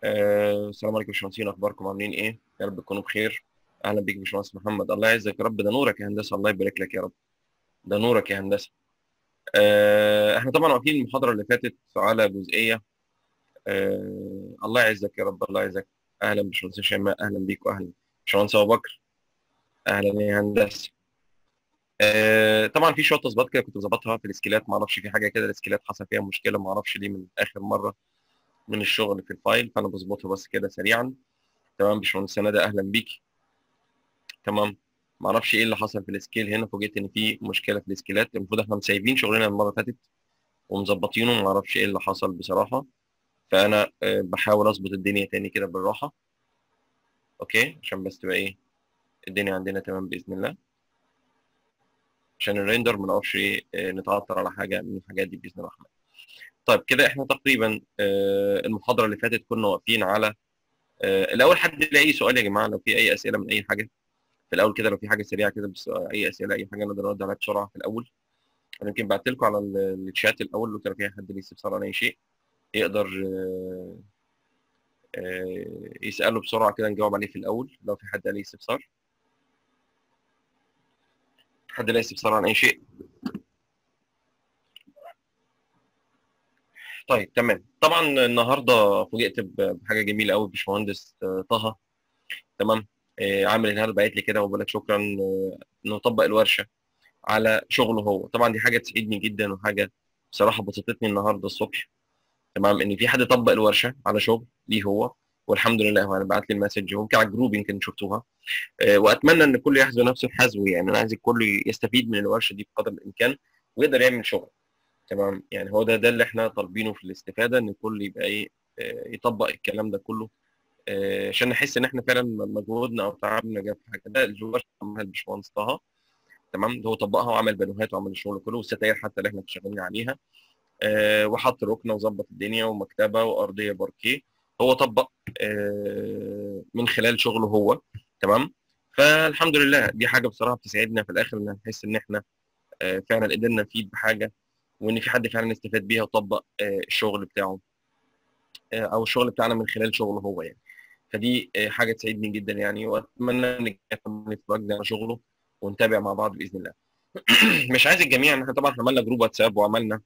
آه، السلام عليكم يا باشمهندسين اخباركم عاملين ايه؟ يا رب تكونوا بخير اهلا بيك يا باشمهندس محمد الله يعزك يا رب ده نورك يا هندسه الله يبارك لك يا رب ده نورك يا هندسه آه، احنا طبعا واقفين المحاضره اللي فاتت على جزئيه آه، الله يعزك يا رب الله يعزك اهلا باشمهندس شيماء اهلا بيك واهلا باشمهندس ابو بكر اهلا يا هندسه آه، طبعا في شويه تظبيطات كده كنت بظبطها في الاسكيلات ما اعرفش في حاجه كده الاسكيلات حصل فيها مشكله ما اعرفش ليه من اخر مره من الشغل في الفايل فانا بظبطها بس كده سريعا تمام باشمهندس ندى اهلا بيكي تمام ما اعرفش ايه اللي حصل في السكيل هنا فوجئت ان في مشكله في السكيلات المفروض احنا مسايبين شغلنا المره اللي فاتت ومظبطينه ما اعرفش ايه اللي حصل بصراحه فانا آه، بحاول اظبط الدنيا تاني كده بالراحه اوكي عشان بس تبقى ايه الدنيا عندنا تمام باذن الله عشان الريندر ما نقفش ايه آه، نتعثر على حاجه من الحاجات دي باذن الله الرحمن طيب كده احنا تقريبا آه، المحاضره اللي فاتت كنا واقفين على آه، الاول حد يلاقي اي سؤال يا جماعه لو في اي اسئله من اي حاجه في الاول كده لو في حاجه سريعه كده بس اي اسئله اي حاجه نقدر نرد عليها بسرعه في الاول انا يمكن بعت لكم على ال- الشات الاول لو كان في حد ليه استفسار عن اي شيء يقدر آه، آه، يساله بسرعه كده نجاوب عليه في الاول لو في حد ليه استفسار حد ليه استفسار عن اي شيء طيب تمام طبعا النهارده فوجئت ب- بحاجه جميله قوي باشمهندس آه، طه تمام آه، عامل النهارده باعت لي كده وبقول لك شكرا آه، انه طبق الورشه على شغله هو طبعا دي حاجه تسعدني جدا وحاجه بصراحه بسطتني النهارده الصبح تمام ان في حد طبق الورشه على شغل ليه هو والحمد لله هو انا بعت لي المسج ويمكن على الجروب يمكن شفتوها آه، واتمنى ان الكل يحذو نفسه الحذو يعني انا عايز الكل يستفيد من الورشه دي بقدر الامكان ويقدر يعمل شغل تمام يعني هو ده ده اللي احنا طالبينه في الاستفاده ان الكل يبقى ايه آه، يطبق الكلام ده كله آه، عشان نحس ان احنا فعلا مجهودنا او تعبنا جاب في حاجه ده الورشه عملها الباشمهندس طه تمام ده هو طبقها وعمل بانوهات وعمل الشغل كله والستاير حتى اللي احنا شغالين عليها آه، وحط ركنه وظبط الدنيا ومكتبه وارضيه باركيه هو طبق آه، من خلال شغله هو تمام فالحمد لله دي حاجه بصراحه بتسعدنا في الاخر ان نحس ان احنا آه، فعلا قدرنا نفيد بحاجه وان في حد فعلا استفاد بيها وطبق آه، الشغل بتاعه آه، او الشغل بتاعنا من خلال شغله هو يعني فدي آه، حاجه تسعدني جدا يعني واتمنى ان الجميع يتفرجنا على شغله ونتابع مع بعض باذن الله مش عايز الجميع ان احنا طبعا عملنا جروب واتساب وعملنا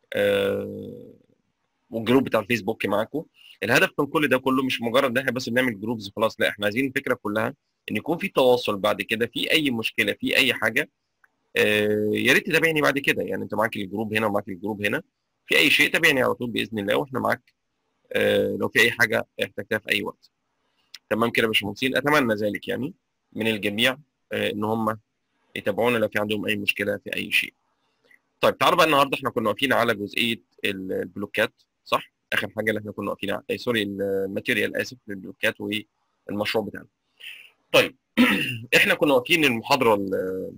آه، والجروب بتاع الفيسبوك معاكم الهدف من كل ده كله مش مجرد ان احنا بس بنعمل جروبز خلاص لا احنا عايزين الفكره كلها ان يكون في تواصل بعد كده في اي مشكله في اي حاجه آه، يا ريت تتابعني بعد كده يعني انت معاك الجروب هنا ومعاك الجروب هنا في اي شيء تابعني على طول باذن الله واحنا معاك آه، لو في اي حاجه احتجتها في اي وقت تمام كده يا باشمهندسين اتمنى ذلك يعني من الجميع آه، ان هم يتابعونا لو في عندهم اي مشكله في اي شيء طيب تعالوا بقى النهارده احنا كنا واقفين على جزئيه ال- البلوكات صح اخر حاجه اللي احنا كنا واقفين على اي سوري الماتيريال اسف للبلوكات والمشروع بتاعنا طيب احنا كنا واقفين المحاضره ال-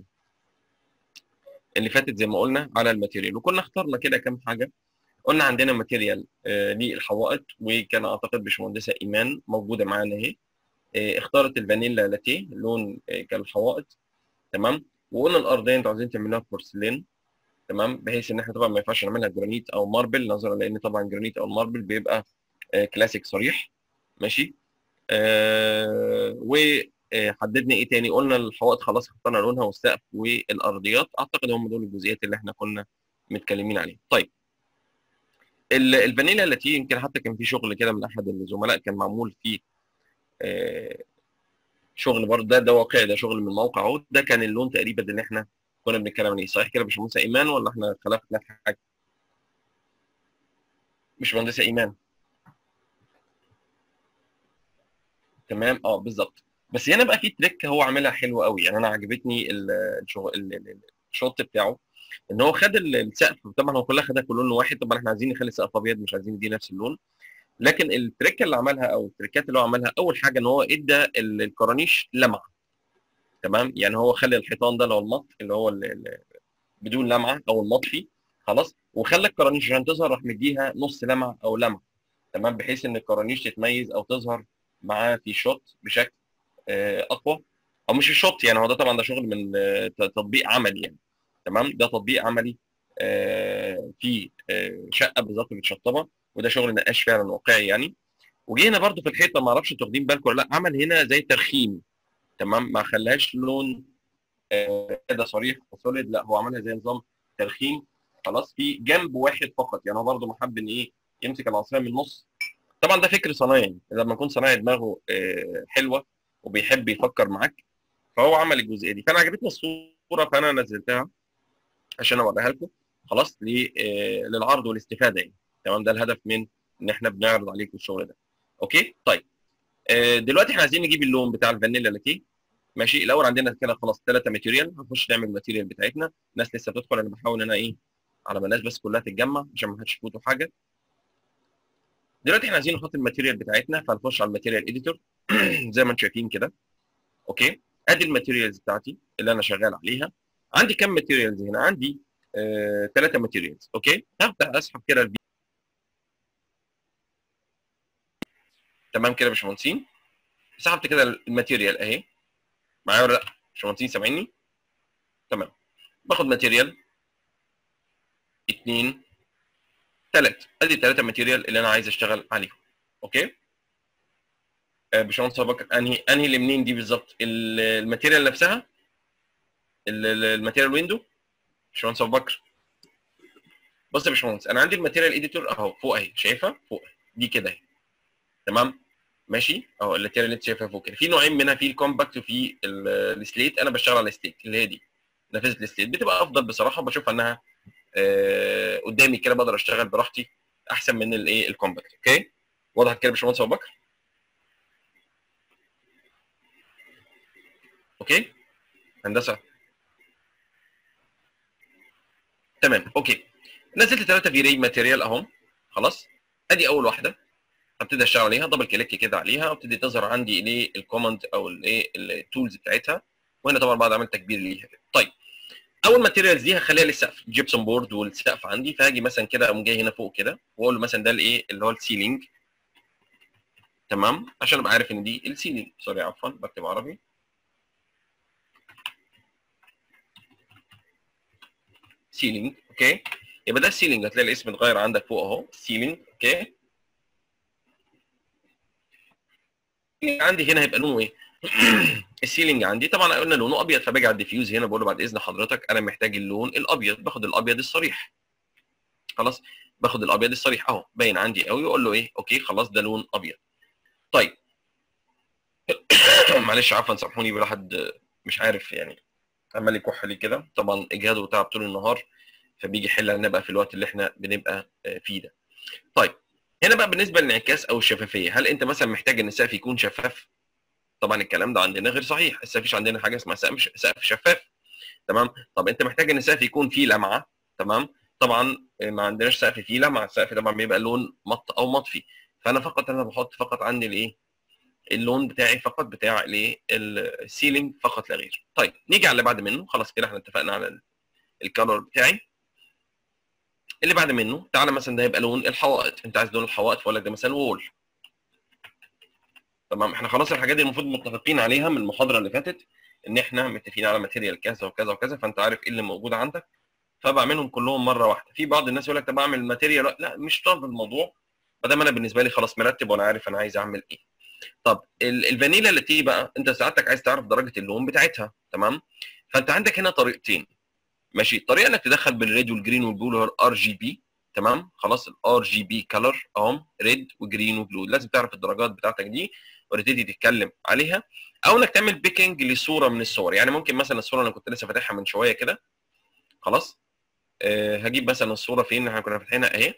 اللي فاتت زي ما قلنا على الماتيريال وكنا اخترنا كده كام حاجه قلنا عندنا ماتيريال آه، للحوائط وكان اعتقد باشمهندسه ايمان موجوده معانا اهي آه، اختارت الفانيلا لاتيه لون آه، كالحوائط تمام وقلنا الارضيه انتوا عايزين تعملوها بورسلين تمام بحيث ان احنا طبعا ما ينفعش نعملها جرانيت او ماربل نظرا لان طبعا جرانيت او ماربل بيبقى آه، كلاسيك صريح ماشي آه وحددنا ايه تاني قلنا الحوائط خلاص اخترنا لونها والسقف والارضيات اعتقد هم دول الجزئيات اللي احنا كنا متكلمين عليها طيب ال- الفانيلا التي يمكن حتى كان في شغل كده من احد الزملاء كان معمول فيه آه، شغل برضه ده ده واقعي ده شغل من موقع اهو ده كان اللون تقريبا اللي احنا كنا بنتكلم عليه صحيح كده يا باشمهندسه ايمان ولا احنا خلفنا في حاجه باشمهندسه ايمان تمام اه بالظبط بس هنا بقى في تريك هو عاملها حلو قوي يعني انا عجبتني ال- الشغل ال- ال- ال- الشوط بتاعه ان هو خد ال- السقف طبعا هو كلها خدها كلون واحد طبعا احنا عايزين نخلي السقف ابيض مش عايزين نديه نفس اللون لكن التريك اللي عملها او التريكات اللي هو عملها اول حاجه ان هو ادى ال- الكورانيش لمعه تمام يعني هو خلى الحيطان ده اللي هو المط اللي هو ال- ال- بدون لمعه او المطفي خلاص وخلى الكورانيش عشان تظهر راح مديها نص لمعه او لمعه تمام بحيث ان الكورانيش تتميز او تظهر معاه في شوت بشكل آه، اقوى او مش الشوت يعني هو ده طبعا ده شغل من آه، ت- تطبيق عملي يعني تمام ده تطبيق عملي آه، في آه، شقه بالظبط متشطبه وده شغل نقاش فعلا واقعي يعني وجينا برده في الحيطه ما اعرفش انتوا واخدين بالكم ولا لا عمل هنا زي ترخيم تمام ما خلاهاش لون آه، كده صريح سوليد لا هو عملها زي نظام ترخيم خلاص في جنب واحد فقط يعني هو برده محب ان ايه يمسك العصايه من النص طبعا ده فكر صنايعي لما يكون صنايعي دماغه آه، حلوه وبيحب يفكر معاك فهو عمل الجزئيه دي فانا عجبتني الصوره فانا نزلتها عشان اوريها لكم خلاص ل- آه، للعرض والاستفاده يعني تمام ده الهدف من ان احنا بنعرض عليكم الشغل ده اوكي طيب آه، دلوقتي احنا عايزين نجيب اللون بتاع الفانيلا لاتيه ماشي الاول عندنا كده خلاص ثلاثه ماتيريال هنخش نعمل الماتيريال بتاعتنا الناس لسه بتدخل انا بحاول ان انا ايه على ما الناس بس كلها تتجمع عشان ما حدش يفوتوا حاجه دلوقتي احنا عايزين نحط الماتيريال بتاعتنا فهنخش على الماتيريال اديتور زي ما انتم شايفين كده اوكي ادي الماتيريالز بتاعتي اللي انا شغال عليها عندي كم ماتيريالز هنا عندي ثلاثه ماتيريالز اوكي هبدا اسحب كده البي... تمام كده يا باشمهندسين سحبت كده الماتيريال اهي معايا ولا لا باشمهندسين سامعيني تمام باخد ماتيريال اثنين ثلاث ادي ثلاثه ماتيريال اللي انا عايز اشتغل عليهم اوكي آه، باشمهندس ابو بكر انهي انهي اللي منين دي بالظبط ال- الماتيريال نفسها ال- ال- الماتيريال ويندو باشمهندس ابو بكر بص يا باشمهندس انا عندي الماتيريال اديتور اهو فوق اهي شايفها فوق دي كده اهي تمام ماشي اهو الماتيريال اللي انت شايفها فوق كده في نوعين منها في الكومباكت وفي ال- السليت انا بشتغل على السليت اللي هي دي نافذه السليت بتبقى افضل بصراحه بشوف انها آه، قدامي كده بقدر اشتغل براحتي احسن من الايه الكومباكت اوكي واضح كده يا باشمهندس ابو بكر اوكي هندسه تمام اوكي نزلت ثلاثه في ري ماتيريال اهم خلاص ادي اول واحده هبتدي اشتغل عليها دبل كليك كده عليها وابتدي تظهر عندي الايه الكوماند او الايه التولز بتاعتها وهنا طبعا بعد عمل تكبير ليها كده. طيب اول ماتيريالز دي هخليها للسقف جيبسون بورد والسقف عندي فهاجي مثلا كده اقوم جاي هنا فوق كده واقول له مثلا ده الايه اللي هو السيلينج تمام عشان ابقى عارف ان دي السيلينج سوري عفوا بكتب عربي سيلينج اوكي يبقى ده السيلينج هتلاقي الاسم اتغير عندك فوق اهو سيلينج اوكي عندي هنا هيبقى لونه ايه السيلينج عندي طبعا قلنا لونه ابيض فباجي على الديفيوز هنا بقول له بعد اذن حضرتك انا محتاج اللون الابيض باخد الابيض الصريح خلاص باخد الابيض الصريح اهو باين عندي قوي واقول له ايه اوكي خلاص ده لون ابيض طيب معلش عفوا سامحوني الواحد مش عارف يعني عمال يكح لي كده طبعا اجهاد وتعب طول النهار فبيجي يحل علينا بقى في الوقت اللي احنا بنبقى فيه ده طيب هنا بقى بالنسبه للانعكاس او الشفافيه هل انت مثلا محتاج ان السقف يكون شفاف طبعا الكلام ده عندنا غير صحيح لسه مفيش عندنا حاجه اسمها سقف سقف شفاف تمام طب انت محتاج ان السقف يكون فيه لمعه تمام طبعا ما عندناش سقف فيه لمعه السقف طبعا بيبقى لون مط او مطفي فانا فقط انا بحط فقط عندي الايه اللون بتاعي فقط بتاع الايه السيلينج فقط لا غير طيب نيجي على اللي بعد منه خلاص كده احنا اتفقنا على الكالر بتاعي اللي بعد منه تعالى مثلا ده يبقى لون الحوائط انت عايز لون الحوائط فاقول لك ده مثلا وول تمام احنا خلاص الحاجات دي المفروض متفقين عليها من المحاضره اللي فاتت ان احنا متفقين على ماتيريال كذا وكذا وكذا فانت عارف ايه اللي موجود عندك فبعملهم كلهم مره واحده في بعض الناس يقول لك طب اعمل ماتيريال لا مش طالب الموضوع ما دام انا بالنسبه لي خلاص مرتب وانا عارف انا عايز اعمل ايه طب الفانيلا اللي تيجي بقى انت ساعتك عايز تعرف درجه اللون بتاعتها تمام فانت عندك هنا طريقتين ماشي طريقه انك تدخل بالريد والجرين والبلو هو الار جي بي تمام خلاص الار جي بي كلر اهم ريد وجرين وبلو لازم تعرف الدرجات بتاعتك دي وتبتدي تتكلم عليها او انك تعمل بيكنج لصوره من الصور يعني ممكن مثلا الصوره انا كنت لسه فاتحها من شويه كده خلاص أه هجيب مثلا الصوره فين احنا كنا فاتحينها اهي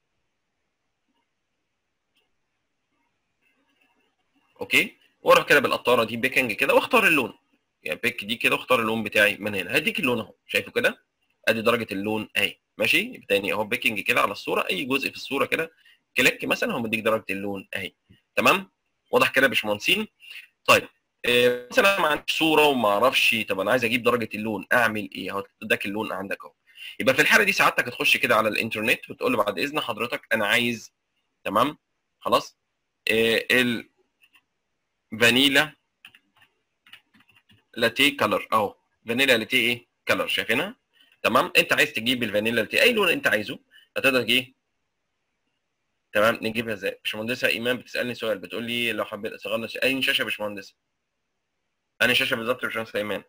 اوكي واروح كده بالقطاره دي بيكنج كده واختار اللون يعني بيك دي كده واختار اللون بتاعي من هنا هديك اللون اهو شايفه كده ادي درجه اللون اهي ماشي تاني اهو بيكنج كده على الصوره اي جزء في الصوره كده كليك مثلا هو مديك درجه اللون اهي تمام واضح كده يا باشمهندسين طيب إيه مثلا ما عنديش صوره وما اعرفش طب انا عايز اجيب درجه اللون اعمل ايه اهو اداك اللون عندك اهو يبقى في الحاله دي سعادتك هتخش كده على الانترنت وتقول له بعد اذن حضرتك انا عايز تمام خلاص إيه الفانيلا لاتيه كلر اهو فانيلا لاتيه ايه كلر شايفينها تمام انت عايز تجيب الفانيلا لاتيه اي لون انت عايزه هتقدر ايه تمام نجيبها ازاي باشمهندسه ايمان بتسالني سؤال بتقول لي لو حبيت اصغرنا ش- اي شاشه يا باشمهندس انا شاشه بالظبط يا باشمهندس ايمان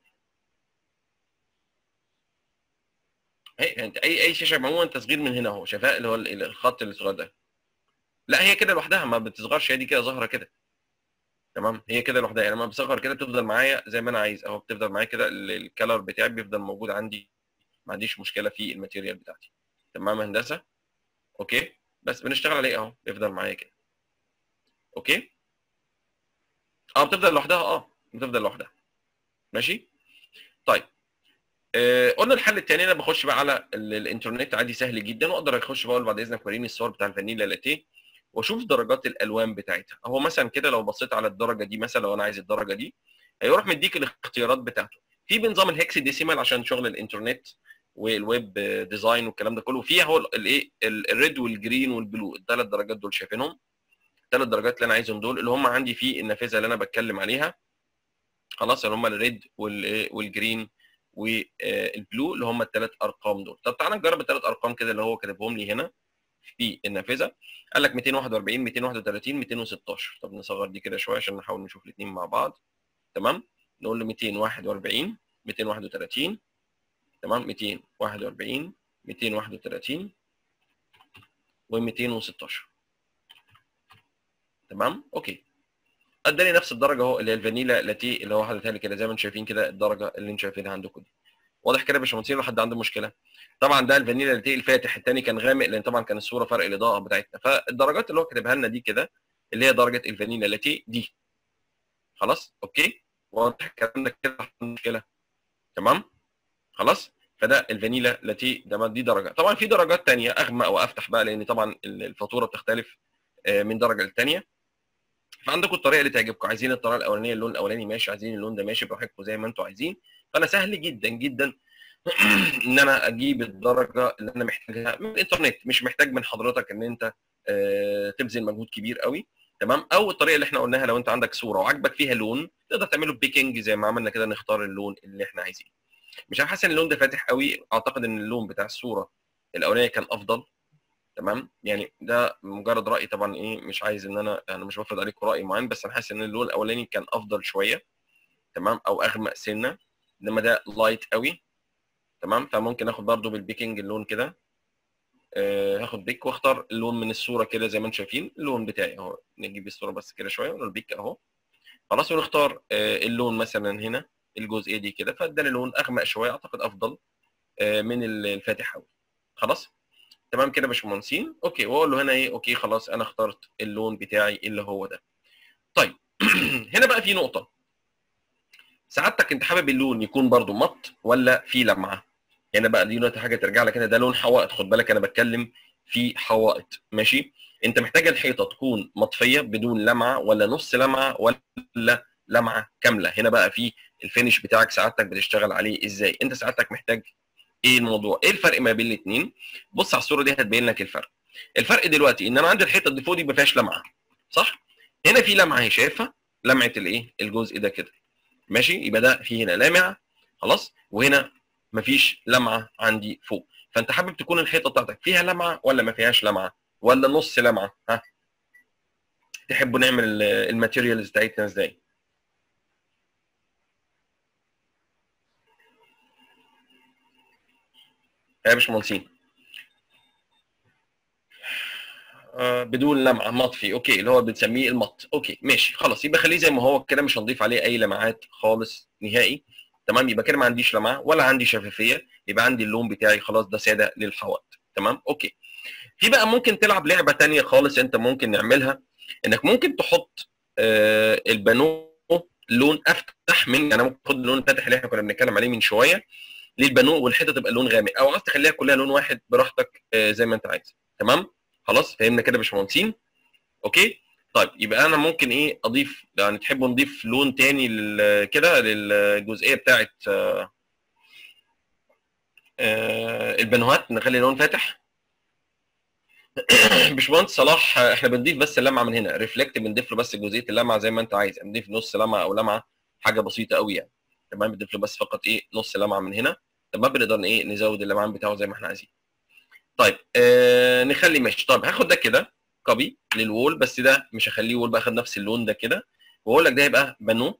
هي انت اي اي شاشه عموما تصغير من هنا اهو شايفاه اللي هو ال- الخط اللي صغير ده لا هي كده لوحدها ما بتصغرش هي دي كده ظاهره كده تمام هي كده لوحدها يعني لما بصغر كده بتفضل معايا زي ما انا عايز اهو بتفضل معايا كده ال- الكلر بتاعي بيفضل موجود عندي ما عنديش مشكله في الماتيريال بتاعتي تمام يا هندسه اوكي بس بنشتغل عليه اهو بيفضل معايا كده اوكي اه بتفضل لوحدها اه بتفضل لوحدها ماشي طيب آه قلنا الحل الثاني انا بخش بقى على ال- الانترنت عادي سهل جدا واقدر اخش بقول بعد اذنك وريني الصور بتاع الفانيلا لاتيه واشوف درجات الالوان بتاعتها هو مثلا كده لو بصيت على الدرجه دي مثلا لو انا عايز الدرجه دي هيروح مديك الاختيارات بتاعته في بنظام الهكس ديسيمال عشان شغل الانترنت والويب ديزاين والكلام ده كله في هو الايه الريد والجرين والبلو الثلاث درجات دول شايفينهم الثلاث درجات اللي انا عايزهم دول اللي هم عندي في النافذه اللي انا بتكلم عليها خلاص اللي هم الريد وال- والجرين والبلو اللي هم الثلاث ارقام دول طب تعالى نجرب الثلاث ارقام كده اللي هو كاتبهم لي هنا في النافذه قال لك 241 231 216 طب نصغر دي كده شويه عشان نحاول نشوف الاثنين مع بعض تمام نقول له 241 231 تمام 241 231 و216 تمام اوكي اداني نفس الدرجه اهو اللي هي الفانيلا لاتيه اللي هو حاططها لي كده زي ما انتم شايفين كده الدرجه اللي انتم شايفينها عندكم دي واضح كده يا باشمهندسين ولا حد عنده مشكله طبعا ده الفانيلا لاتيه الفاتح الثاني كان غامق لان طبعا كان الصوره فرق الاضاءه بتاعتنا فالدرجات اللي هو كاتبها لنا دي كده اللي هي درجه الفانيلا لاتيه دي خلاص اوكي واضح الكلام ده كده مشكله تمام خلاص فده الفانيلا لاتيه ده دي درجه طبعا في درجات ثانيه اغمق وافتح بقى لان طبعا الفاتوره بتختلف آه، من درجه للثانيه فعندكم الطريقه اللي تعجبكم عايزين الطريقه الاولانيه اللون الاولاني ماشي عايزين اللون ده ماشي براحتكم زي ما انتم عايزين فانا سهل جدا جدا ان انا اجيب الدرجه اللي انا محتاجها من الانترنت مش محتاج من حضرتك ان انت آه، تبذل مجهود كبير قوي تمام او الطريقه اللي احنا قلناها لو انت عندك صوره وعاجبك فيها لون تقدر تعمله بيكنج زي ما عملنا كده نختار اللون اللي احنا عايزينه مش عارف حاسس ان اللون ده فاتح قوي اعتقد ان اللون بتاع الصوره الاولانيه كان افضل تمام يعني ده مجرد راي طبعا ايه مش عايز ان انا انا مش بفرض عليكم راي معين بس انا حاسس ان اللون الاولاني كان افضل شويه تمام او اغمق سنه انما ده لايت قوي تمام فممكن اخد برضو بالبيكنج اللون كده آه هاخد بيك واختار اللون من الصوره كده زي ما انتم شايفين اللون بتاعي اهو نجيب الصوره بس كده شويه ونقول البيك اهو خلاص ونختار آه اللون مثلا هنا الجزئيه دي كده فاداني لون اغمق شويه اعتقد افضل آه من الفاتح قوي خلاص تمام كده يا باشمهندسين اوكي واقول له هنا ايه اوكي خلاص انا اخترت اللون بتاعي اللي هو ده طيب هنا بقى في نقطه سعادتك انت حابب اللون يكون برضو مط ولا في لمعه هنا بقى دي نقطه حاجه ترجع لك هنا ده لون حوائط خد بالك انا بتكلم في حوائط ماشي انت محتاج الحيطه تكون مطفيه بدون لمعه ولا نص لمعه ولا لمعه كامله هنا بقى في الفينش بتاعك سعادتك بتشتغل عليه ازاي انت سعادتك محتاج ايه الموضوع ايه الفرق ما بين الاثنين بص على الصوره دي هتبين لك الفرق الفرق دلوقتي ان انا عندي الحيطه اللي فوق دي ما فيهاش لمعه صح هنا في لمعه اهي شايفها لمعه الايه الجزء ده كده ماشي يبقى ده في هنا لامع خلاص وهنا مفيش لمعه عندي فوق فانت حابب تكون الحيطه بتاعتك فيها لمعه ولا ما فيهاش لمعه ولا نص لمعه ها تحبوا نعمل الماتيريالز بتاعتنا ازاي يا باشمهندسين آه بدون لمعه مطفي اوكي اللي هو بنسميه المط اوكي ماشي خلاص يبقى خليه زي ما هو كده مش هنضيف عليه اي لمعات خالص نهائي تمام يبقى كده ما عنديش لمعه ولا عندي شفافيه يبقى عندي اللون بتاعي خلاص ده ساده للحوائط تمام اوكي في بقى ممكن تلعب لعبه تانية خالص انت ممكن نعملها انك ممكن تحط آه البانو لون افتح من يعني ممكن تاخد اللون الفاتح اللي احنا كنا بنتكلم عليه من شويه للبانو والحيطه تبقى لون غامق او عايز تخليها كلها لون واحد براحتك آه زي ما انت عايز تمام خلاص فهمنا كده يا باشمهندسين اوكي طيب يبقى انا ممكن ايه اضيف يعني تحبوا نضيف لون تاني لل- كده للجزئيه بتاعه آه آه البانوهات نخلي لون فاتح باشمهندس صلاح آه، احنا بنضيف بس اللمعه من هنا ريفلكت بنضيف له بس جزئيه اللمعه زي ما انت عايز يعني نضيف نص لمعه او لمعه حاجه بسيطه قوي يعني تمام بنضيف له بس فقط ايه نص لمعه من هنا تمام بنقدر ايه نزود اللمعان بتاعه زي ما احنا عايزين طيب آه نخلي ماشي طيب هاخد ده كده كوبي للوول بس ده مش هخليه وول بقى خد نفس اللون ده كده واقول لك ده هيبقى بانو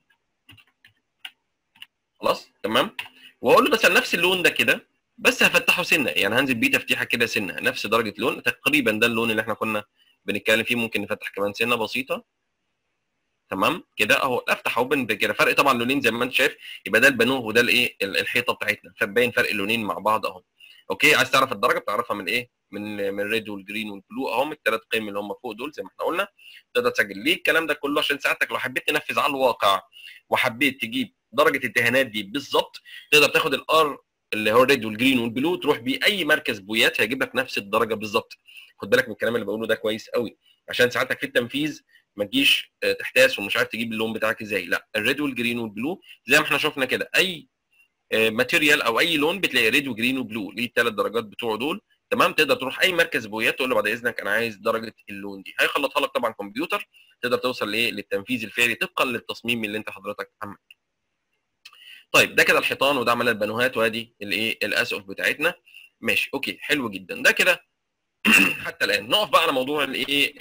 خلاص تمام واقول له مثلا نفس اللون ده كده بس هفتحه سنه يعني هنزل بيه تفتيحه كده سنه نفس درجه لون تقريبا ده اللون اللي احنا كنا بنتكلم فيه ممكن نفتح كمان سنه بسيطه تمام كده اهو افتح اهو بين كده فرق طبعا لونين زي ما انت شايف يبقى ده البانوه وده الايه الحيطه بتاعتنا فباين فرق اللونين مع بعض اهو اوكي عايز تعرف الدرجه بتعرفها من ايه من من الريد والجرين والبلو اهم الثلاث قيم اللي هم فوق دول زي ما احنا قلنا تقدر تسجل ليه الكلام ده كله عشان ساعتك لو حبيت تنفذ على الواقع وحبيت تجيب درجه الدهانات دي بالظبط تقدر تاخد الار اللي هو الريد والجرين والبلو تروح بيه اي مركز بويات هيجيب لك نفس الدرجه بالظبط خد بالك من الكلام اللي بقوله ده كويس قوي عشان ساعتك في التنفيذ ما تجيش تحتاس ومش عارف تجيب اللون بتاعك ازاي لا الريد والجرين والبلو زي ما احنا شفنا كده اي ماتيريال او اي لون بتلاقي ريد وجرين وبلو ليه الثلاث درجات بتوعه دول تمام تقدر تروح اي مركز بويات تقول له بعد اذنك انا عايز درجه اللون دي هيخلطها لك طبعا كمبيوتر تقدر توصل لايه للتنفيذ الفعلي طبقا للتصميم اللي انت حضرتك عملته طيب ده كده الحيطان وده عمل البانوهات وادي الايه الاسقف بتاعتنا ماشي اوكي حلو جدا ده كده حتى الان نقف بقى على موضوع الايه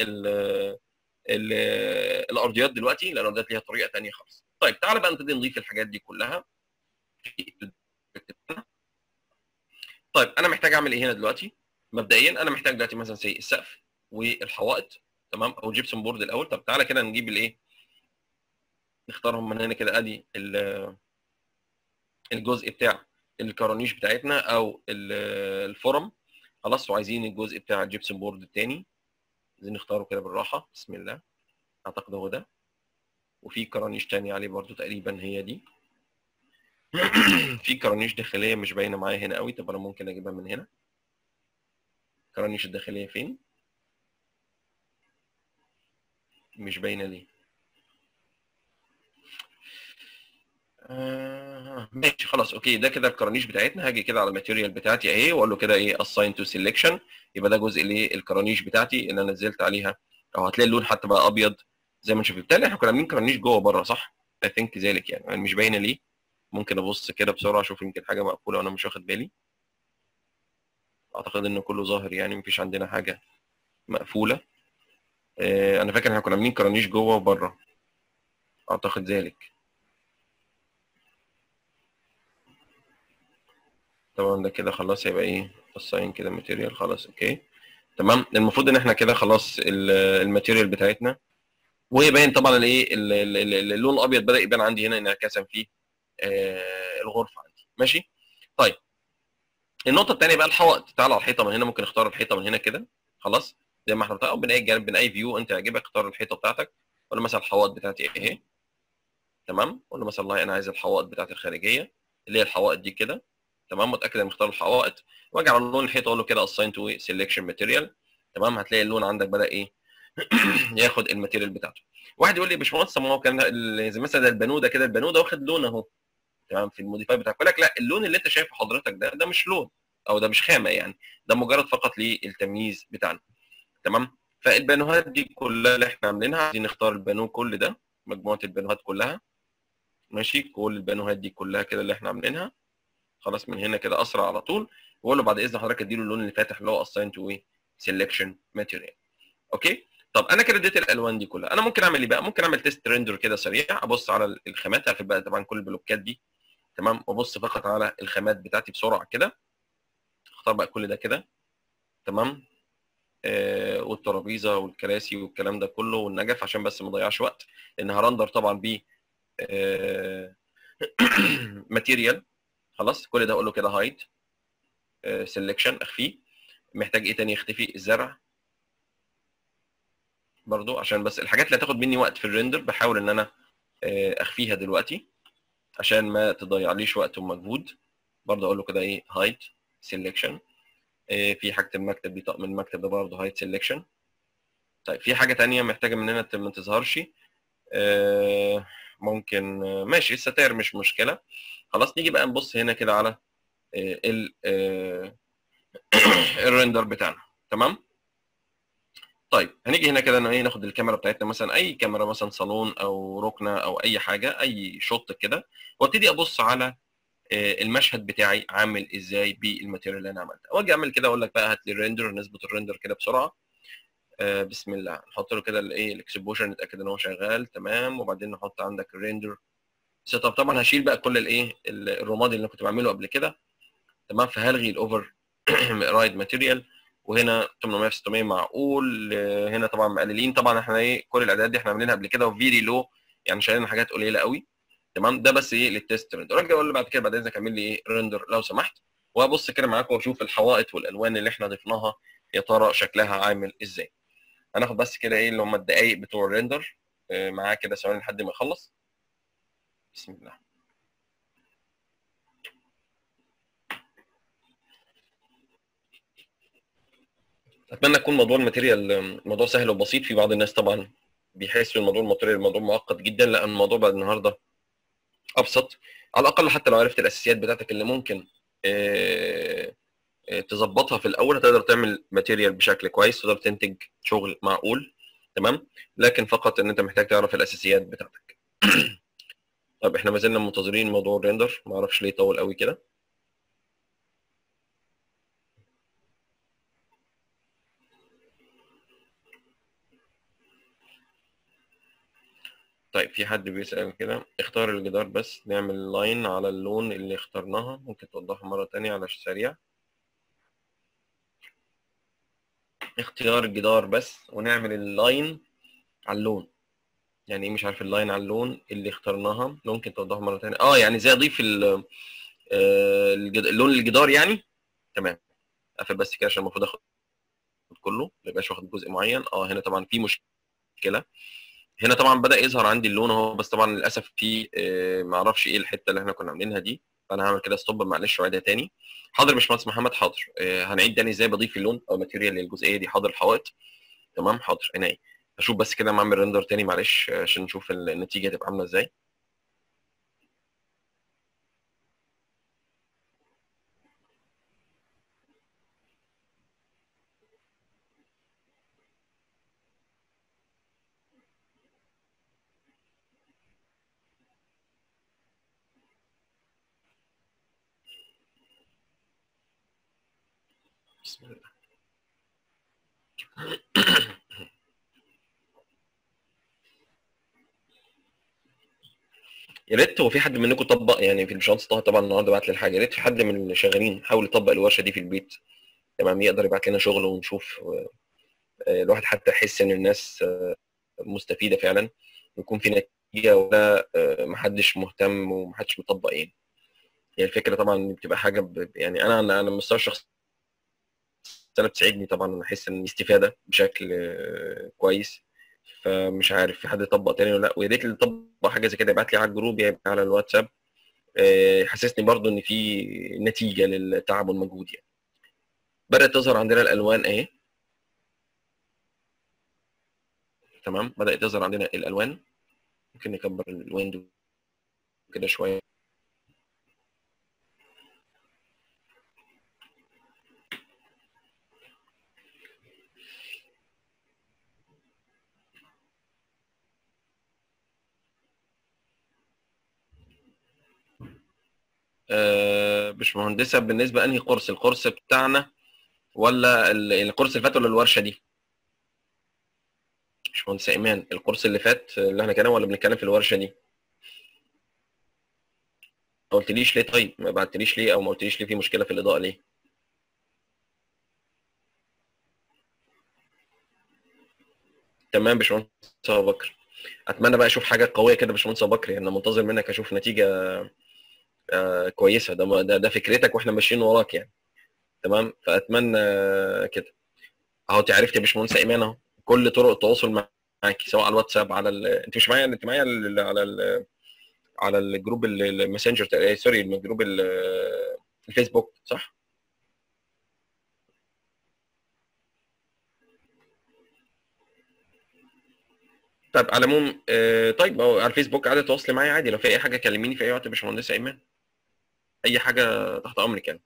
الارضيات دلوقتي لان الارضيات ليها طريقه ثانيه خالص طيب تعالى بقى نبتدي نضيف الحاجات دي كلها طيب انا محتاج اعمل ايه هنا دلوقتي مبدئيا انا محتاج دلوقتي مثلا زي السقف والحوائط تمام او جيبسون بورد الاول طب تعالى كده نجيب الايه نختارهم من هنا كده ادي الجزء بتاع الكرانيش بتاعتنا او الفورم خلاص وعايزين الجزء بتاع الجيبسون بورد الثاني عايزين نختاره كده بالراحه بسم الله اعتقد هو ده وفي كرانيش تاني عليه برضو تقريبا هي دي في كرانيش داخليه مش باينه معايا هنا قوي طب انا ممكن اجيبها من هنا الكرانيش الداخليه فين مش باينه ليه آه ماشي خلاص اوكي ده كده الكرانيش بتاعتنا هاجي كده على الماتيريال بتاعتي اهي واقول له كده ايه assign to selection يبقى ده جزء الايه الكرانيش بتاعتي اللي انا نزلت عليها او هتلاقي اللون حتى بقى ابيض زي ما نشوف بالتالي احنا كنا عاملين كرانيش جوه بره صح؟ اي ثينك ذلك يعني. يعني مش باينه ليه ممكن ابص كده بسرعه اشوف يمكن حاجه مقفوله وانا مش واخد بالي اعتقد ان كله ظاهر يعني مفيش عندنا حاجه مقفوله اه انا فاكر احنا كنا عاملين كرانيش جوه وبره اعتقد ذلك طبعا ده كده خلاص هيبقى ايه الساين كده ماتيريال خلاص اوكي تمام المفروض ان احنا كده خلاص الماتيريال بتاعتنا وهي باين طبعا الايه اللون الابيض بدا يبان عندي هنا انعكاسا في آه الغرفه عندي ماشي طيب النقطه الثانيه بقى الحوائط تعال على الحيطه من هنا ممكن اختار الحيطه من هنا كده خلاص زي ما احنا او من اي جانب من اي فيو انت يعجبك اختار الحيطه بتاعتك ولا مثلا الحوائط بتاعتي اهي تمام ولا مثلا والله انا عايز الحوائط بتاعتي الخارجيه اللي هي الحوائط دي كده تمام متاكد ان مختار الحوائط واجي على لون الحيطه اقول له كده assign to selection material تمام هتلاقي اللون عندك بدا ايه ياخد الماتيريال بتاعته واحد يقول لي يا باشمهندس ما هو كان زي مثلا البانو ده كده البانو ده واخد لون اهو تمام في الموديفاي بتاعك يقول لك لا اللون اللي انت شايفه حضرتك ده ده مش لون او ده مش خامه يعني ده مجرد فقط للتمييز بتاعنا تمام فالبانوهات دي كلها اللي احنا عاملينها عايزين نختار البانو كل ده مجموعه البانوهات كلها ماشي كل البانوهات دي كلها كده اللي احنا عاملينها خلاص من هنا كده اسرع على طول واقول له بعد اذن حضرتك اديله اللون اللي فاتح اللي هو assign to ايه سelection material اوكي طب انا كده اديت الالوان دي كلها انا ممكن اعمل ايه بقى ممكن اعمل تيست ريندر كده سريع ابص على الخامات اقفل بقى طبعا كل البلوكات دي تمام وابص فقط على الخامات بتاعتي بسرعه كده اختار بقى كل ده كده تمام آه والترابيزه والكراسي والكلام ده كله والنجف عشان بس ما اضيعش وقت لان هرندر طبعا ب آه ماتيريال خلاص كل ده اقول له كده هايد سelection اخفيه محتاج ايه تاني يختفي الزرع برضو عشان بس الحاجات اللي هتاخد مني وقت في الريندر بحاول ان انا اخفيها دلوقتي عشان ما تضيعليش وقت ومجهود برضو اقول له كده ايه هايد سelection في حاجه المكتب دي طقم المكتب ده برضه هايد سelection طيب في حاجه تانية محتاجه مننا ما تظهرش ممكن ماشي الستائر مش مشكله خلاص نيجي بقى نبص هنا كده على ال الريندر بتاعنا تمام طيب هنيجي هنا كده ايه ناخد الكاميرا بتاعتنا مثلا اي كاميرا مثلا صالون او ركنه او اي حاجه اي شوت كده وابتدي ابص على المشهد بتاعي عامل ازاي بالماتيريال اللي انا عملتها واجي اعمل كده اقول لك بقى هات لي الريندر نظبط الريندر كده بسرعه آه بسم الله نحط له كده الايه الاكسبوجر نتاكد ان هو شغال تمام وبعدين نحط عندك الريندر سيت اب طبعا هشيل بقى كل الايه الرماد اللي انا كنت بعمله قبل كده تمام فهلغي الاوفر رايد ماتيريال وهنا 800 في 600 معقول آه، هنا طبعا مقللين طبعا احنا ايه كل الاعدادات دي احنا عاملينها قبل كده وفيري لو يعني شايلين حاجات قليله قوي تمام ده بس ايه للتيست ريندر ارجع اقول له بعد كده بعد اذنك اعمل لي ايه ريندر لو سمحت وابص كده معاكم واشوف الحوائط والالوان اللي احنا ضفناها يا ترى شكلها عامل ازاي هناخد بس كده ايه اللي هم الدقايق بتوع الريندر آه، معاه كده ثواني لحد ما يخلص بسم الله اتمنى يكون موضوع الماتيريال موضوع سهل وبسيط في بعض الناس طبعا بيحسوا الموضوع الماتيريال الموضوع معقد جدا لا الموضوع بعد النهارده ابسط على الاقل حتى لو عرفت الاساسيات بتاعتك اللي ممكن آه، آه، تظبطها في الاول هتقدر تعمل ماتيريال بشكل كويس تقدر تنتج شغل معقول تمام لكن فقط ان انت محتاج تعرف الاساسيات بتاعتك طب احنا ما زلنا منتظرين موضوع الريندر ما اعرفش ليه طول قوي كده طيب في حد بيسأل كده اختار الجدار بس نعمل لاين على اللون اللي اخترناها ممكن توضحها مرة تانية على سريع اختيار الجدار بس ونعمل اللاين على اللون يعني ايه مش عارف اللاين على اللون اللي اخترناها ممكن توضحها مرة تانية اه يعني زي اضيف ال- آه، الجد- اللون للجدار يعني تمام اقفل بس كده عشان المفروض اخد كله ما يبقاش واخد جزء معين اه هنا طبعا في مشكلة هنا طبعا بدأ يظهر عندي اللون اهو بس طبعا للاسف في آه، ما اعرفش ايه الحته اللي احنا كنا عاملينها دي فانا هعمل كده ستوب معلش واعيدها تاني حاضر يا باشمهندس محمد حاضر آه، هنعيد تاني ازاي بضيف اللون او ماتيريال للجزئيه دي حاضر الحوائط تمام حاضر عينيا اشوف بس كده اعمل ريندر تاني معلش آه، عشان نشوف النتيجه تبقى عامله ازاي بسم الله يا ريت هو في حد منكم طبق يعني في الباشمهندس طه طبعا النهارده بعت لي الحاجه يا ريت في حد من اللي شغالين حاول يطبق الورشه دي في البيت تمام يقدر يبعت لنا شغل ونشوف آه، آه، الواحد حتى يحس ان الناس آه، مستفيده فعلا ويكون في نتيجه ولا آه، محدش مهتم ومحدش مطبق يعني هي الفكره طبعا بتبقى حاجه ب... يعني انا انا على المستوى الشخصي انا بتساعدني طبعا انا احس ان استفاده بشكل آه، كويس فمش عارف في حد يطبق تاني ولا لا ويا ريت اللي يطبق حاجه زي كده يبعت لي على الجروب يا يبعت لي على الواتساب آه، يحسسني برضو ان في نتيجه للتعب والمجهود يعني بدات تظهر عندنا الالوان اهي تمام بدات تظهر عندنا الالوان ممكن نكبر الويندو كده شويه آه، باشمهندسه بالنسبه انهي قرص القرص بتاعنا ولا ال- القرص اللي فات ولا الورشه دي باشمهندسه ايمان القرص اللي فات اللي احنا كنا ولا بنتكلم في الورشه دي ما قلتليش ليه طيب ما بعتليش ليه او ما قلتليش ليه في مشكله في الاضاءه ليه تمام باشمهندس ابو بكر اتمنى بقى اشوف حاجه قويه كده باشمهندس ابو بكر يعني انا منتظر منك اشوف نتيجه آه، كويسه ده ده, ده فكرتك واحنا ماشيين وراك يعني تمام فاتمنى كده اهو انت عرفت يا باشمهندس ايمان اهو كل طرق التواصل معاك سواء على الواتساب على ال... انت مش معايا انت معايا ال- على ال... على الجروب ال- الماسنجر تق- سوري الجروب ال- الفيسبوك صح؟ طيب على العموم آه، طيب أهو على الفيسبوك عادي تواصلي معايا عادي لو في اي حاجه كلميني في اي وقت يا باشمهندس ايمان اي حاجه تحت امرك يعني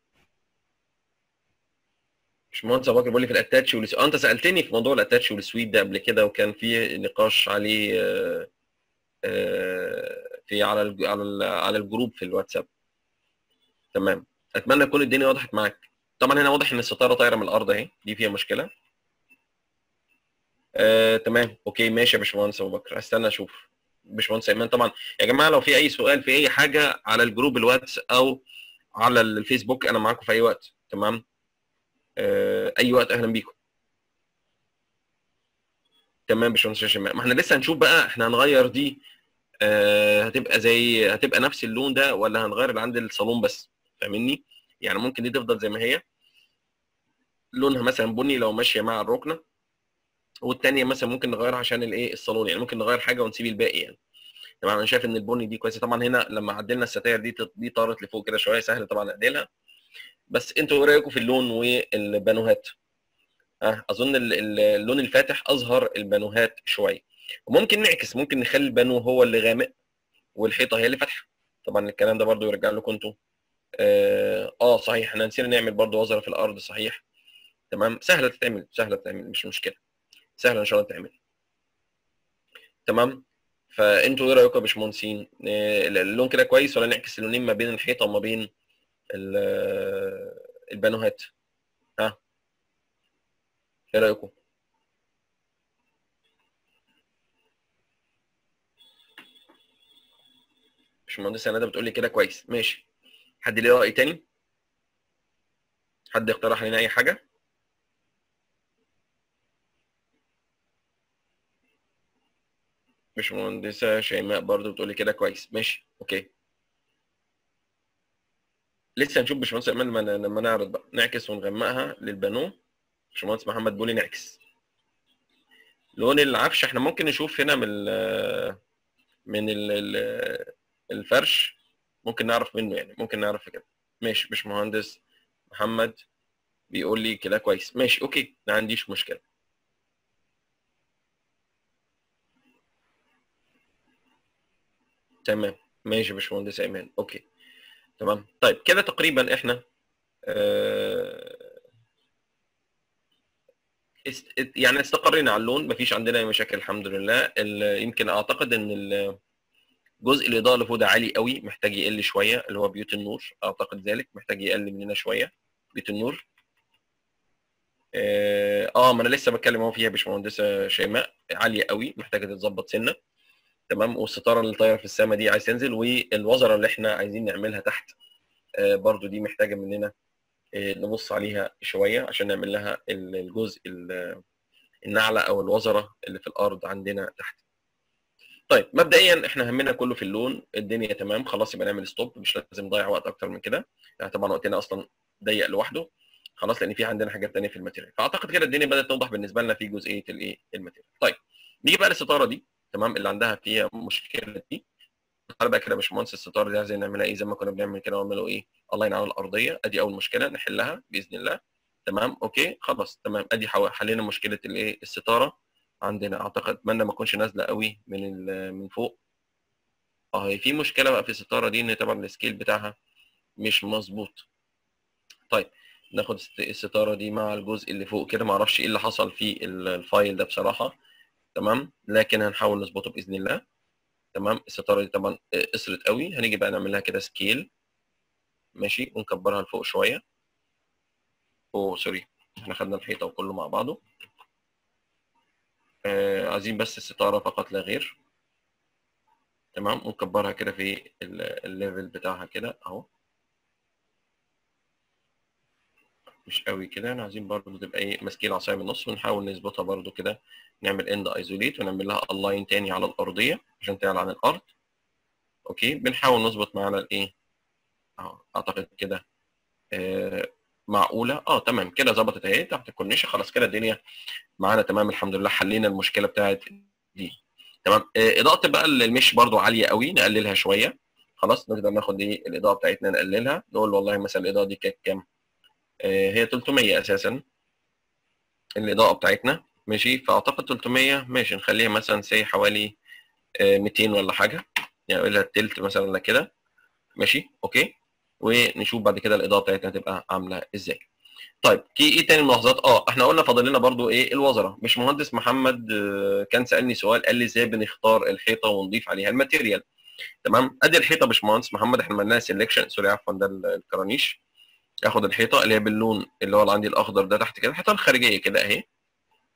باشمهندس ابو بكر بيقول لي في الاتاتش والس... اه انت سالتني في موضوع الاتاتش والسويت ده قبل كده وكان في نقاش عليه آه، آه، في على الج- على ال- على الجروب في الواتساب تمام اتمنى تكون الدنيا وضحت معاك طبعا هنا واضح ان الستاره طايره من الارض اهي دي فيها مشكله آه، تمام اوكي ماشي يا باشمهندس ابو بكر استنى اشوف باشمهندس ايمان طبعا يا جماعه لو في اي سؤال في اي حاجه على الجروب الواتس او على الفيسبوك انا معاكم في اي وقت تمام آه، اي وقت اهلا بيكم تمام باشمهندس شيماء ما احنا لسه هنشوف بقى احنا هنغير دي آه، هتبقى زي هتبقى نفس اللون ده ولا هنغير اللي عند الصالون بس فاهمني يعني ممكن دي تفضل زي ما هي لونها مثلا بني لو ماشيه مع الركنه والتانية مثلا ممكن نغيرها عشان الايه الصالون يعني ممكن نغير حاجه ونسيب الباقي يعني طبعا انا شايف ان البني دي كويسه طبعا هنا لما عدلنا الستاير دي دي طارت لفوق كده شويه سهل طبعا اعدلها بس انتوا ايه رايكم في اللون والبانوهات اه اظن ال- ال- اللون الفاتح اظهر البانوهات شويه وممكن نعكس ممكن نخلي البانو هو اللي غامق والحيطه هي اللي فاتحه طبعا الكلام ده برضو يرجع لكم انتوا اه آه، صحيح احنا نسينا نعمل برضو وزره في الارض صحيح تمام سهله تتعمل سهله تتعمل مش مشكله سهله ان شاء الله تتعمل تمام فانتوا ايه رايكم يا باشمهندسين آه، اللون كده كويس ولا نعكس اللونين ما بين الحيطه وما بين ال- آه، البانوهات ها ايه رايكم باشمهندس ندى بتقول لي كده كويس ماشي حد ليه راي تاني حد اقترح لنا اي حاجه باشمهندسه شيماء برضو بتقول لي كده كويس ماشي اوكي لسه هنشوف باشمهندس ايمان لما لما نعرض بقى نعكس ونغمقها للبانو باشمهندس محمد بيقول لي نعكس لون العفش احنا ممكن نشوف هنا من ال من ال ال الفرش ممكن نعرف منه يعني ممكن نعرف كده ماشي باشمهندس محمد بيقول لي كده كويس ماشي اوكي ما عنديش مشكله تمام ماشي يا باشمهندس ايمان اوكي تمام طيب كده تقريبا احنا آه، است... يعني استقرينا على اللون مفيش عندنا اي مشاكل الحمد لله ال- يمكن اعتقد ان ال- جزء الاضاءه اللي فوق ده عالي قوي محتاج يقل شويه اللي هو بيوت النور اعتقد ذلك محتاج يقل مننا شويه بيوت النور اه آه، ما انا لسه بتكلم اهو فيها يا باشمهندسه شيماء عاليه قوي محتاجه تتظبط سنه تمام والستاره اللي طايره في السماء دي عايز تنزل والوزره اللي احنا عايزين نعملها تحت آه، برضو دي محتاجه مننا آه، نبص عليها شويه عشان نعمل لها ال- الجزء ال- النعله او الوزره اللي في الارض عندنا تحت طيب مبدئيا احنا همنا كله في اللون الدنيا تمام خلاص يبقى نعمل ستوب مش لازم نضيع وقت اكتر من كده يعني طبعا وقتنا اصلا ضيق لوحده خلاص لان في عندنا حاجات تانية في الماتيريال فاعتقد كده الدنيا بدات توضح بالنسبه لنا في جزئيه الايه الماتيريال طيب نيجي بقى للستاره دي تمام اللي عندها فيها مشكله دي تعالى بقى كده يا باشمهندس الستاره دي عايزين نعملها ايه زي ما كنا بنعمل كده ونعمله ايه الله ينعم الارضيه ادي اول مشكله نحلها باذن الله تمام اوكي خلاص تمام ادي حو- حلينا مشكله الايه الستاره عندنا اعتقد اتمنى ما تكونش نازله قوي من ال- من فوق اه هي في مشكله بقى في الستاره دي ان طبعا السكيل بتاعها مش مظبوط طيب ناخد الست- الستاره دي مع الجزء اللي فوق كده ما اعرفش ايه اللي حصل في ال- الفايل ده بصراحه تمام لكن هنحاول نظبطه باذن الله تمام الستاره دي طبعا قصرت قوي هنيجي بقى نعمل لها كده سكيل ماشي ونكبرها لفوق شويه اوه سوري احنا خدنا الحيطه وكله مع بعضه آه عايزين بس الستاره فقط لا غير تمام ونكبرها كده في ال- الليفل بتاعها كده اهو مش قوي كده احنا عايزين برضو تبقى ايه ماسكين العصايه من النص ونحاول نظبطها برضو كده نعمل اند ايزوليت ونعمل لها الاين تاني على الارضيه عشان تعلى عن الارض اوكي بنحاول نظبط معانا الايه اهو اعتقد كده آه معقوله اه تمام كده ظبطت اهي تحت الكورنيشه خلاص كده الدنيا معانا تمام الحمد لله حلينا المشكله بتاعت دي تمام آه اضاءه بقى المش برضو عاليه قوي نقللها شويه خلاص نقدر ناخد ايه الاضاءه بتاعتنا نقللها نقول والله مثلا الاضاءه دي كانت كام آه هي 300 اساسا الاضاءه بتاعتنا ماشي فاعتقد 300 ماشي نخليها مثلا سي حوالي آه 200 ولا حاجه يعني اقول لها التلت مثلا ولا كده ماشي اوكي ونشوف بعد كده الاضاءه بتاعتنا هتبقى عامله ازاي طيب في ايه تاني ملاحظات اه احنا قلنا فاضل لنا برضو ايه الوزره مش مهندس محمد آه، كان سالني سؤال قال لي ازاي بنختار الحيطه ونضيف عليها الماتيريال تمام ادي الحيطه يا باشمهندس محمد احنا عملناها سيلكشن سوري عفوا ده ال- الكرانيش اخد الحيطه اللي هي باللون اللي هو اللي عندي الاخضر ده تحت كده الحيطه الخارجيه كده اهي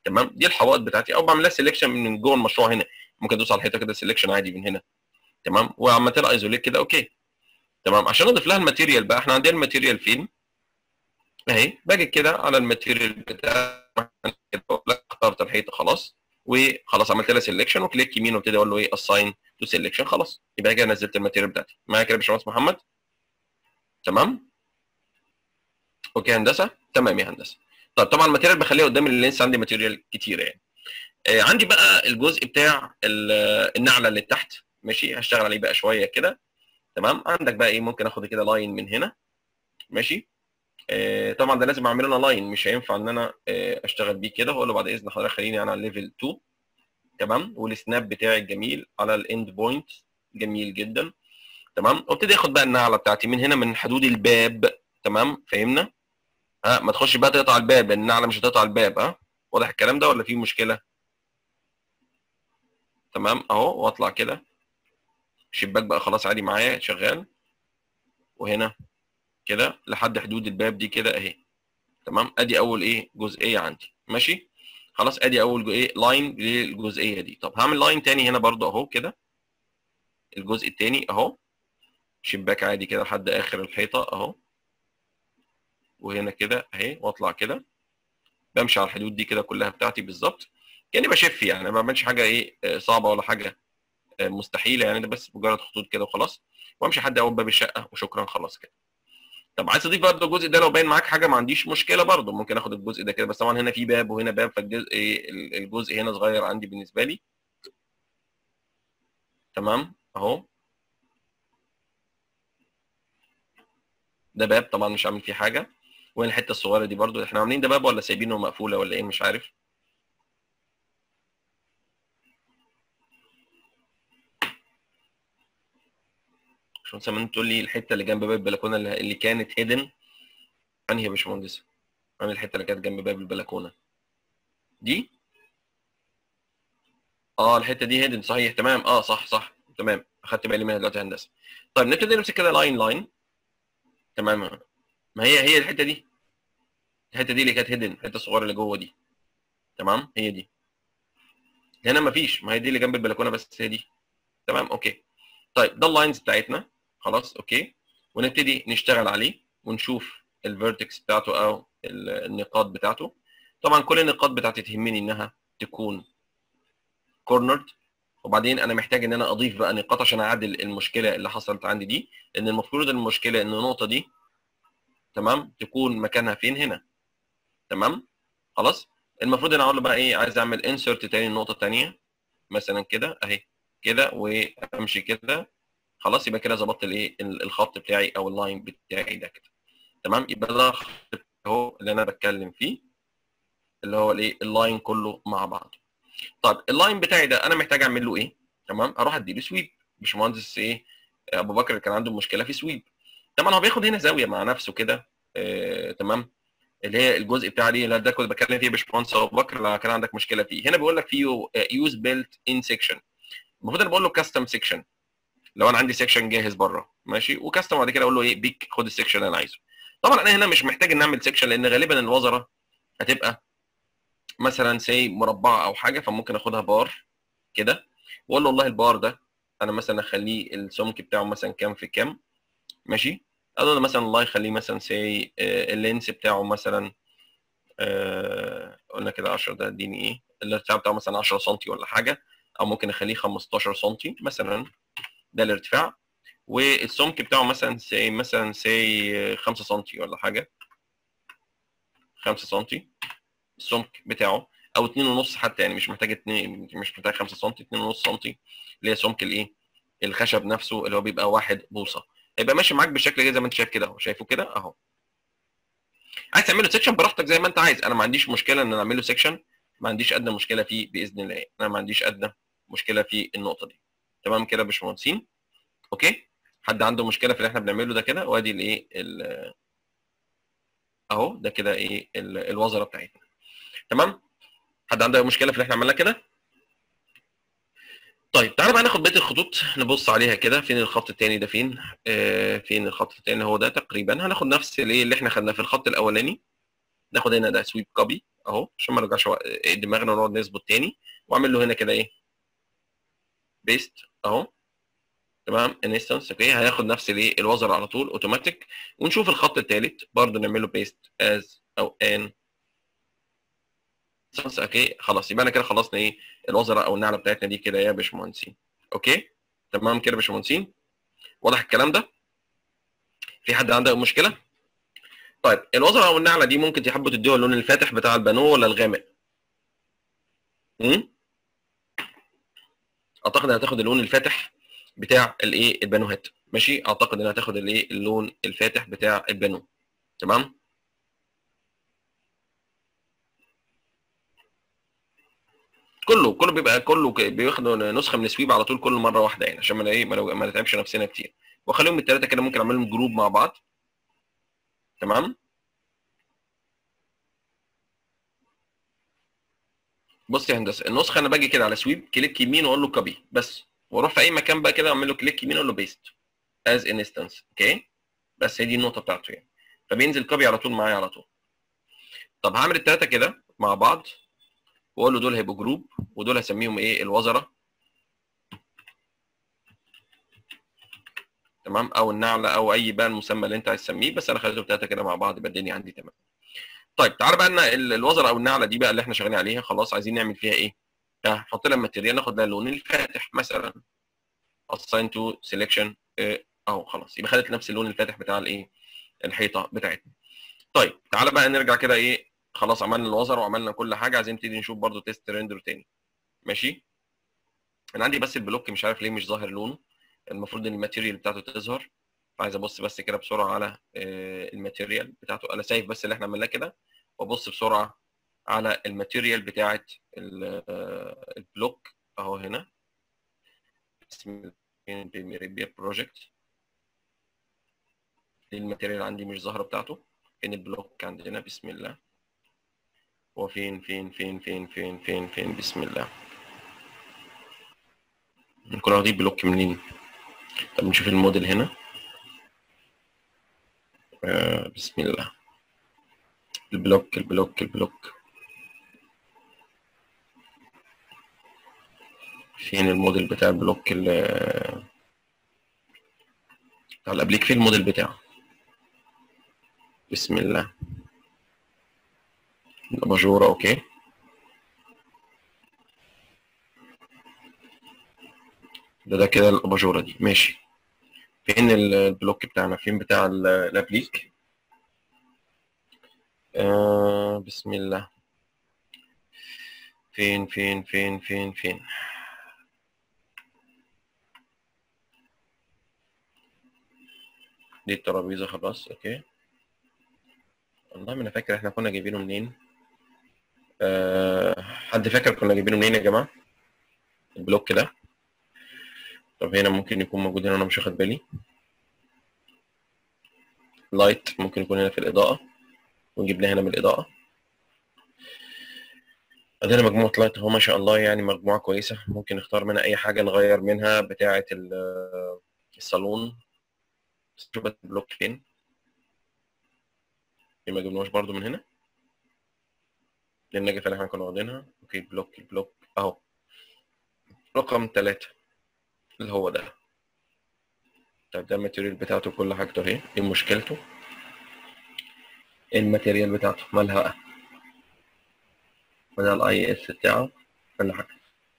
تمام دي الحوائط بتاعتي او بعمل لها سelection من جوه المشروع هنا ممكن ادوس على الحيطه كده سelection عادي من هنا تمام وعملت لها ايزوليت كده اوكي تمام عشان اضيف لها الماتيريال بقى احنا عندنا الماتيريال فين اهي باجي كده على الماتيريال بتاع اخترت الحيطه خلاص وخلاص عملت لها سelection وكليك يمين وابتدي اقول له ايه assign to selection خلاص يبقى كده نزلت الماتيريال بتاعتي معايا كده يا باشمهندس محمد تمام اوكي هندسه تمام يا هندسه طب طبعا الماتيريال بخليها قدام اللينس عندي ماتيريال كتير يعني آه عندي بقى الجزء بتاع النعله اللي تحت ماشي هشتغل عليه بقى شويه كده تمام عندك بقى ايه ممكن اخد كده لاين من هنا ماشي آه طبعا ده لازم اعمل لنا لاين مش هينفع ان انا آه اشتغل بيه كده واقول له بعد اذن حضرتك خليني انا على ليفل 2 تمام والسناب بتاعي الجميل على الاند بوينت جميل جدا تمام وابتدي اخد بقى النعله بتاعتي من هنا من حدود الباب تمام فهمنا ها ما تخش بقى تقطع الباب لان النعله مش هتقطع الباب ها واضح الكلام ده ولا في مشكله تمام اهو واطلع كده الشباك بقى خلاص عادي معايا شغال وهنا كده لحد حدود الباب دي كده اهي تمام ادي اول ايه جزئيه عندي ماشي خلاص ادي اول ايه لاين للجزئيه دي طب هعمل لاين تاني هنا برضو اهو كده الجزء التاني اهو شباك عادي كده لحد اخر الحيطه اهو وهنا كده اهي واطلع كده بمشي على الحدود دي كده كلها بتاعتي بالظبط كاني بشف يعني ما بعملش حاجه ايه صعبه ولا حاجه مستحيله يعني ده بس مجرد خطوط كده وخلاص وامشي لحد اول باب الشقه وشكرا خلاص كده طب عايز اضيف برضه الجزء ده لو باين معاك حاجه ما عنديش مشكله برضه ممكن اخد الجزء ده كده بس طبعا هنا في باب وهنا باب فالجزء الجزء هنا صغير عندي بالنسبه لي تمام اهو ده باب طبعا مش عامل فيه حاجه وين الحته الصغيره دي برضو احنا عاملين ده باب ولا سايبينه مقفوله ولا ايه مش عارف عشان سمان تقول لي الحته اللي جنب باب البلكونه اللي كانت هيدن انهي يا باشمهندس انهي الحته اللي كانت جنب باب البلكونه دي اه الحته دي هيدن صحيح تمام اه صح صح تمام اخدت بالي منها دلوقتي هندسه طيب نبتدي نمسك كده لاين لاين تمام ما هي هي الحته دي الحته دي اللي كانت هيدن الحته الصغيره اللي جوه دي تمام هي دي هنا مفيش ما هي دي اللي جنب البلكونه بس هي دي تمام اوكي طيب ده اللاينز بتاعتنا خلاص اوكي ونبتدي نشتغل عليه ونشوف الفيرتكس بتاعته او النقاط بتاعته طبعا كل النقاط بتاعتي تهمني انها تكون كورنرد وبعدين انا محتاج ان انا اضيف بقى نقاط عشان اعدل المشكله اللي حصلت عندي دي لان المفروض المشكله ان النقطه دي تمام تكون مكانها فين هنا تمام خلاص المفروض انا اقول له بقى ايه عايز اعمل انسرت تاني نقطه ثانيه مثلا كده اهي كده وامشي كده خلاص يبقى كده ظبطت الايه الخط بتاعي او اللاين بتاعي ده كده تمام يبقى ده الخط اهو اللي انا بتكلم فيه اللي هو الايه اللاين كله مع بعض طب اللاين بتاعي ده انا محتاج اعمل له ايه تمام اروح اديله سويب باشمهندس ايه ابو بكر كان عنده مشكله في سويب طبعا هو بياخد هنا زاويه مع نفسه كده آه، تمام اللي هي الجزء بتاع دي اللي ده كنت بتكلم فيه باشمهندس ابو بكر لو كان عندك مشكله فيه هنا بيقول لك فيه يوز بيلت ان سيكشن المفروض انا بقول له كاستم سيكشن لو انا عندي سيكشن جاهز بره ماشي وكاستم بعد كده اقول له ايه بيك خد السيكشن اللي انا عايزه طبعا انا هنا مش محتاج ان اعمل سيكشن لان غالبا الوزره هتبقى مثلا سي مربعه او حاجه فممكن اخدها بار كده واقول له والله البار ده انا مثلا اخليه السمك بتاعه مثلا كام في كام ماشي اقول له مثلا الله يخليه مثلا سي اللينس بتاعه مثلا آه، قلنا كده 10 ده اديني ايه الارتفاع بتاعه مثلا 10 سم ولا حاجه او ممكن اخليه 15 سم مثلا ده الارتفاع والسمك بتاعه مثلا سي مثلا سي 5 سم ولا حاجه 5 سم السمك بتاعه او 2.5 حتى يعني مش محتاج 2 مش محتاج 5 سم 2.5 سم اللي هي سمك الايه الخشب نفسه اللي هو بيبقى واحد بوصه هيبقى ماشي معاك بالشكل كده زي ما انت شايف كده اهو شايفه كده اهو عايز تعمله سيكشن براحتك زي ما انت عايز انا ما عنديش مشكله ان انا اعمله سيكشن ما عنديش ادنى مشكله فيه باذن الله انا ما عنديش ادنى مشكله في النقطه دي تمام كده يا باشمهندسين اوكي حد عنده مشكله في اللي احنا بنعمله ده كده وادي الايه اهو ده كده ايه الوزره بتاعتنا تمام حد عنده مشكله في اللي احنا عملناه كده طيب تعالى بقى ناخد بقيه الخطوط نبص عليها كده فين الخط الثاني ده فين آه فين الخط الثاني هو ده تقريبا هناخد نفس الايه اللي احنا خدناه في الخط الاولاني ناخد هنا ده سويب كوبي اهو عشان ما نرجعش وق- دماغنا ونقعد نظبط تاني واعمل له هنا كده ايه بيست اهو تمام انستنس اوكي هياخد نفس الايه الوزر على طول اوتوماتيك ونشوف الخط الثالث برضه نعمل له بيست از او ان اوكي خلاص يبقى انا كده خلصنا ايه الوزره او النعله بتاعتنا دي كده يا باشمهندسين اوكي تمام كده يا باشمهندسين واضح الكلام ده في حد عنده مشكله طيب الوزره او النعله دي ممكن تحبوا تديها اللون الفاتح بتاع البانو ولا الغامق امم اعتقد هتاخد اللون الفاتح بتاع الايه البانوهات ماشي اعتقد انها هتاخد الايه اللون الفاتح بتاع البانو تمام كله كله بيبقى كله ك- بياخدوا نسخه من السويب على طول كل مره واحده يعني عشان ما ايه ما لو- ما نتعبش نفسنا كتير واخليهم الثلاثه كده ممكن اعمل لهم جروب مع بعض تمام بص يا هندسه النسخه انا باجي كده على سويب كليك يمين واقول له كوبي بس واروح في اي مكان بقى كده اعمل له كليك يمين اقول له بيست از انستنس اوكي بس هي دي النقطه بتاعته يعني فبينزل كوبي على طول معايا على طول طب هعمل الثلاثه كده مع بعض واقول له دول هيبقوا جروب ودول هسميهم ايه الوزره تمام او النعله او اي بقى المسمى اللي انت عايز تسميه بس انا خليتهم ثلاثه كده مع بعض يبقى الدنيا عندي تمام طيب تعالى بقى لنا ال- الوزره او النعله دي بقى اللي احنا شغالين عليها خلاص عايزين نعمل فيها ايه؟ اه، نحط لها ماتيريال ناخد لها اللون الفاتح مثلا assign to selection اه، اهو خلاص يبقى خدت نفس اللون الفاتح بتاع الايه؟ الحيطه بتاعتنا. طيب تعالى بقى نرجع كده ايه خلاص عملنا الوزر وعملنا كل حاجه عايزين نبتدي نشوف برضو تيست ريندر تاني ماشي؟ انا عندي بس البلوك مش عارف ليه مش ظاهر لونه المفروض ان الماتيريال بتاعته تظهر عايز ابص بس كده بسرعه على اه، الماتيريال بتاعته انا شايف بس اللي احنا عملناه كده وابص بسرعه على الماتيريال بتاعه ال- آه، البلوك اهو هنا اسم الميريبيا بروجكت دي الماتيريال عندي مش ظاهره بتاعته فين البلوك عندنا بسم الله هو فين فين فين فين فين فين فين بسم الله نكون واخدين بلوك منين طب نشوف الموديل هنا آه بسم الله البلوك البلوك البلوك فين الموديل بتاع البلوك ال- بتاع الابليك فين الموديل بتاعه بسم الله الاباجوره اوكي ده ده كده الاباجوره دي ماشي فين ال- البلوك بتاعنا فين بتاع ال- الابليك آه بسم الله فين فين فين فين فين دي الترابيزه خلاص اوكي والله ما انا فاكر احنا كنا جايبينه منين أه حد فاكر كنا جايبينه منين يا جماعه البلوك ده طب هنا ممكن يكون موجود هنا انا مش واخد بالي لايت ممكن يكون هنا في الاضاءه ونجيبناه هنا من الاضاءه عندنا مجموعه لايت اهو ما شاء الله يعني مجموعه كويسه ممكن نختار منها اي حاجه نغير منها بتاعه ال- الصالون شوف بس البلوك فين ليه ما جبناهوش برضو من هنا للنجفة اللي احنا كنا واخدينها اوكي بلوك البلوك اهو رقم ثلاثة اللي هو ده طيب ده الماتيريال بتاعته كل حاجته اهي ايه مشكلته ايه الماتيريال بتاعته مالها بقى وده الاي اس بتاعه كل حاجة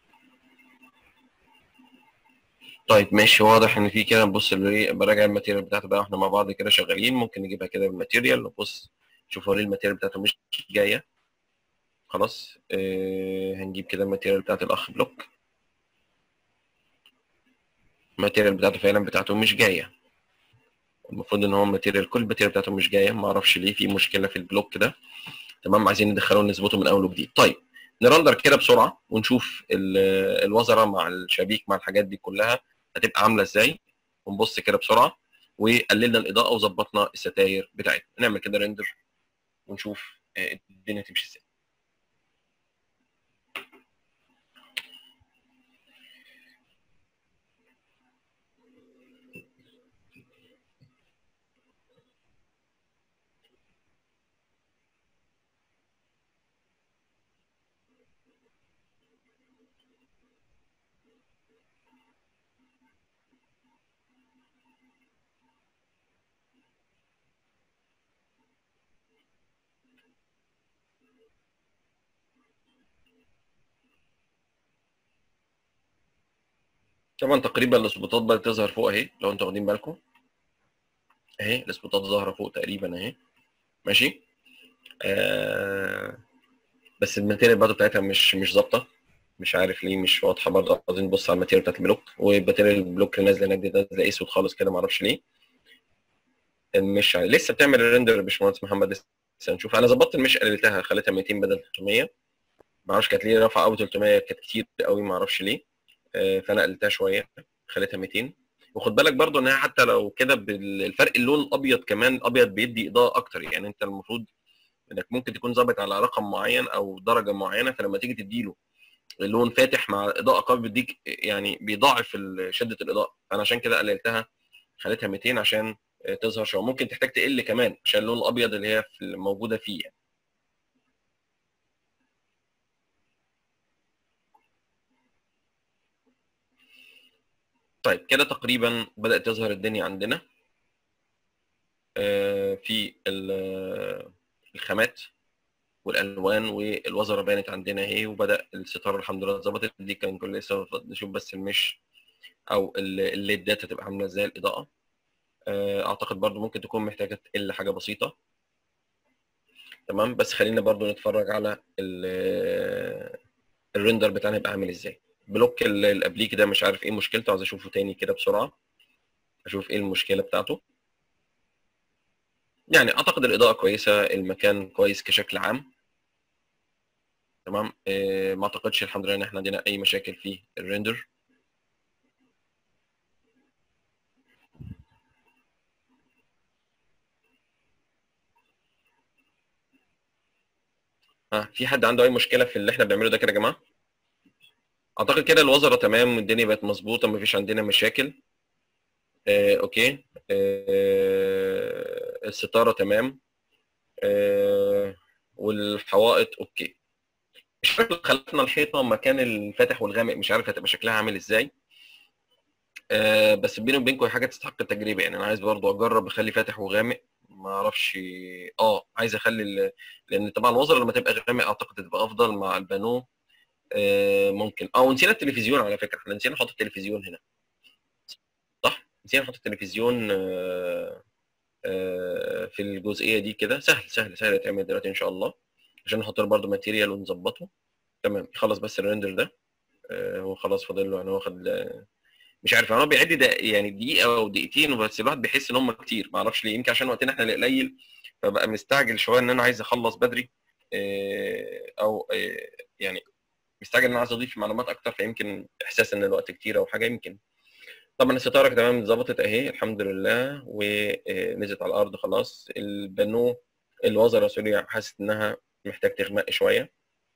طيب ماشي واضح ان في كده نبص اللي براجع الماتيريال بتاعته بقى احنا مع بعض كده شغالين ممكن نجيبها كده بالماتيريال نبص نشوف هو ليه الماتيريال بتاعته مش جايه خلاص اه هنجيب كده الماتيريال بتاعت الاخ بلوك الماتيريال بتاعته فعلا بتاعته مش جايه المفروض ان هو الماتيريال كل الماتيريال بتاعته مش جايه ما اعرفش ليه في مشكله في البلوك ده تمام عايزين ندخله ونظبطه من اول وجديد طيب نرندر كده بسرعه ونشوف ال- الوزره مع الشبيك مع الحاجات دي كلها هتبقى عامله ازاي ونبص كده بسرعه وقللنا الاضاءه وظبطنا الستاير بتاعتنا نعمل كده ريندر ونشوف آه، الدنيا تمشي ازاي طبعا تقريبا الاسبوتات بدات تظهر فوق اهي لو انتوا واخدين بالكم اهي الاسبوتات ظاهره فوق تقريبا اهي ماشي آه بس الماتيريال برضه بتاعتها مش مش ظابطه مش عارف ليه مش واضحه برضه عايزين نبص على الماتيريال بتاعت البلوك والماتيريال البلوك اللي نازله هناك دي نازله اسود خالص كده معرفش ليه مش عارف. لسه بتعمل الريندر يا باشمهندس محمد لسه هنشوف انا ظبطت المش قللتها خليتها 200 بدل 300 معرفش كانت ليه رافعه قوي 300 كانت كتير قوي معرفش ليه آه، فانا قللتها شويه خليتها 200 وخد بالك برضو انها حتى لو كده بالفرق اللون الابيض كمان الابيض بيدي اضاءه اكتر يعني انت المفروض انك ممكن تكون ظابط على رقم معين او درجه معينه فلما تيجي تديله اللون فاتح مع اضاءه قوي بيديك يعني بيضاعف ال- شده الاضاءه فانا عشان كده قللتها خليتها 200 عشان آه، تظهر شويه ممكن تحتاج تقل كمان عشان اللون الابيض اللي هي في- موجوده فيه يعني. طيب كده تقريبا بدأت تظهر الدنيا عندنا آه، في ال- الخامات والالوان والوزره بانت عندنا اهي وبدا الستاره الحمد لله اتظبطت دي كان كل لسه نشوف بس المش او ال- الليدات هتبقى عامله ازاي الاضاءه آه، اعتقد برضو ممكن تكون محتاجه تقل حاجه بسيطه تمام بس خلينا برضو نتفرج على ال- الريندر بتاعنا يبقى عامل ازاي بلوك ال- الابليك ده مش عارف ايه مشكلته عايز اشوفه تاني كده بسرعه اشوف ايه المشكله بتاعته يعني اعتقد الاضاءه كويسه المكان كويس كشكل عام تمام آه، ما اعتقدش الحمد لله ان احنا عندنا اي مشاكل في الريندر ها في حد عنده اي مشكله في اللي احنا بنعمله ده كده يا جماعه اعتقد كده الوزره تمام والدنيا بقت مظبوطه مفيش عندنا مشاكل آه، اوكي آه، الستاره تمام آه، والحوائط اوكي مش فاكر خلفنا الحيطه مكان الفاتح والغامق مش عارف هتبقى شكلها عامل ازاي آه، بس بيني وبينكم هي حاجه تستحق التجربه يعني انا عايز برضو اجرب اخلي فاتح وغامق ما اعرفش اه عايز اخلي ال... لان طبعا الوزره لما تبقى غامق اعتقد تبقى افضل مع البانو آه، ممكن اه ونسينا التلفزيون على فكره احنا نسينا نحط التلفزيون هنا صح نسينا نحط التلفزيون آه، آه، في الجزئيه دي كده سهل سهل سهل يتعمل دلوقتي ان شاء الله عشان نحط له برده ماتيريال ونظبطه تمام يخلص بس الريندر ده آه، هو خلاص فاضل له يعني هو واخد آه، مش عارف هو بيعد ده يعني دقيقه او دقيقتين بس الواحد بيحس ان هم كتير ما اعرفش ليه يمكن عشان وقتنا احنا اللي قليل فبقى مستعجل شويه ان انا عايز اخلص بدري آه، او آه، يعني مستعجل ان انا عايز اضيف معلومات اكتر فيمكن احساس ان الوقت كتير او حاجه يمكن طبعا الستاره تمام اتظبطت اهي الحمد لله ونزلت على الارض خلاص البانو الوزره سوري حاسس انها محتاج تغمق شويه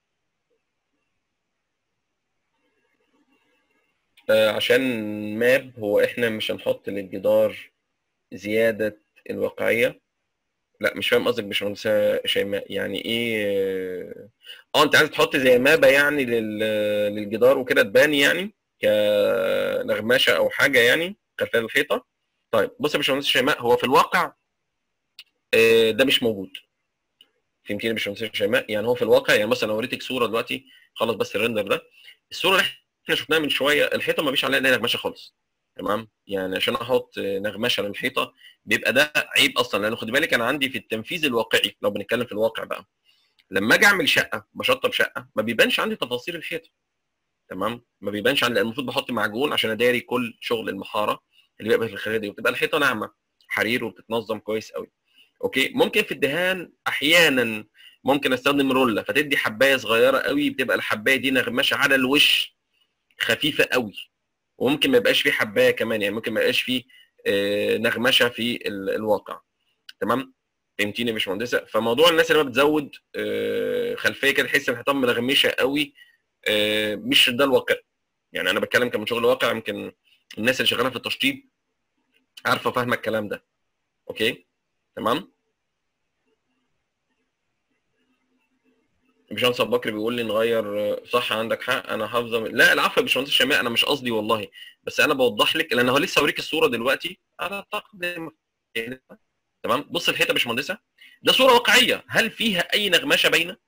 آه، عشان ماب هو احنا مش هنحط للجدار زياده الواقعيه لا مش فاهم قصدك باشمهندسه شيماء يعني ايه اه انت عايز تحط زي مابه يعني لل... للجدار وكده تبان يعني كنغمشه او حاجه يعني خلفيه الحيطه طيب بص يا باشمهندس شيماء هو في الواقع آه، ده مش موجود فهمتيني يا باشمهندس شيماء يعني هو في الواقع يعني مثلا لو وريتك صوره دلوقتي خلص بس الريندر ده الصوره اللي احنا شفناها من شويه الحيطه ما فيش عليها اي نغمشه خالص تمام يعني عشان احط نغمشه للحيطه بيبقى ده عيب اصلا لانه خد بالك انا عندي في التنفيذ الواقعي لو بنتكلم في الواقع بقى لما اجي اعمل شقه بشطب شقه ما بيبانش عندي تفاصيل الحيطه تمام ما بيبانش عندي المفروض بحط معجون عشان اداري كل شغل المحاره اللي بيبقى في الخارجيه دي وبتبقى الحيطه ناعمه حرير وبتتنظم كويس قوي اوكي ممكن في الدهان احيانا ممكن استخدم روله فتدي حبايه صغيره قوي بتبقى الحبايه دي نغمشه على الوش خفيفه قوي وممكن ما يبقاش فيه حبايه كمان يعني ممكن ما يبقاش فيه آه، نغمشه في ال- الواقع تمام فهمتيني يا باشمهندسه فموضوع الناس اللي ما بتزود آه، خلفيه كده تحس ان الحيطان ملغمشه قوي آه، مش ده الواقع يعني انا بتكلم كمن شغل واقع يمكن الناس اللي شغاله في التشطيب عارفه فاهمه الكلام ده اوكي تمام باشمهندس ابو بكر بيقول لي نغير آه، صح عندك حق انا حافظه من... لا العفو يا باشمهندس شيماء انا مش قصدي والله بس انا بوضح لك لان هو لسه اوريك الصوره دلوقتي على تقدم تمام بص الحيطه يا باشمهندسه ده صوره واقعيه هل فيها اي نغمشه باينه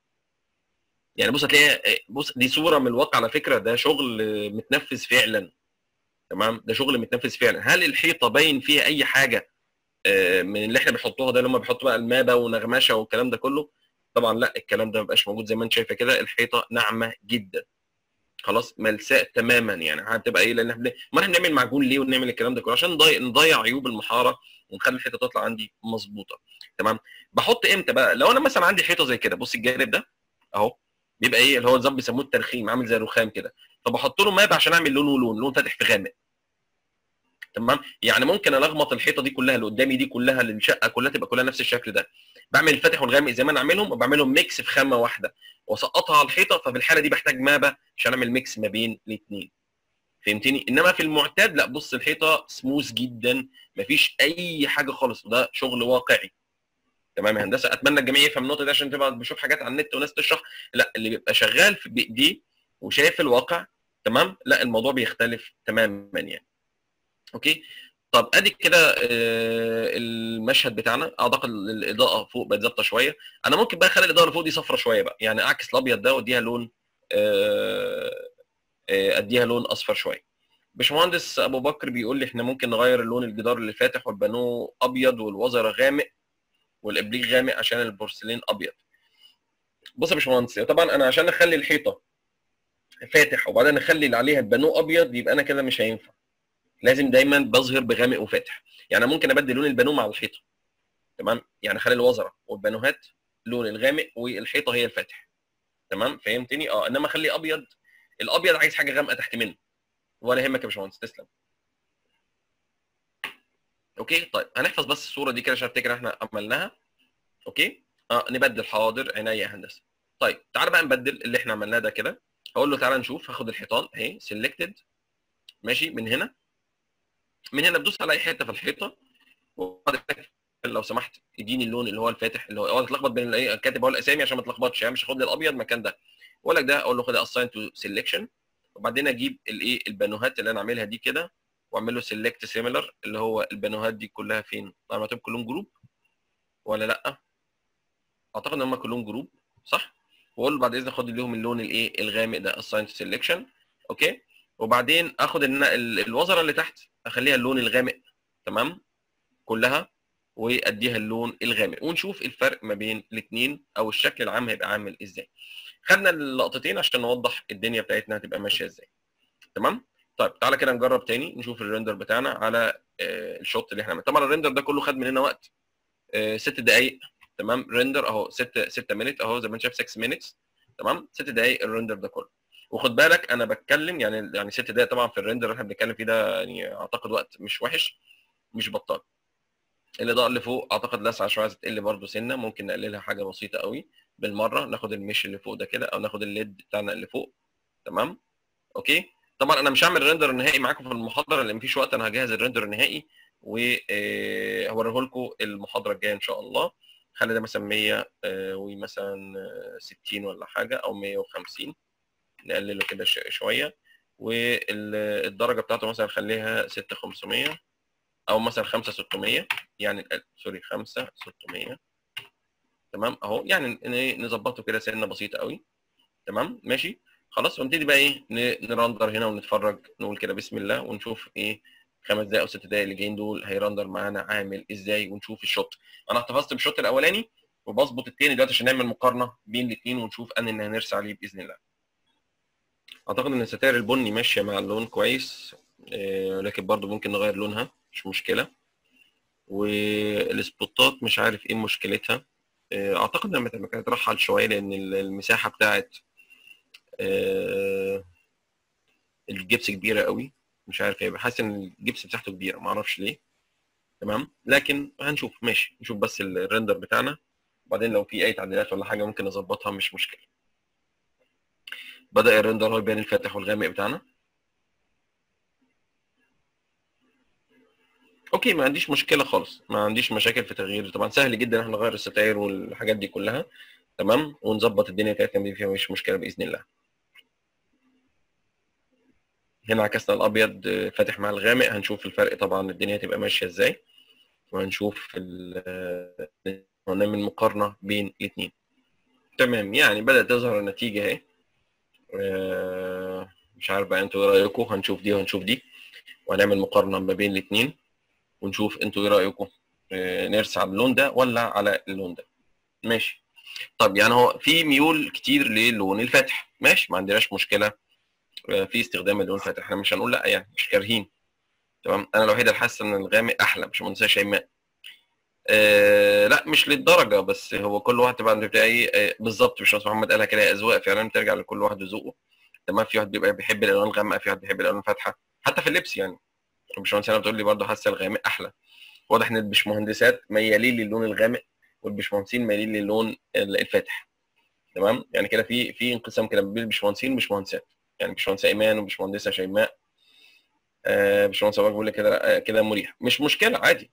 يعني بص هتلاقي بص دي صوره من الواقع على فكره ده شغل متنفذ فعلا تمام ده شغل متنفذ فعلا هل الحيطه باين فيها اي حاجه آه، من اللي احنا بنحطوها ده اللي هم بيحطوا بقى المابه ونغمشه والكلام ده كله طبعا لا الكلام ده ما بقاش موجود زي ما انت شايفه كده الحيطه ناعمه جدا خلاص ملساء تماما يعني هتبقى ايه لان احنا ما احنا بنعمل معجون ليه ونعمل الكلام ده كله عشان نضيع نضيع عيوب المحاره ونخلي الحيطه تطلع عندي مظبوطه تمام بحط امتى بقى لو انا مثلا عندي حيطه زي كده بص الجانب ده اهو بيبقى ايه اللي هو نظام بيسموه الترخيم عامل زي الرخام كده فبحط له ماب عشان اعمل لون ولون لون فاتح في غامق تمام يعني ممكن الخبط الحيطه دي كلها اللي قدامي دي كلها للشقه كلها تبقى كلها نفس الشكل ده بعمل الفاتح والغامق زي ما انا اعملهم وبعملهم ميكس في خامه واحده واسقطها على الحيطه ففي الحاله دي بحتاج مابه عشان اعمل ميكس ما بين الاثنين فهمتني انما في المعتاد لا بص الحيطه سموث جدا مفيش اي حاجه خالص وده شغل واقعي تمام يا هندسه اتمنى الجميع يفهم النقطه دي عشان تبقى بشوف حاجات على النت وناس تشرح لا اللي بيبقى شغال في بايديه وشايف الواقع تمام لا الموضوع بيختلف تماما يعني اوكي طب ادي كده آه، المشهد بتاعنا اعتقد الاضاءه فوق بقت ظابطه شويه انا ممكن بقى اخلي الاضاءه اللي فوق دي صفرة شويه بقى يعني اعكس الابيض ده واديها لون آه، آه، اديها لون اصفر شويه باشمهندس ابو بكر بيقول لي احنا ممكن نغير اللون الجدار اللي فاتح والبانو ابيض والوزره غامق والابليك غامق عشان البورسلين ابيض بص يا باشمهندس طبعا انا عشان اخلي الحيطه فاتح وبعدين اخلي اللي عليها البانو ابيض يبقى انا كده مش هينفع لازم دايما بظهر بغامق وفاتح يعني أنا ممكن ابدل لون البانو مع الحيطه تمام يعني اخلي الوزره والبانوهات لون الغامق والحيطه هي الفاتح تمام فهمتني اه انما اخلي ابيض الابيض عايز حاجه غامقه تحت منه ولا يهمك يا باشمهندس تسلم اوكي طيب هنحفظ بس الصوره دي كده عشان افتكر احنا عملناها اوكي اه نبدل حاضر عينيا يا هندسه طيب تعالى بقى نبدل اللي احنا عملناه ده كده هقول له تعالى نشوف هاخد الحيطان اهي سيلكتد ماشي من هنا من هنا بدوس على اي حته في الحيطه وبعد كده لو سمحت اديني اللون اللي هو الفاتح اللي هو اوعى تتلخبط بين الايه كاتب اهو الاسامي عشان ما تلخبطش يعني مش هاخد لي الابيض مكان ده اقول لك ده اقول له خد اساين تو سيلكشن وبعدين اجيب الايه البانوهات اللي انا عاملها دي كده واعمل له سيلكت سيميلر اللي هو البانوهات دي كلها فين؟ طبعا هتبقى كلهم جروب ولا لا؟ اعتقد ان هم كلهم جروب صح؟ واقول له بعد اذنك خد لهم اللون الايه الغامق ده اساين تو سيلكشن اوكي؟ وبعدين اخد الن- ال- الوزره اللي تحت اخليها اللون الغامق تمام؟ كلها واديها اللون الغامق ونشوف الفرق ما بين الاثنين او الشكل العام هيبقى عامل ازاي. خدنا اللقطتين عشان نوضح الدنيا بتاعتنا هتبقى ماشيه ازاي. تمام؟ طيب تعالى كده نجرب تاني نشوف الريندر بتاعنا على آه، الشوت اللي احنا عملناه طبعا الريندر ده كله خد مننا وقت آه، ست دقائق تمام ريندر اهو 6 6 مينت اهو زي ما انت شايف 6 مينتس تمام ست دقائق الريندر ده كله وخد بالك انا بتكلم يعني يعني ست دقائق طبعا في الريندر اللي احنا بنتكلم فيه ده يعني اعتقد وقت مش وحش مش بطال الاضاءه اللي فوق اعتقد لسعه شويه عايزه تقل برده سنه ممكن نقللها حاجه بسيطه قوي بالمره ناخد المش اللي فوق ده كده او ناخد الليد بتاعنا اللي فوق تمام اوكي طبعا انا مش هعمل ريندر نهائي معاكم في المحاضره لان مفيش وقت انا هجهز الريندر النهائي وهوريه لكم المحاضره الجايه ان شاء الله خلي ده مثلا 100 آه، ومثلا آه، 60 ولا حاجه او 150 نقلله كده ش- شويه والدرجه بتاعته مثلا خليها 6500 او مثلا 5600 يعني ال- سوري 5600 تمام اهو يعني ن- نظبطه كده سنه بسيطه قوي تمام ماشي خلاص ونبتدي بقى ايه ن- نرندر هنا ونتفرج نقول كده بسم الله ونشوف ايه خمس دقايق او ست دقايق اللي جايين دول هيرندر معانا عامل ازاي ونشوف الشوط انا احتفظت بالشوط الاولاني وبظبط التاني دلوقتي عشان نعمل مقارنه بين الاثنين ونشوف ان اللي هنرسى عليه باذن الله اعتقد ان الستائر البني ماشيه مع اللون كويس آه، لكن برضو ممكن نغير لونها مش مشكله والسبوتات مش عارف ايه مشكلتها آه، اعتقد انها كانت هترحل شويه لان ال- المساحه بتاعت آه، الجبس كبيره قوي مش عارف ايه حاسس ان الجبس مساحته كبيره ما اعرفش ليه تمام لكن هنشوف ماشي نشوف بس الريندر بتاعنا وبعدين لو في اي تعديلات ولا حاجه ممكن نظبطها مش مشكله بدا الريندر هو يبان الفاتح والغامق بتاعنا اوكي ما عنديش مشكله خالص ما عنديش مشاكل في تغيير طبعا سهل جدا احنا نغير الستاير والحاجات دي كلها تمام ونظبط الدنيا بتاعتنا دي فيها مش مشكله باذن الله هنا عكسنا الابيض آه، فاتح مع الغامق هنشوف الفرق طبعا الدنيا هتبقى ماشيه ازاي وهنشوف ال- آه، هنعمل مقارنه بين الاثنين تمام يعني بدات تظهر النتيجه اهي آه، مش عارف بقى انتوا ايه رايكم هنشوف دي وهنشوف دي وهنعمل مقارنه ما بين الاثنين ونشوف انتوا ايه رايكم آه، نرسى على اللون ده ولا على اللون ده ماشي طب يعني هو في ميول كتير للون الفاتح ماشي ما عندناش مشكله آه، في استخدام اللون الفاتح احنا مش هنقول لا يعني مش كارهين تمام انا الوحيد اللي حاسس ان الغامق احلى مش منساه شيماء آه لا مش للدرجه بس هو كل واحد بقى بتاعي آه بالظبط مش محمد قالها كده اذواق فعلا بترجع لكل واحد وذوقه تمام في واحد بيبقى بيحب الالوان الغامقه في واحد بيحب الالوان الفاتحه حتى في اللبس يعني مش انا بتقول لي برضه حاسه الغامق احلى واضح ان البشمهندسات ميالين للون الغامق والبشمهندسين ميالين للون ال- الفاتح تمام يعني كده في في انقسام كده بين البشمهندسين والبشمهندسات يعني باشمهندسه ايمان وباشمهندسه شيماء آه باشمهندس ابو بيقول لي كده آه، كده مريح مش مشكله عادي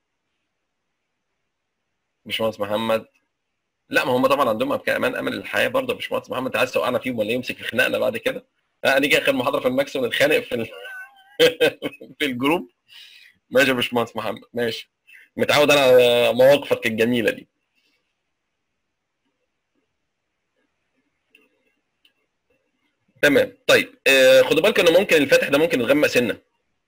باشمهندس محمد لا ما هم طبعا عندهم ابكاء امان امل الحياه برضه يا باشمهندس محمد انت عايز توقعنا فيهم ولا يمسك في خناقنا بعد كده لا نيجي اخر محاضره في الماكس ونتخانق في ال... في الجروب ماشي يا باشمهندس محمد ماشي متعود انا على مواقفك الجميله دي تمام طيب آه خدوا بالكم ان ممكن الفاتح ده ممكن يتغمق سنه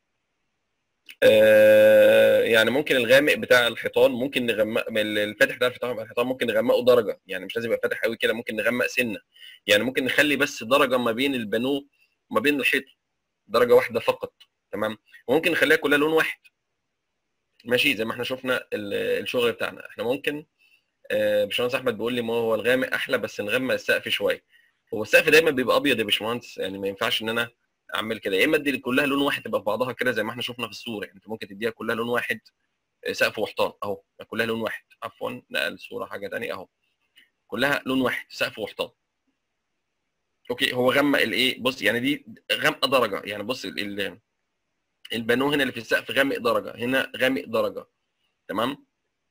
آه يعني ممكن الغامق بتاع الحيطان ممكن نغمق الفاتح بتاع الحيطان الحيطان ممكن نغمقه درجه يعني مش لازم يبقى فاتح قوي كده ممكن نغمق سنه يعني ممكن نخلي بس درجه ما بين البانو وما بين الحيط درجه واحده فقط تمام وممكن نخليها كلها لون واحد ماشي زي ما احنا شفنا ال- الشغل بتاعنا احنا ممكن آه، باشمهندس احمد بيقول لي ما هو الغامق احلى بس نغمق السقف شويه هو السقف دايما بيبقى ابيض يا باشمهندس يعني ما ينفعش ان انا اعمل كده يا اما ادي كلها لون واحد تبقى في بعضها كده زي ما احنا شفنا في الصوره يعني انت ممكن تديها كلها لون واحد آه، سقف وحيطان اهو كلها لون واحد عفوا نقل الصوره حاجه ثانيه اهو كلها لون واحد سقف وحيطان اوكي هو غمق الايه بص يعني دي غمقه درجه يعني بص ال- ال- البانو هنا اللي في السقف غامق درجه هنا غامق درجه تمام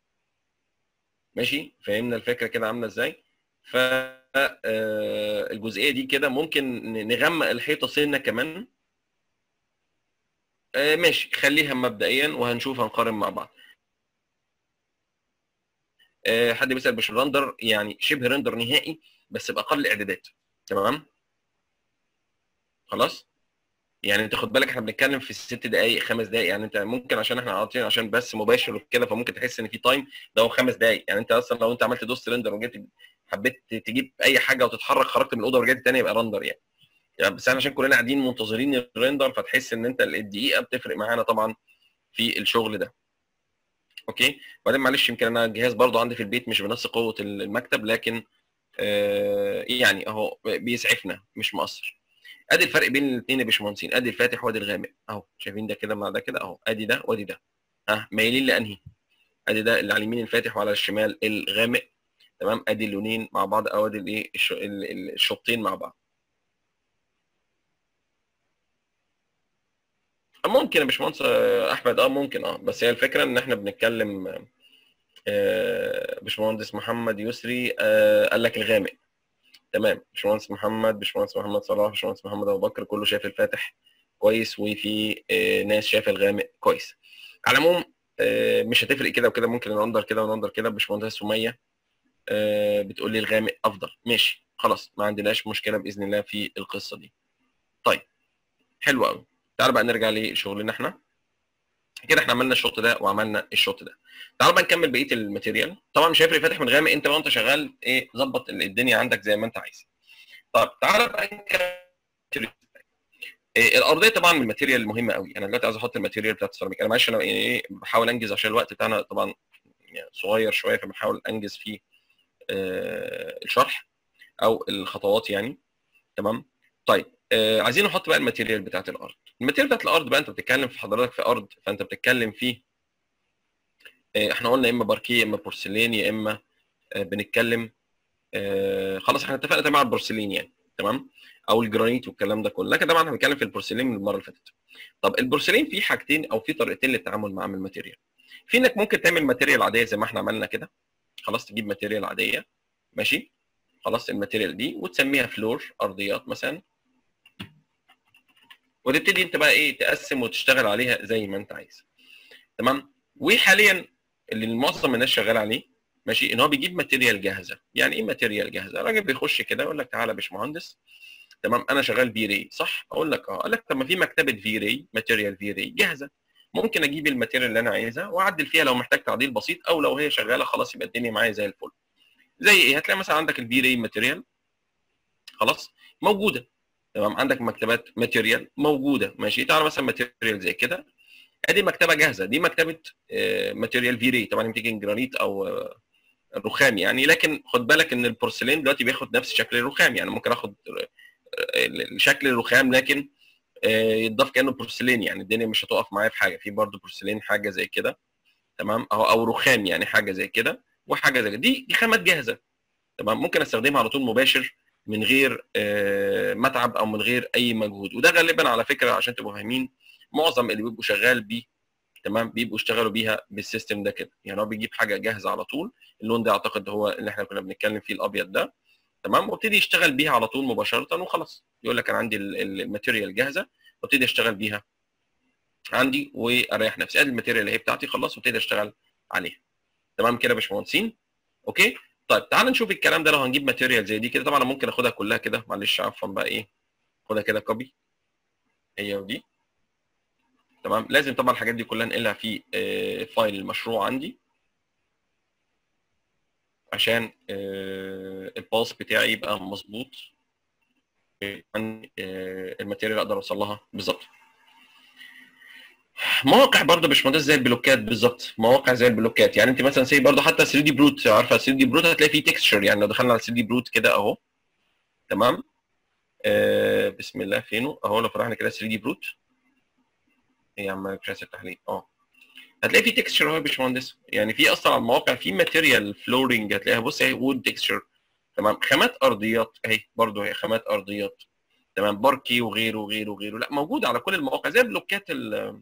ماشي فهمنا الفكره كده عامله ازاي ف آه، الجزئيه دي كده ممكن ن- نغمق الحيطه سنه كمان آه، ماشي خليها مبدئيا وهنشوف هنقارن مع بعض آه، حد بيسال مش رندر يعني شبه رندر نهائي بس باقل الاعدادات تمام خلاص يعني انت خد بالك احنا بنتكلم في ست دقائق خمس دقائق يعني انت ممكن عشان احنا عاطين عشان بس مباشر وكده فممكن تحس ان في تايم ده هو خمس دقائق يعني انت اصلا لو انت عملت دوس ريندر وجيت حبيت تجيب اي حاجه وتتحرك خرجت من الاوضه ورجعت تاني يبقى رندر يعني. يعني بس احنا عشان كلنا قاعدين منتظرين الريندر فتحس ان انت الدقيقه بتفرق معانا طبعا في الشغل ده. اوكي وبعدين معلش يمكن انا الجهاز برضو عندي في البيت مش بنفس قوه المكتب لكن آه يعني اهو بيسعفنا مش مقصر. ادي الفرق بين الاثنين يا باشمهندسين ادي الفاتح وادي الغامق اهو شايفين ده كده مع ده كده اهو ادي ده وادي ده ها مايلين لانهي ادي ده اللي على اليمين الفاتح وعلى الشمال الغامق تمام ادي اللونين مع بعض او ادي الايه الش- ال- ال- الشوطين مع بعض ممكن يا باشمهندس آه، احمد اه ممكن اه بس هي الفكره ان احنا بنتكلم آه، باشمهندس محمد يسري آه، قال لك الغامق تمام باشمهندس محمد باشمهندس محمد صلاح باشمهندس محمد ابو بكر كله شايف الفاتح كويس وفي آه، ناس شايفه الغامق كويس على العموم آه، مش هتفرق كده وكده ممكن نندر كده ونندر كده باشمهندس سميه آه، بتقول لي الغامق افضل ماشي خلاص ما عندناش مشكله باذن الله في القصه دي طيب حلو قوي تعال بقى نرجع لشغلنا احنا كده احنا عملنا الشوط ده وعملنا الشوط ده تعال بقى نكمل بقيه الماتيريال طبعا مش هيفرق فاتح من غامق انت بقى وانت شغال ايه ظبط الدنيا عندك زي ما انت عايز طيب تعال بقى نكمل إيه الارضيه طبعا من الماتيريال المهمه قوي انا دلوقتي عايز احط الماتيريال بتاعت السيراميك انا معلش انا ايه بحاول انجز عشان الوقت بتاعنا طبعا يعني صغير شويه فبنحاول انجز فيه آه الشرح او الخطوات يعني تمام طيب آه عايزين نحط بقى الماتيريال بتاعت الارض الماتيريال بتاعت الارض بقى انت بتتكلم في حضرتك في ارض فانت بتتكلم فيه آه احنا قلنا يا اما باركيه يا اما بورسلين يا اما آه بنتكلم آه خلاص احنا اتفقنا تمام على البورسلين يعني تمام او الجرانيت والكلام ده كله لكن طبعا احنا بنتكلم في البورسلين من المره اللي فاتت طب البورسلين فيه حاجتين او فيه طريقتين للتعامل مع الماتيريال في انك ممكن تعمل ماتيريال عاديه زي ما احنا عملنا كده خلاص تجيب ماتيريال عاديه ماشي خلاص الماتيريال دي وتسميها فلور ارضيات مثلا وتبتدي انت بقى ايه تقسم وتشتغل عليها زي ما انت عايز تمام وحاليا اللي معظم الناس شغال عليه ماشي ان هو بيجيب ماتيريال جاهزه يعني ايه ماتيريال جاهزه الراجل بيخش كده يقول لك تعالى يا باشمهندس تمام انا شغال في راي صح اقول لك اه قال لك طب ما في مكتبه في راي ماتيريال في راي جاهزه ممكن اجيب الماتيريال اللي انا عايزها واعدل فيها لو محتاج تعديل بسيط او لو هي شغاله خلاص يبقى الدنيا معايا زي الفل زي ايه هتلاقي مثلا عندك الفي راي ماتيريال خلاص موجوده تمام عندك مكتبات ماتيريال موجوده ماشي تعالى مثلا ماتيريال زي كده ادي مكتبه جاهزه دي مكتبه ماتيريال في راي طبعا يمكن جرانيت او آه، رخام يعني لكن خد بالك ان البورسلين دلوقتي بياخد نفس شكل الرخام يعني ممكن اخد آه، شكل الرخام لكن آه، يتضاف كانه بورسلين يعني الدنيا مش هتقف معايا في حاجه في برضه بورسلين حاجه زي كده تمام او او رخام يعني حاجه زي كده وحاجه زي كده دي دي خامات جاهزه تمام ممكن استخدمها على طول مباشر من غير آه، متعب او من غير اي مجهود وده غالبا على فكره عشان تبقوا فاهمين معظم اللي بيبقوا شغال بيه تمام بيبقوا اشتغلوا بيها بالسيستم ده كده يعني هو بيجيب حاجه جاهزه على طول اللون ده اعتقد هو اللي احنا كنا بنتكلم فيه الابيض ده تمام وابتدي يشتغل بيها على طول مباشره وخلاص يقول لك انا عندي ال- ال- الماتيريال جاهزه وابتدي اشتغل بيها عندي واريح نفسي ادي الماتيريال اللي هي بتاعتي خلاص وابتدي اشتغل عليها تمام كده يا باشمهندسين اوكي طيب تعال نشوف الكلام ده لو هنجيب ماتيريال زي دي كده طبعا انا ممكن اخدها كلها كده معلش عفوا بقى ايه خدها كده كوبي هي ودي تمام لازم طبعا الحاجات دي كلها انقلها في آه، فايل المشروع عندي عشان آه، الباص بتاعي يبقى مظبوط عن آه، الماتيريال اقدر اوصل لها بالظبط مواقع برضه يا باشمهندس زي البلوكات بالظبط مواقع زي البلوكات يعني انت مثلا سي برضه حتى 3 دي بروت عارفه 3 دي بروت هتلاقي فيه تكستشر يعني لو دخلنا على 3 دي بروت كده اهو تمام آه بسم الله فينه اهو لو فتحنا كده 3 دي بروت ايه يا عم مش عايز افتح ليه اه هتلاقي في تكستشر اهو يا باشمهندس يعني في اصلا على المواقع في ماتيريال فلورنج هتلاقيها بص اهي وود تكستشر تمام خامات ارضيات اهي برضه هي خامات ارضيات تمام باركي وغيره وغيره وغيره لا موجود على كل المواقع زي بلوكات ال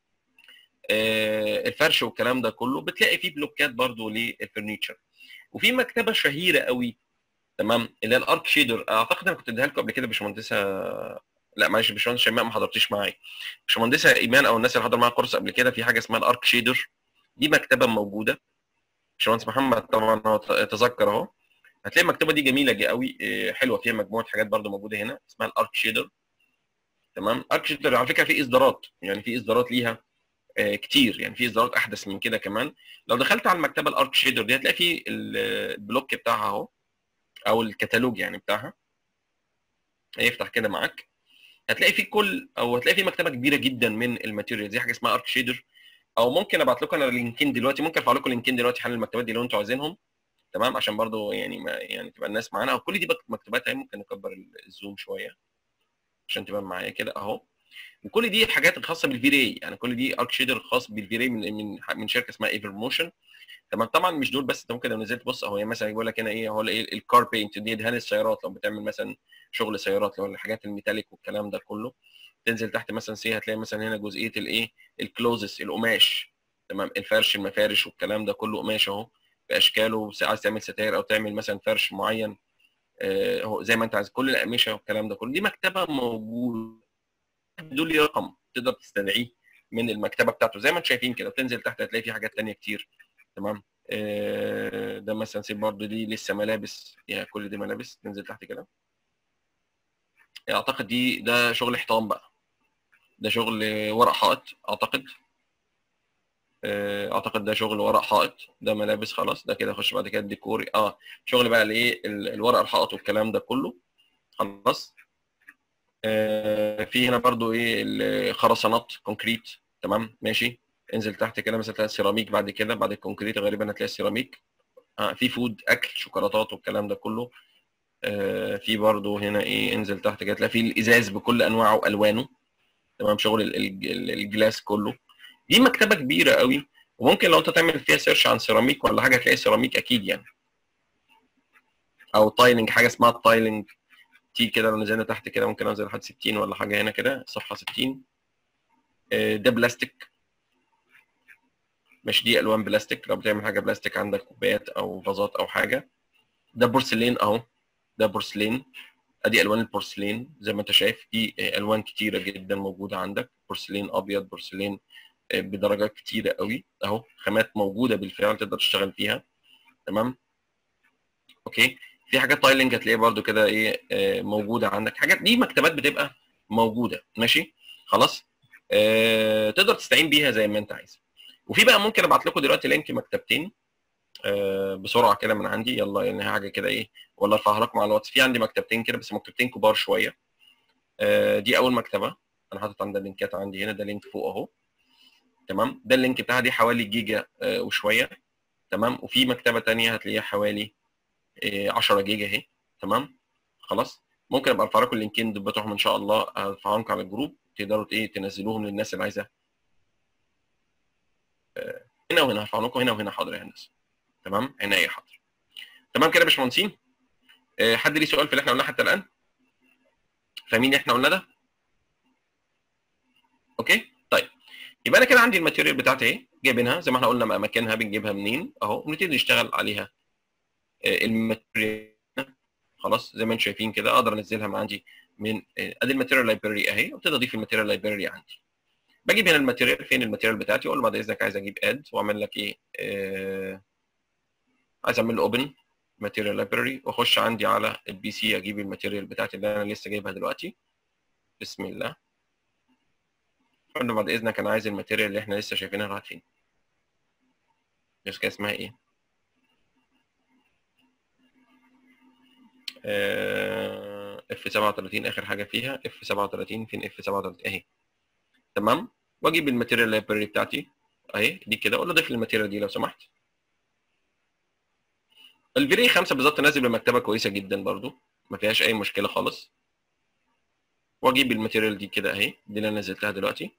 آه، الفرش والكلام ده كله بتلاقي فيه بلوكات برضه للفرنيتشر وفي مكتبه شهيره قوي تمام اللي هي الارك شيدر اعتقد انا كنت اديها لكم قبل كده باشمهندسه لا معلش باشمهندس شيماء ما حضرتيش معايا باشمهندسه ايمان او الناس اللي حضروا معايا كورس قبل كده في حاجه اسمها الارك شيدر دي مكتبه موجوده باشمهندس محمد طبعا هو تذكر اهو هتلاقي المكتبه دي جميله جي قوي إيه، حلوه فيها مجموعه حاجات برضو موجوده هنا اسمها الارك شيدر تمام ارك شيدر على فكره في اصدارات يعني في اصدارات ليها آه، كتير يعني في اصدارات احدث من كده كمان لو دخلت على المكتبه الارك شيدر دي هتلاقي في ال- البلوك بتاعها اهو او الكتالوج يعني بتاعها هيفتح كده معاك هتلاقي في كل او هتلاقي في مكتبه كبيره جدا من الماتيريال دي حاجه اسمها ارك شيدر او ممكن ابعت لكم انا لينكين دلوقتي ممكن ارفع لكم لينكين دلوقتي حل المكتبات دي لو انتوا عايزينهم تمام عشان برضو يعني ما يعني تبقى الناس معانا او كل دي بك- مكتبات اهي ممكن نكبر الزوم شويه عشان تبقى معايا كده اهو وكل دي حاجات خاصه بالفيري يعني كل دي ارك شيدر خاص بالفيري من من من شركه اسمها ايفر موشن تمام طبعا مش دول بس انت ممكن لو نزلت بص اهو مثلا يقول لك هنا ايه هو ايه الكار بينت دي دهان السيارات لو بتعمل مثلا شغل سيارات لو الحاجات الميتاليك والكلام ده كله تنزل تحت مثلا سي هتلاقي مثلا هنا جزئيه الايه الكلوزس القماش تمام الفرش المفارش والكلام ده كله قماش اهو باشكاله عايز تعمل ستاير او تعمل مثلا فرش معين آه، اهو زي ما انت عايز كل الاقمشه والكلام ده كله دي مكتبه موجوده دول لي رقم تقدر تستدعيه من المكتبه بتاعته زي ما انتم شايفين كده بتنزل تحت هتلاقي في حاجات تانية كتير تمام آه، ده مثلا سيب برضه دي لسه ملابس يعني كل دي ملابس تنزل تحت كده اعتقد دي ده شغل حيطان بقى ده شغل ورق حائط اعتقد آه، اعتقد ده شغل ورق حائط ده ملابس خلاص ده كده خش بعد كده الديكور اه شغل بقى الايه ال- الورق الحائط والكلام ده كله خلاص آه، في هنا برضو ايه الخرسانات كونكريت تمام ماشي انزل تحت كده مثلا تلاقي سيراميك بعد كده بعد الكونكريت غالبا هتلاقي سيراميك آه في فود اكل شوكولاتات والكلام ده كله آه في برضو هنا ايه انزل تحت كده تلاقي في الازاز بكل انواعه والوانه تمام شغل ال- ال- الجلاس كله دي مكتبه كبيره قوي وممكن لو انت تعمل فيها سيرش عن سيراميك ولا حاجه تلاقي سيراميك اكيد يعني او تايلنج حاجه اسمها التايلنج تي كده لو نزلنا تحت كده ممكن انزل لحد 60 ولا حاجه هنا كده صفحه 60 آه، ده بلاستيك مش دي الوان بلاستيك لو بتعمل حاجه بلاستيك عندك كوبايات او فازات او حاجه ده بورسلين اهو ده بورسلين ادي الوان البورسلين زي ما انت شايف دي آه، الوان كتيره جدا موجوده عندك بورسلين ابيض بورسلين آه، بدرجات كتيره قوي اهو خامات موجوده بالفعل تقدر تشتغل فيها تمام اوكي في حاجات تايلنج هتلاقيها برده كده ايه آه، موجوده عندك حاجات دي مكتبات بتبقى موجوده ماشي خلاص آه، تقدر تستعين بيها زي ما انت عايز وفي بقى ممكن ابعت لكم دلوقتي لينك مكتبتين آه، بسرعه كده من عندي يلا يعني حاجه كده ايه ولا ارفعها لكم على الواتس في عندي مكتبتين كده بس مكتبتين كبار شويه آه، دي اول مكتبه انا حاطط عندها اللينكات عندي هنا ده لينك فوق اهو تمام ده اللينك بتاعها دي حوالي جيجا آه، وشويه تمام وفي مكتبه تانية هتلاقيها حوالي آه، 10 جيجا اهي تمام خلاص ممكن ابقى ارفع لكم اللينكين دول بتوعهم ان شاء الله ارفعهم لكم على الجروب تقدروا ايه تنزلوهم للناس اللي عايزه آه، هنا وهنا هرفع لكم هنا وهنا حاضر يا هندسه تمام عناية حاضر تمام كده يا باشمهندسين آه، حد ليه سؤال في اللي احنا قلناه حتى الان فاهمين اللي احنا قلنا ده اوكي طيب يبقى انا كده عندي الماتيريال بتاعتي اهي جايبينها زي ما احنا قلنا اماكنها بنجيبها منين اهو ونبتدي نشتغل عليها آه، الماتيريال خلاص زي ما انتم شايفين كده اقدر انزلها من عندي من آه، ادي الماتيريال لايبراري اهي وابتدي اضيف الماتيريال لايبراري عندي بجيب هنا الماتيريال فين الماتيريال بتاعتي اقول له بعد اذنك عايز اجيب اد واعمل لك ايه آه عايز اعمل له اوبن ماتيريال لايبراري واخش عندي على البي سي اجيب الماتيريال بتاعتي اللي انا لسه جايبها دلوقتي بسم الله اقول له بعد اذنك انا عايز الماتيريال اللي احنا لسه شايفينها راحت فين بس كده اسمها ايه اف 37 اخر حاجه فيها اف 37 فين اف 37 اهي تمام واجيب الماتيريال لايبراري بتاعتي اهي دي كده اقول له ضيف لي الماتيريال دي لو سمحت الفيري 5 بالظبط نازل بمكتبه كويسه جدا برضو ما فيهاش اي مشكله خالص واجيب الماتيريال دي كده اهي دي اللي انا نزلتها دلوقتي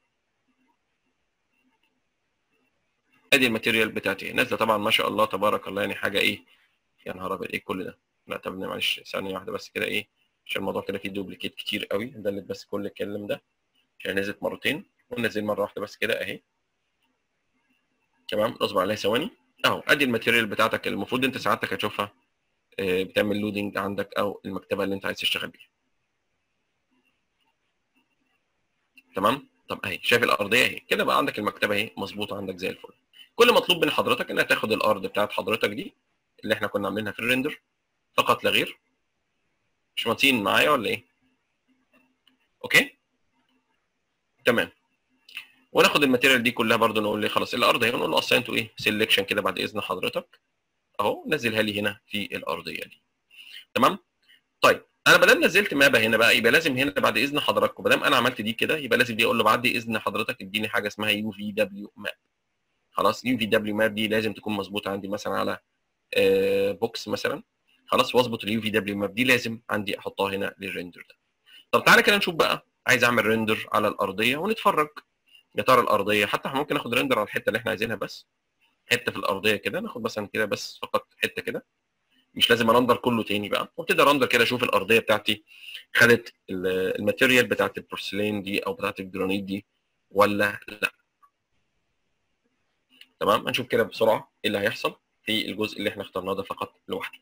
ادي الماتيريال بتاعتي نازله طبعا ما شاء الله تبارك الله يعني حاجه ايه يا نهار ابيض ايه كل ده لا طب معلش ثانيه واحده بس كده ايه عشان الموضوع كده فيه دوبليكيت كتير قوي دلت بس كل الكلام ده عشان نزلت مرتين ونزل مره واحده بس كده اهي تمام اصبر عليها ثواني اهو ادي الماتيريال بتاعتك اللي المفروض انت سعادتك هتشوفها آه، بتعمل لودنج عندك او المكتبه اللي انت عايز تشتغل بيها تمام طب اهي شايف الارضيه اهي كده بقى عندك المكتبه اهي مظبوطه عندك زي الفل كل مطلوب من حضرتك انك تاخد الارض بتاعت حضرتك دي اللي احنا كنا عاملينها في الريندر فقط لا غير مش مهندسين معايا ولا ايه اوكي تمام وناخد الماتيريال دي كلها برضو نقول لي خلاص الارض اهي ونقول له اساين تو ايه سيلكشن كده بعد اذن حضرتك اهو نزلها لي هنا في الارضيه دي تمام طيب انا بدل نزلت مابا هنا بقى يبقى لازم هنا بعد اذن حضراتكم ما دام انا عملت دي كده يبقى لازم دي اقول له بعد اذن حضرتك اديني حاجه اسمها يو في دبليو ماب خلاص يو في دبليو ماب دي لازم تكون مظبوطه عندي مثلا على آه، بوكس مثلا خلاص واظبط اليو في دبليو ماب دي لازم عندي احطها هنا للريندر ده طب تعالى كده نشوف بقى عايز اعمل ريندر على الارضيه ونتفرج يا ترى الارضيه حتى احنا ممكن ناخد ريندر على الحته اللي احنا عايزينها بس حته في الارضيه كده ناخد مثلا كده بس فقط حته كده مش لازم ارندر كله تاني بقى وابتدي ارندر كده اشوف الارضيه بتاعتي خدت ال- الماتيريال بتاعت البورسلين دي او بتاعت الجرانيت دي ولا لا تمام هنشوف كده بسرعه ايه اللي هيحصل في الجزء اللي احنا اخترناه ده فقط لوحده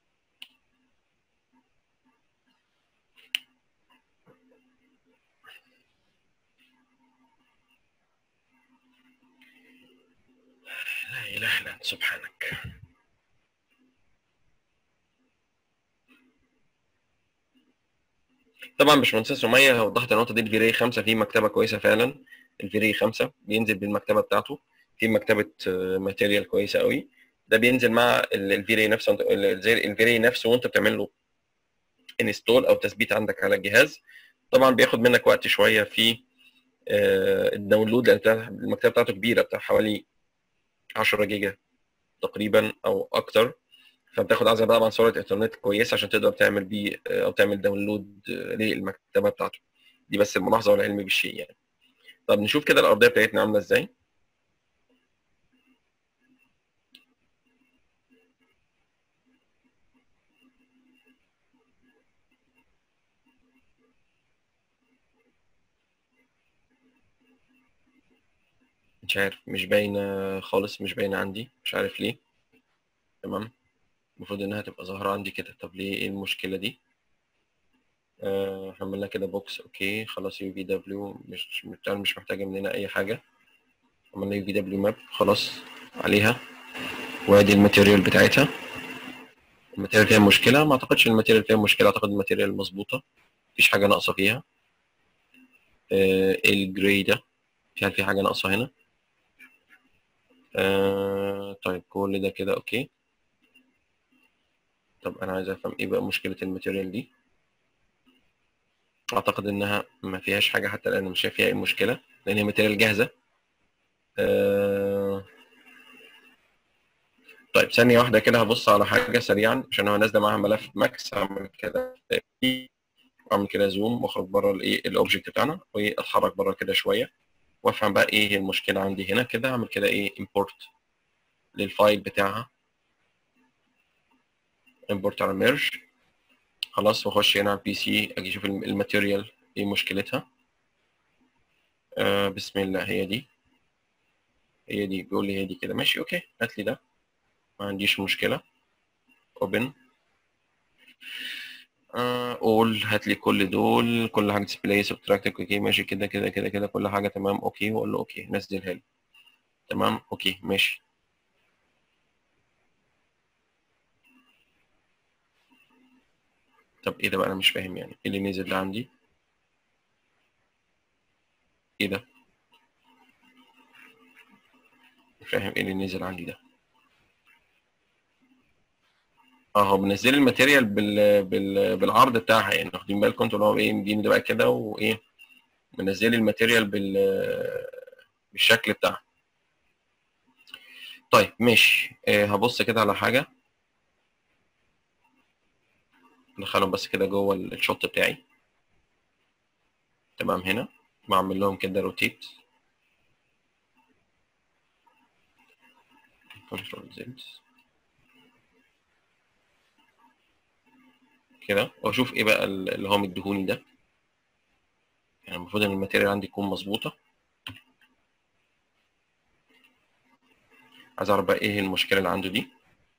لا اله الا انت سبحانك طبعا باشمهندسه سميه وضحت النقطه دي الفيري 5 في مكتبه كويسه فعلا الفيري 5 بينزل بالمكتبه بتاعته في مكتبه ماتيريال كويسه قوي ده بينزل مع ال- الفيري نفسه وانت- ال- زي الفيري نفسه وانت بتعمل له انستول او تثبيت عندك على الجهاز طبعا بياخد منك وقت شويه في آه، الداونلود لان بتاع- المكتبه بتاعته كبيره بتاع حوالي 10 جيجا تقريبا او اكتر فبتاخد عايزه طبعا سرعه انترنت كويسه عشان تقدر تعمل بيه آه، او تعمل داونلود آه، للمكتبه بتاعته دي بس الملاحظه والعلم بالشيء يعني طب نشوف كده الارضيه بتاعتنا عامله ازاي مش عارف مش باينه خالص مش باينه عندي مش عارف ليه تمام المفروض انها تبقى ظاهره عندي كده طب ليه ايه المشكله دي آه، عملنا كده بوكس اوكي خلاص يو في دبليو مش مش مش محتاجه مننا اي حاجه عملنا يو في دبليو ماب خلاص عليها وادي الماتيريال بتاعتها الماتيريال فيها مشكله ما اعتقدش الماتيريال فيها مشكله اعتقد الماتيريال مظبوطه مفيش حاجه ناقصه فيها آه الجراي ده هل في حاجه ناقصه هنا آه طيب كل ده كده اوكي طب انا عايز افهم ايه بقى مشكله الماتيريال دي اعتقد انها ما فيهاش حاجه حتى الان مش شايف فيها اي مشكله لان هي ماتيريال جاهزه آه طيب ثانية واحدة كده هبص على حاجة سريعا عشان هو نازلة معاها ملف ماكس هعمل كده اعمل كده زوم واخرج بره الايه الاوبجكت بتاعنا واتحرك بره كده شوية وافهم بقى ايه المشكلة عندي هنا كده اعمل كده ايه امبورت للفايل بتاعها امبورت على ميرج خلاص واخش هنا على البي سي اجي اشوف الماتيريال ايه مشكلتها آه بسم الله هي دي هي دي بيقول لي هي دي كده ماشي اوكي هات لي ده ما عنديش مشكلة open اول هات لي كل دول كل حاجة display subtract اوكي ماشي كده كده كده كده كل حاجة تمام اوكي واقول له اوكي نزلها لي تمام اوكي ماشي طب ايه ده بقى انا مش فاهم يعني ايه اللي نزل ده عندي ايه ده مش فاهم ايه اللي نزل عندي ده اه هو بنزل الماتيريال بال... بال... بالعرض بتاعها يعني واخدين بالكم انتوا اللي هو ايه مديني ده بقى كده وايه منزل الماتيريال بال... بالشكل بتاعها طيب ماشي آه هبص كده على حاجه ندخلهم بس كده جوه الشوت بتاعي تمام هنا بعمل لهم كده روتيت كنترول زد كده واشوف ايه بقى اللي هو مديهوني ده يعني المفروض ان الماتيريال عندي تكون مظبوطه عايز اعرف بقى ايه المشكله اللي عنده دي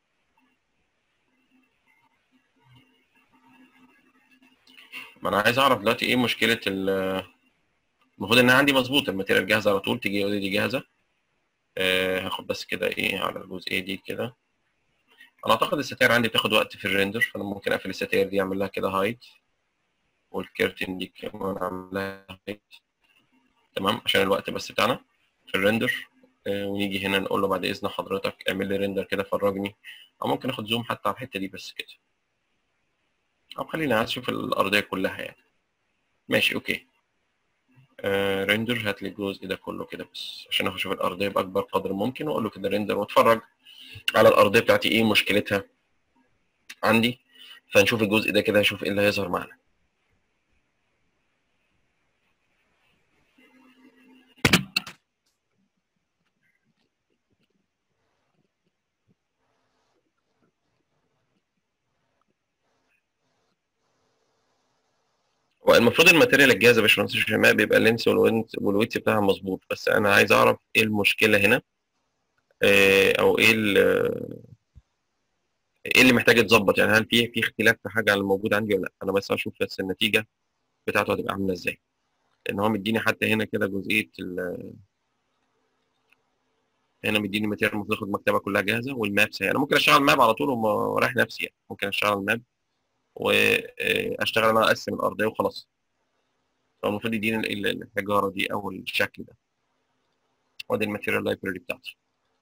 ما انا عايز اعرف دلوقتي ايه مشكله المفروض ان عندي مظبوط الماتيريال جاهزه على طول تيجي يقول دي جاهزه أه هاخد بس كده ايه على الجزئيه دي كده انا اعتقد الستاير عندي بتاخد وقت في الريندر فانا ممكن اقفل الستاير دي اعمل لها كده هايد والكيرتن دي كمان اعمل لها هايد تمام عشان الوقت بس بتاعنا في الريندر أه ونيجي هنا نقول له بعد اذن حضرتك اعمل لي ريندر كده فرجني او ممكن اخد زوم حتى على الحته دي بس كده او خلينا عايز اشوف الارضيه كلها يعني ماشي اوكي آه ريندر هات لي الجزء ده كله كده بس عشان اشوف الارضيه باكبر قدر ممكن واقول له كده ريندر واتفرج على الارضيه بتاعتي ايه مشكلتها عندي فنشوف الجزء ده كده نشوف ايه اللي هيظهر معانا والمفروض الماتيريال الجاهزه يا باشمهندس شيماء بيبقى اللينس والويتس بتاعها مظبوط بس انا عايز اعرف ايه المشكله هنا او ايه ايه اللي محتاج يتظبط يعني هل في في اختلاف في حاجه عن الموجود عندي ولا لا انا بس اشوف بس النتيجه بتاعته هتبقى عامله ازاي لان هو مديني حتى هنا كده جزئيه هنا مديني ماتيريال المفروض اخد المكتبه كلها جاهزه والمابس انا ممكن اشتغل ماب على طول ورايح نفسي يعني ممكن اشتغل ماب واشتغل انا اقسم الارضيه وخلاص فالمفروض يديني الحجاره دي او الشكل ده وادي الماتيريال لايبراري بتاعتي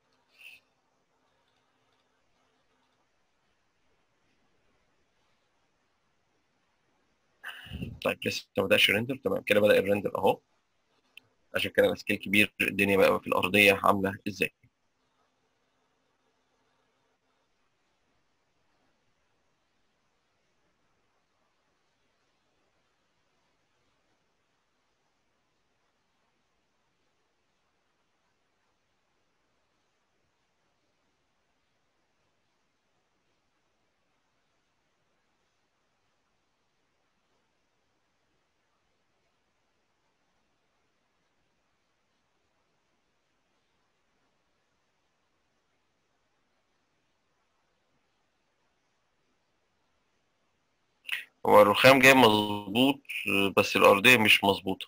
طيب لسه ما بداش الريندر تمام كده بدا الريندر اهو عشان كده السكيل كبير الدنيا بقى في الارضيه عامله ازاي هو الرخام جاي مظبوط بس الأرضية مش مظبوطة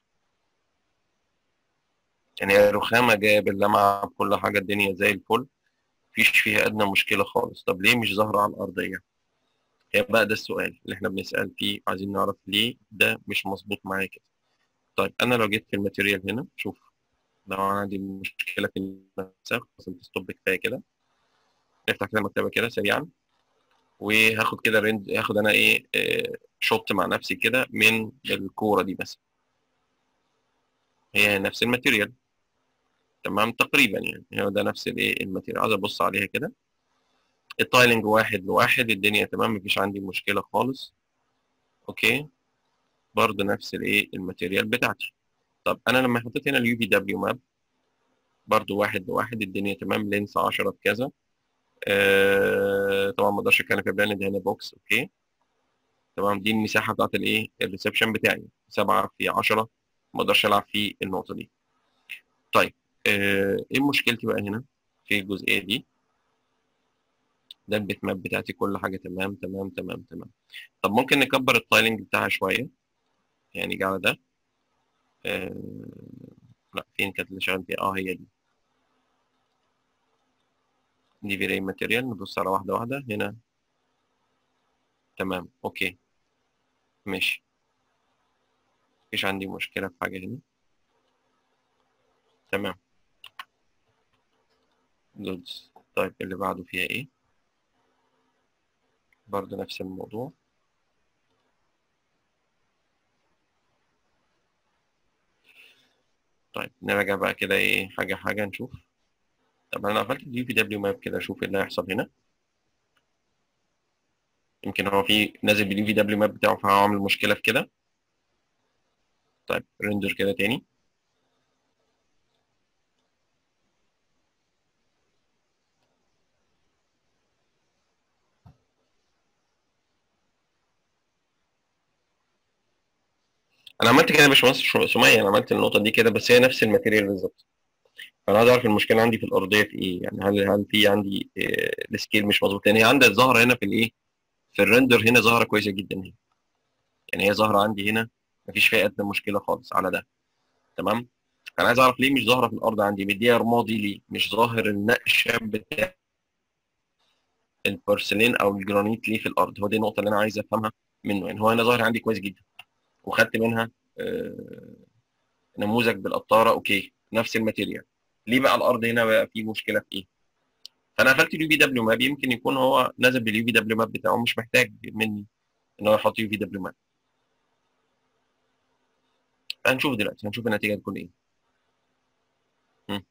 يعني هي الرخامة جاية باللمعة بكل حاجة الدنيا زي الفل مفيش فيها أدنى مشكلة خالص طب ليه مش ظاهرة على الأرضية هي بقى ده السؤال اللي احنا بنسأل فيه عايزين نعرف ليه ده مش مظبوط معايا كده طيب انا لو جيت في الماتيريال هنا شوف لو انا عندي مشكله في المسافه خلاص انت ستوب كفايه كده نفتح كده المكتبه كده سريعا وهاخد كده ريند هاخد انا ايه آه، شوت مع نفسي كده من الكوره دي مثلا هي نفس الماتيريال تمام تقريبا يعني هو ده نفس الايه الماتيريال عايز ابص عليها كده التايلنج واحد لواحد الدنيا تمام مفيش عندي مشكله خالص اوكي برضه نفس الايه الماتيريال بتاعتي طب انا لما حطيت هنا اليو في دبليو ماب برضه واحد لواحد الدنيا تمام لينس 10 بكذا آه طبعا ما اقدرش اتكلم في براند هنا بوكس اوكي تمام دي المساحه بتاعت الايه الريسبشن بتاعي 7 في 10 ما اقدرش العب في النقطه دي طيب آه، ايه مشكلتي بقى هنا في الجزئيه دي ده البيت ماب بتاعتي كل حاجه تمام تمام تمام تمام طب ممكن نكبر التايلنج بتاعها شويه يعني نيجي على ده آه، لا فين كانت اللي شغال فيها اه هي دي دي فيري ماتيريال نبص على واحده واحده هنا تمام اوكي ماشي مفيش عندي مشكله في حاجه هنا تمام جودز طيب اللي بعده فيها ايه برضه نفس الموضوع طيب نراجع بقى كده ايه حاجة حاجة نشوف طب انا قفلت اليو في دبليو ماب كده اشوف ايه اللي هيحصل هنا يمكن هو في نازل باليو في دبليو ماب بتاعه فهو عامل مشكلة في كده طيب ريندر كده تاني انا عملت كده يا باشمهندس شو- سمية انا عملت النقطة دي كده بس هي نفس الماتيريال بالظبط فانا عايز اعرف المشكلة عندي في الأرضية في ايه يعني هل هل في عندي آه، السكيل مش مظبوط لان هي عندها ظاهرة هنا في الايه في الريندر هنا ظاهرة كويسة جدا هي يعني هي ظاهرة عندي هنا مفيش فيها أدنى مشكلة خالص على ده تمام انا عايز اعرف ليه مش ظاهرة في الأرض عندي مديها رمادي ليه مش ظاهر النقشة بتاع البورسلين او الجرانيت ليه في الارض هو دي النقطه اللي انا عايز افهمها منه يعني هو هنا ظاهر عندي كويس جدا وخدت منها آه، نموذج بالقطاره اوكي نفس الماتيريال ليه بقى الارض هنا بقى في مشكله في ايه فانا قفلت اليو في دبليو ماب يمكن يكون هو نزل باليو في دبليو ماب بتاعه مش محتاج مني ان هو يحط يو في دبليو ماب هنشوف دلوقتي هنشوف النتيجه تكون ايه مم.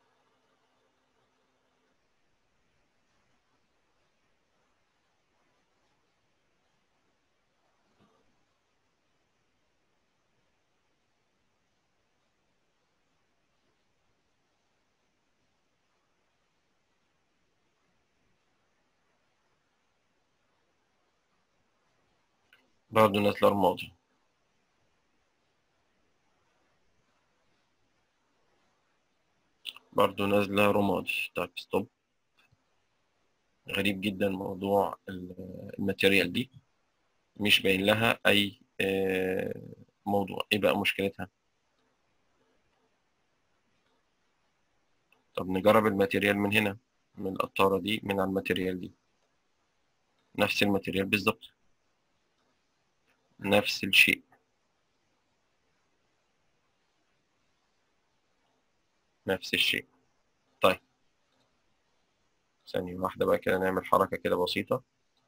برضه نازله رمادي برضه نازله رمادي طيب ستوب غريب جدا موضوع ال- الماتيريال دي مش باين لها اي آه، موضوع ايه بقى مشكلتها طب نجرب الماتيريال من هنا من القطارة دي من على الماتيريال دي نفس الماتيريال بالظبط نفس الشيء نفس الشيء طيب ثانية واحدة بقى كده نعمل حركة كده بسيطة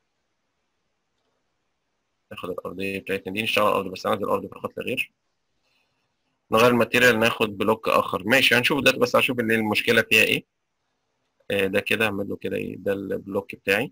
ناخد الأرضية بتاعتنا دي نشتغل الأرض بس نعدل الأرض فقط لا غير نغير الماتيريال ناخد بلوك آخر ماشي هنشوف ده بس هشوف اللي المشكلة فيها إيه آه، ده كده أعمل له كده إيه ده البلوك بتاعي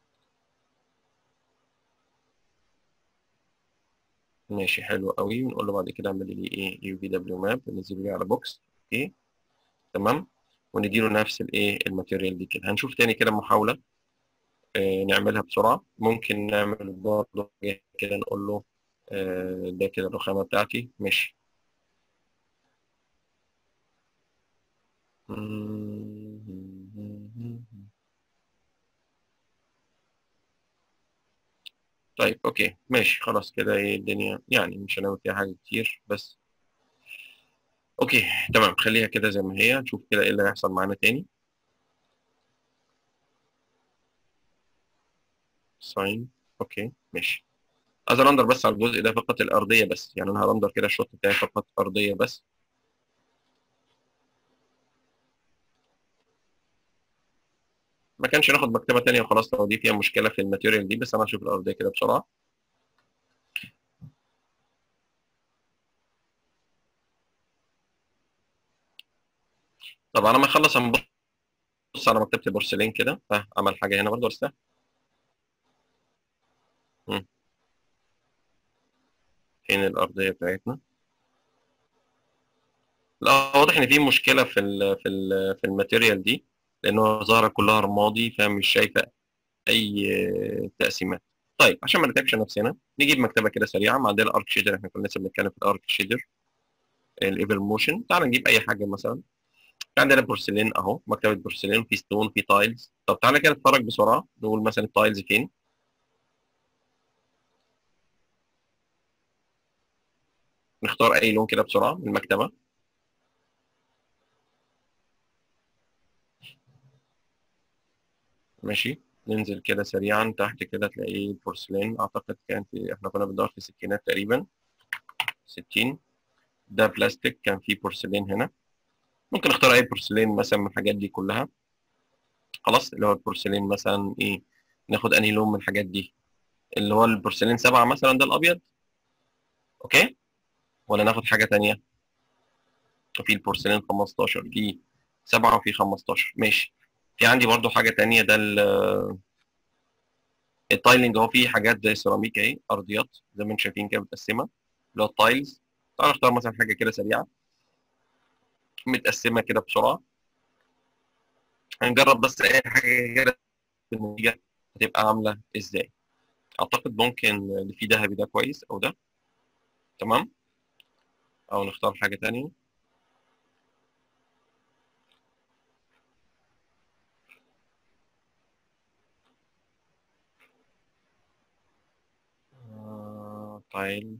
ماشي حلو قوي ونقول له بعد كده اعمل لي ايه يو في دبليو ماب ننزله لي على بوكس اوكي تمام ونديله نفس الايه الماتيريال دي كده هنشوف تاني كده محاولة آه نعملها بسرعة ممكن نعمل برضه حاجة كده نقول له آه ده كده الرخامة بتاعتي ماشي طيب اوكي ماشي خلاص كده ايه الدنيا يعني مش هنعمل فيها حاجة كتير بس اوكي تمام خليها كده زي ما هي نشوف كده ايه اللي هيحصل معانا تاني ساين اوكي ماشي عايز ارندر بس على الجزء ده فقط الارضيه بس يعني انا هرندر كده الشوط بتاعي فقط ارضيه بس ما كانش ناخد مكتبه تانية وخلاص لو دي فيها مشكله في الماتيريال دي بس انا هشوف الارضيه كده بسرعه طب على ما اخلص هنبص على مكتبه البورسلين كده ها عمل حاجه هنا برضه ولا مم. فين الارضيه بتاعتنا لا واضح ان في مشكله في ال في ال في الماتيريال دي لانه ظاهره كلها رمادي فمش شايفه اي تقسيمات طيب عشان ما نتعبش نفسنا نجيب مكتبه كده سريعه مع عندنا ارك شيدر احنا كنا لسه بنتكلم في الارك شيدر الايفل موشن تعال نجيب اي حاجه مثلا عندنا بورسلين اهو مكتبه بورسلين في ستون في تايلز طب تعالى كده نتفرج بسرعه نقول مثلا التايلز فين نختار اي لون كده بسرعه من المكتبه ماشي ننزل كده سريعا تحت كده تلاقيه بورسلين اعتقد كان في احنا كنا بندور في سكينات تقريبا 60 ده بلاستيك كان في بورسلين هنا ممكن اختار اي بورسلين مثلا من الحاجات دي كلها خلاص اللي هو البورسلين مثلا ايه ناخد انهي لون من الحاجات دي اللي هو البورسلين سبعة مثلا ده الابيض اوكي ولا ناخد حاجه تانية وفي البورسلين 15 في سبعة وفي 15 ماشي في عندي برضو حاجه تانية ده التايلنج اهو في حاجات زي سيراميك اهي ارضيات زي ما انتم شايفين كده متقسمه اللي هو التايلز تعال نختار مثلا حاجه كده سريعه متقسمه كده بسرعه هنجرب بس اي حاجه كده النتيجه هتبقى عامله ازاي اعتقد ممكن اللي فيه ذهبي ده كويس او ده تمام او نختار حاجه تانية آه، تايل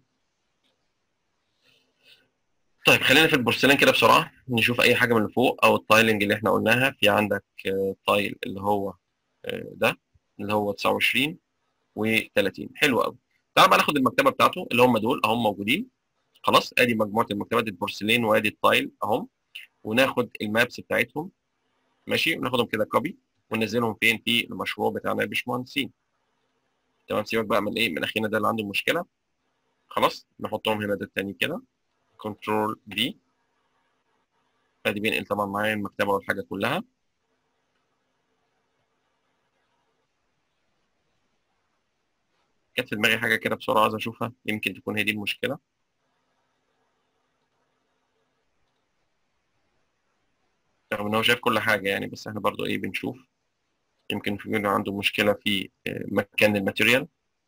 طيب خلينا في البورسلين كده بسرعه نشوف اي حاجه من فوق او التايلنج اللي احنا قلناها في عندك آه، تايل اللي هو آه، ده اللي هو 29 و30 حلو قوي تعال بقى ناخد المكتبه بتاعته اللي هم دول اهم موجودين خلاص ادي مجموعه المكتبات البورسلين وادي التايل اهم وناخد المابس بتاعتهم ماشي وناخدهم كده كوبي وننزلهم فين في المشروع بتاعنا الباشمهندسين تمام سيبك بقى من ايه من اخينا ده اللي عنده مشكله خلاص نحطهم هنا ده التاني كده كنترول في ادي بينقل طبعا معايا المكتبه والحاجه كلها كانت في دماغي حاجه كده بسرعه عايز اشوفها يمكن تكون هي دي المشكله رغم ان هو شايف كل حاجه يعني بس احنا برضو ايه بنشوف يمكن يكون عنده مشكله في آه، مكان الماتيريال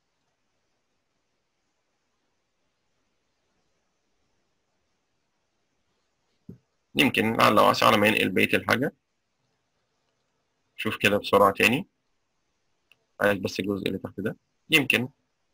يمكن لعل وعسى على ما ينقل بقيه الحاجه شوف كده بسرعه تاني عايز بس الجزء اللي تحت ده يمكن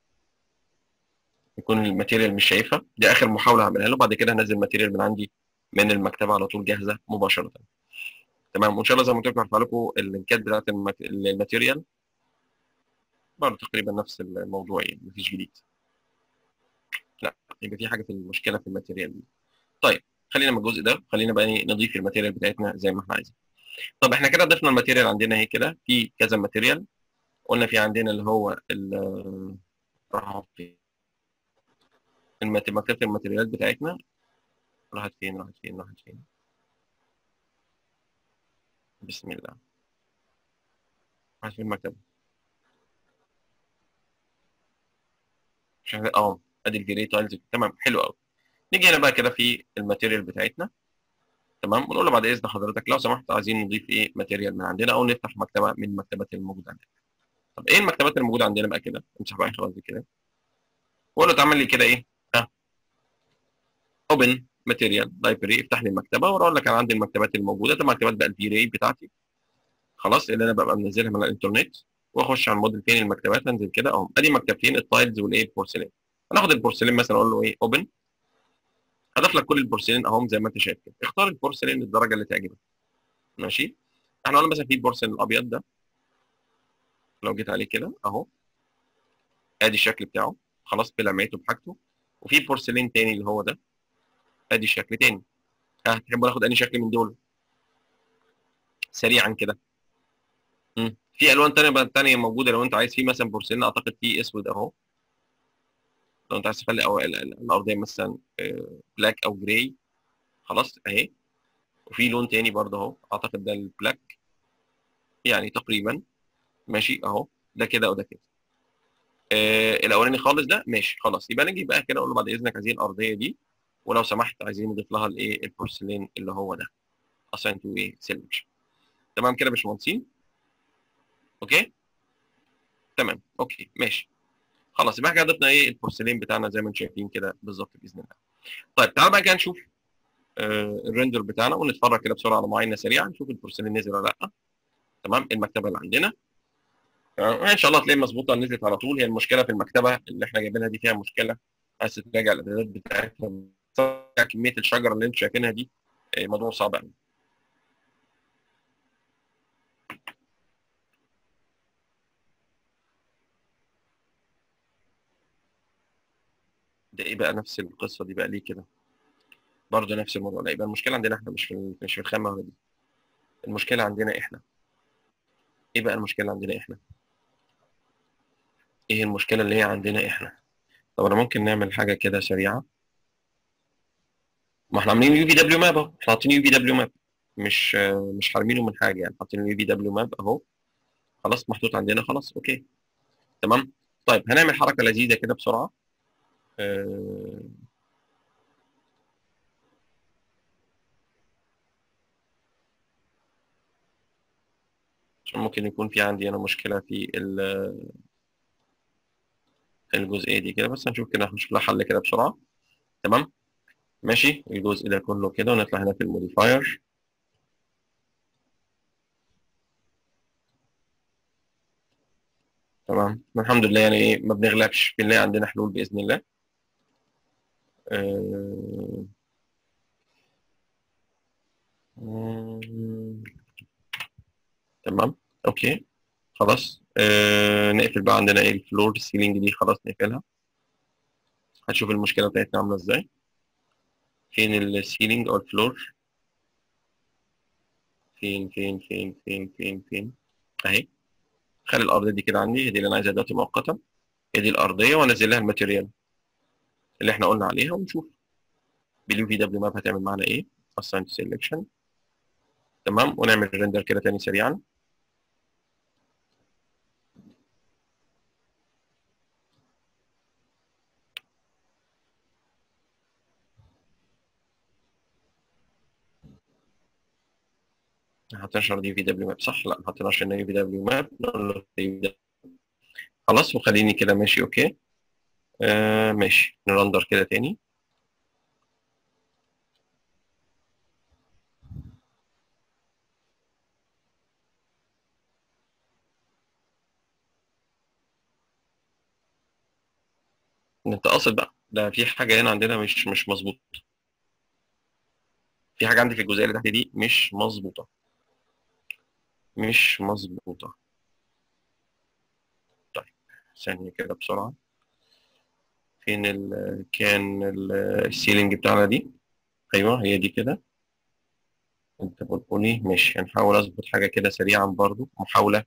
يكون الماتيريال مش شايفها دي اخر محاوله هعملها له بعد كده هنزل ماتيريال من عندي من المكتبه على طول جاهزه مباشره تمام وان شاء الله زي ما قلت لكم هرفع لكم اللينكات بتاعت المك... الماتيريال برضه تقريبا نفس الموضوع يعني مفيش جديد لا يبقى في حاجه في المشكله في الماتيريال دي طيب خلينا من الجزء ده خلينا بقى إيه نضيف الماتيريال بتاعتنا زي ما احنا عايزين طب احنا كده ضفنا الماتيريال عندنا اهي كده في كذا ماتيريال قلنا في عندنا اللي هو ال راح فين المات- مكتبه الماتيريالات بتاعتنا راحت فين راحت فين راحت فين بسم الله راحت فين المكتبه شغال اه ادي الجري تايلز تمام حلو قوي نيجي هنا بقى كده في الماتيريال بتاعتنا تمام ونقول له بعد اذن حضرتك لو سمحت عايزين نضيف ايه ماتيريال من عندنا او نفتح مكتبه من المكتبات الموجوده عندنا طب ايه المكتبات الموجوده عندنا بقى كده امسح بقى خلاص دي كده واقول له تعمل لي كده ايه ها اوبن ماتيريال لايبرري افتح لي المكتبه واقول لك انا عندي المكتبات الموجوده ده مكتبات بقى الفي راي بتاعتي خلاص اللي انا ببقى منزلها من الانترنت واخش على الموديل فين المكتبات انزل كده اهو ادي مكتبتين التايلز والايه البورسلين هناخد البورسلين مثلا اقول له ايه اوبن هضيف لك كل البورسلين اهم زي ما انت شايف كده اختار البورسلين الدرجه اللي تعجبك ماشي احنا قلنا مثلا في البورسلين الابيض ده لو جيت عليه كده اهو ادي الشكل بتاعه خلاص بلمعته بحاجته وفي بورسلين تاني اللي هو ده ادي شكل تاني ها تحبوا ناخد انهي شكل من دول سريعا كده مم. في الوان تانية بقى تانية موجوده لو انت عايز في مثلا بورسلين اعتقد في اسود اهو لو انت عايز تخلي أو ال- ال- الارضيه مثلا بلاك او جراي خلاص اهي وفي لون تاني برضه اهو اعتقد ده البلاك يعني تقريبا ماشي اهو ده كده وده كده آه الاولاني خالص ده ماشي خلاص يبقى نجي بقى كده اقول له بعد اذنك عايزين الارضيه دي ولو سمحت عايزين نضيف لها الايه البورسلين اللي هو ده assign to ايه selection تمام كده يا باشمهندسين اوكي تمام اوكي ماشي خلاص يبقى احنا كده ضفنا ايه البورسلين بتاعنا زي ما انتم شايفين كده بالظبط باذن الله طيب تعالى بقى كده نشوف آه الريندر بتاعنا ونتفرج كده بسرعه على معاينه سريعه نشوف البورسلين نزل ولا لا تمام المكتبه اللي عندنا تمام ان شاء الله تلاقي مظبوطه نزلت على طول هي المشكله في المكتبه اللي احنا جايبينها دي فيها مشكله عايز تراجع الاعدادات بتاعتها كميه الشجره اللي انتم شايفينها دي آه، موضوع صعب قوي ده ايه بقى نفس القصه دي بقى ليه كده برضه نفس الموضوع لا يبقى المشكله عندنا احنا مش في ال- مش في الخامه ولا دي المشكله عندنا احنا ايه بقى المشكله عندنا احنا ايه المشكله اللي هي عندنا احنا طب انا ممكن نعمل حاجه كده سريعه ما احنا عاملين يو في دبليو ماب اهو احنا حاطين يو في دبليو ماب مش آه، مش حارمينه من حاجه يعني حاطين اليو في دبليو ماب اهو خلاص محطوط عندنا خلاص اوكي تمام طيب هنعمل حركه لذيذه كده بسرعه آه، عشان ممكن يكون في عندي انا مشكله في ال- الجزئيه دي كده بس هنشوف كده هنشوف لها حل كده بسرعه تمام ماشي الجزء ده كله كده ونطلع هنا في الموديفاير تمام الحمد لله يعني ايه ما بنغلبش بنلاقي عندنا حلول باذن الله آه، مم، تمام اوكي خلاص آه نقفل بقى عندنا ايه الفلور السيلينج دي خلاص نقفلها هنشوف المشكله بتاعتنا عامله ازاي فين السيلينج او الفلور فين فين فين فين فين فين اهي خلي الارضيه دي كده عندي هي دي اللي انا عايزها دلوقتي مؤقتا هي دي الارضيه وانزل لها الماتيريال اللي احنا قلنا عليها ونشوف باليو في دبليو ماب هتعمل معانا ايه assign to selection تمام ونعمل ريندر كده تاني سريعا ما حطيناش يو في دبليو ماب صح لا ما حطيناش هنا يو في دبليو ماب نقول له UV خلاص وخليني كده ماشي اوكي آه ماشي نرندر كده تاني انت قاصد بقى ده في حاجه هنا عندنا مش مش مظبوط في حاجه عندي في الجزئيه اللي تحت دي مش مظبوطه مش مظبوطه طيب ثانيه كده بسرعه فين ال كان ال- السيلينج بتاعنا دي ايوه هي دي كده انت بتقولي ماشي هنحاول اظبط حاجه كده سريعا برضو محاوله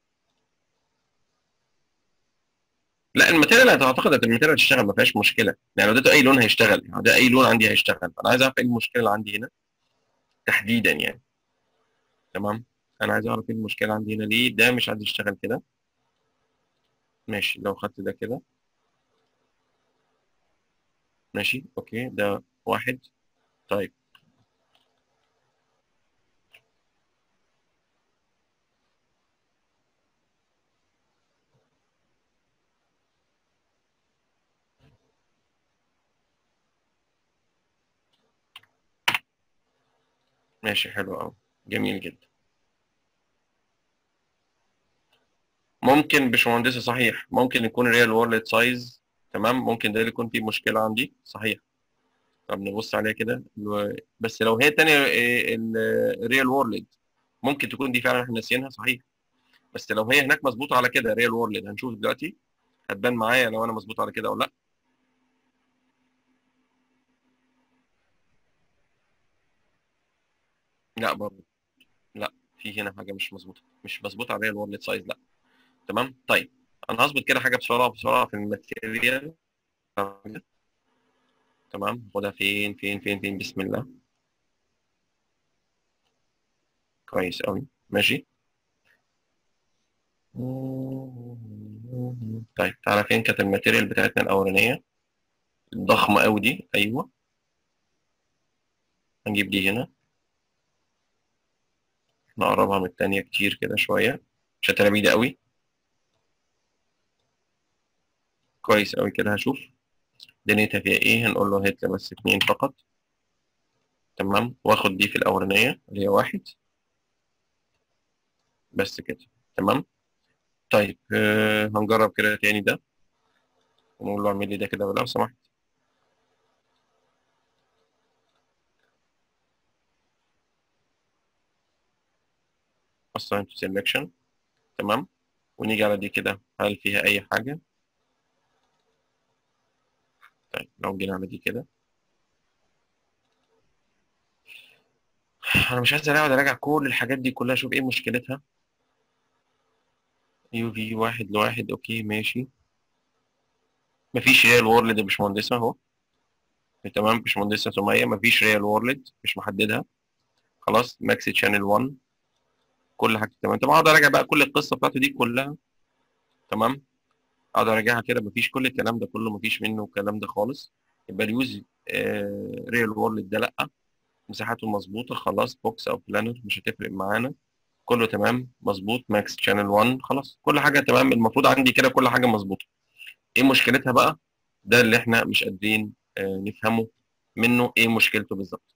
لا الماتيريال اعتقد ان الماتيريال هتشتغل ما فيهاش مشكله يعني لو اديته اي لون هيشتغل يعني ده اي لون عندي هيشتغل انا عايز اعرف ايه المشكله اللي عندي هنا تحديدا يعني تمام انا عايز اعرف ايه المشكله عندي هنا ليه ده مش عايز يشتغل كده ماشي لو خدت ده كده ماشي اوكي ده واحد طيب ماشي حلو قوي جميل جدا ممكن باشمهندسة صحيح ممكن يكون ريال وورلد سايز تمام ممكن ده اللي يكون فيه مشكلة عندي صحيح طب نبص عليها كده الو- بس لو هي تانية الريال وورلد ممكن تكون دي فعلا احنا ناسيينها صحيح بس لو هي هناك مظبوطة على كده ريال وورلد هنشوف دلوقتي هتبان معايا لو انا مظبوط على كده او لا لا برضه لا في هنا حاجه مش مظبوطه مش مظبوطه عليا الورلد سايز لا تمام طيب انا هظبط كده حاجه بسرعه بسرعه في الماتيريال تمام خدها فين فين فين فين بسم الله كويس قوي ماشي طيب تعالى فين كانت الماتيريال بتاعتنا الاولانيه الضخمه قوي دي ايوه هنجيب دي هنا نقربها من التانية كتير كده شوية مش هتبقى بعيدة قوي كويس قوي كده هشوف دنيتها فيها ايه هنقول له هات لي بس اتنين فقط تمام واخد دي في الأولانية اللي هي واحد بس كده تمام طيب آه هنجرب كده تاني ده ونقول له اعمل لي ده كده لو سمحت assign to selection تمام ونيجي على دي كده هل فيها أي حاجة طيب لو جينا على دي كده أنا مش عايز أقعد أراجع كل الحاجات دي كلها أشوف إيه مشكلتها يو في واحد لواحد أوكي ماشي مفيش ريال وورلد يا باشمهندسة أهو تمام باشمهندسة سمية مفيش ريال وورلد مش محددها خلاص ماكسي شانل 1 كل حاجه تمام طب اقعد اراجع بقى كل القصه بتاعته دي كلها تمام اقعد اراجعها كده مفيش كل الكلام ده كله مفيش منه الكلام ده خالص يبقى اليوز آه ريال وورلد ده لا مساحته مظبوطه خلاص بوكس او بلانر مش هتفرق معانا كله تمام مظبوط ماكس شانل 1 خلاص كل حاجه تمام المفروض عندي كده كل حاجه مظبوطه ايه مشكلتها بقى ده اللي احنا مش قادرين آه نفهمه منه ايه مشكلته بالظبط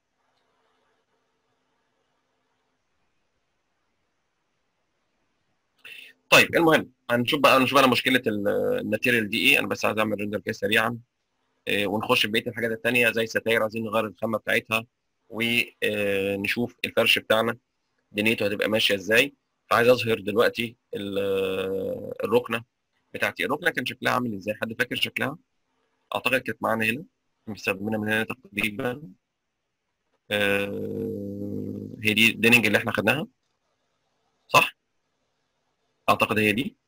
طيب المهم هنشوف بقى نشوف انا مشكله الماتيريال دي ايه انا بس عايز اعمل ريندر كده سريعا إيه ونخش في بقيه الحاجات الثانيه زي الستاير عايزين نغير الخامه بتاعتها ونشوف الفرش بتاعنا دنيته هتبقى ماشيه ازاي فعايز اظهر دلوقتي الركنه بتاعتي الركنه كان شكلها عامل ازاي حد فاكر شكلها اعتقد كانت معانا هنا مستخدمينها من هنا تقريبا آه هي دي الديننج اللي احنا خدناها صح اعتقد هي دي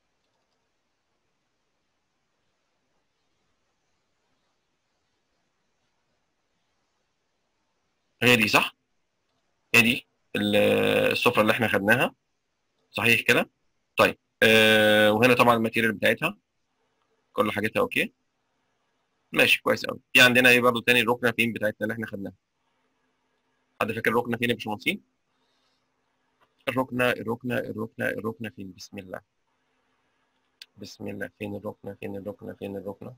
هي دي صح هي دي السفرة اللي احنا خدناها صحيح كده طيب آه وهنا طبعا الماتيريال بتاعتها كل حاجتها اوكي ماشي كويس قوي في عندنا ايه برضو تاني الركنه فين بتاعتنا اللي احنا خدناها حد فاكر الركنه فين يا باشمهندسين الركنه الركنه الركنه الركنه فين بسم الله بسم الله فين الركنه فين الركنه فين الركنه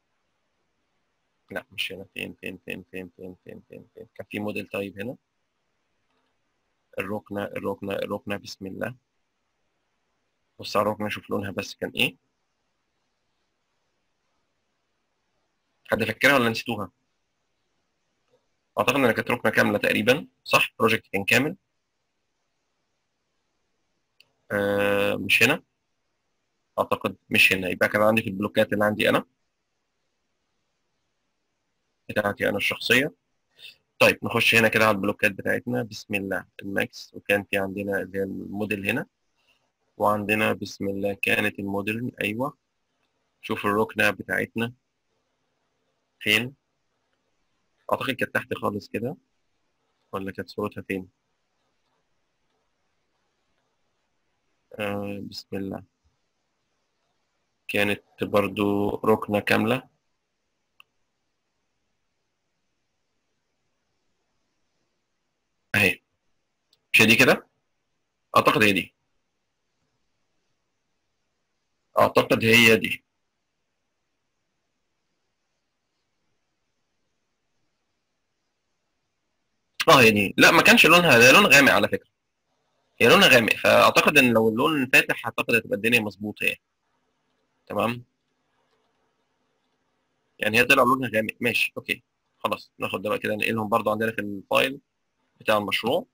لا مش هنا فين فين فين فين فين فين فين فين كان في موديل طيب هنا الركنه الركنه الركنه بسم الله بص على الركنه اشوف لونها بس كان ايه حد فاكرها ولا نسيتوها اعتقد انها كانت ركنه كامله تقريبا صح بروجكت كان كامل آه مش هنا اعتقد مش هنا يبقى كان عندي في البلوكات اللي عندي انا بتاعتي انا الشخصيه طيب نخش هنا كده على البلوكات بتاعتنا بسم الله الماكس وكان في عندنا اللي هي الموديل هنا وعندنا بسم الله كانت الموديل ايوه شوف الركنه بتاعتنا فين اعتقد كانت تحت خالص كده ولا كانت صورتها فين آه بسم الله كانت برضو ركنة كاملة اهي مش هي دي كده اعتقد هي دي اعتقد هي دي اه هي دي لا ما كانش لونها ده لون غامق على فكرة هي لونها غامق فاعتقد ان لو اللون فاتح اعتقد هتبقى الدنيا مظبوطة يعني تمام يعني هي طلع لونها غامق ماشي اوكي خلاص ناخد ده بقى كده ننقلهم برضو عندنا في الفايل بتاع المشروع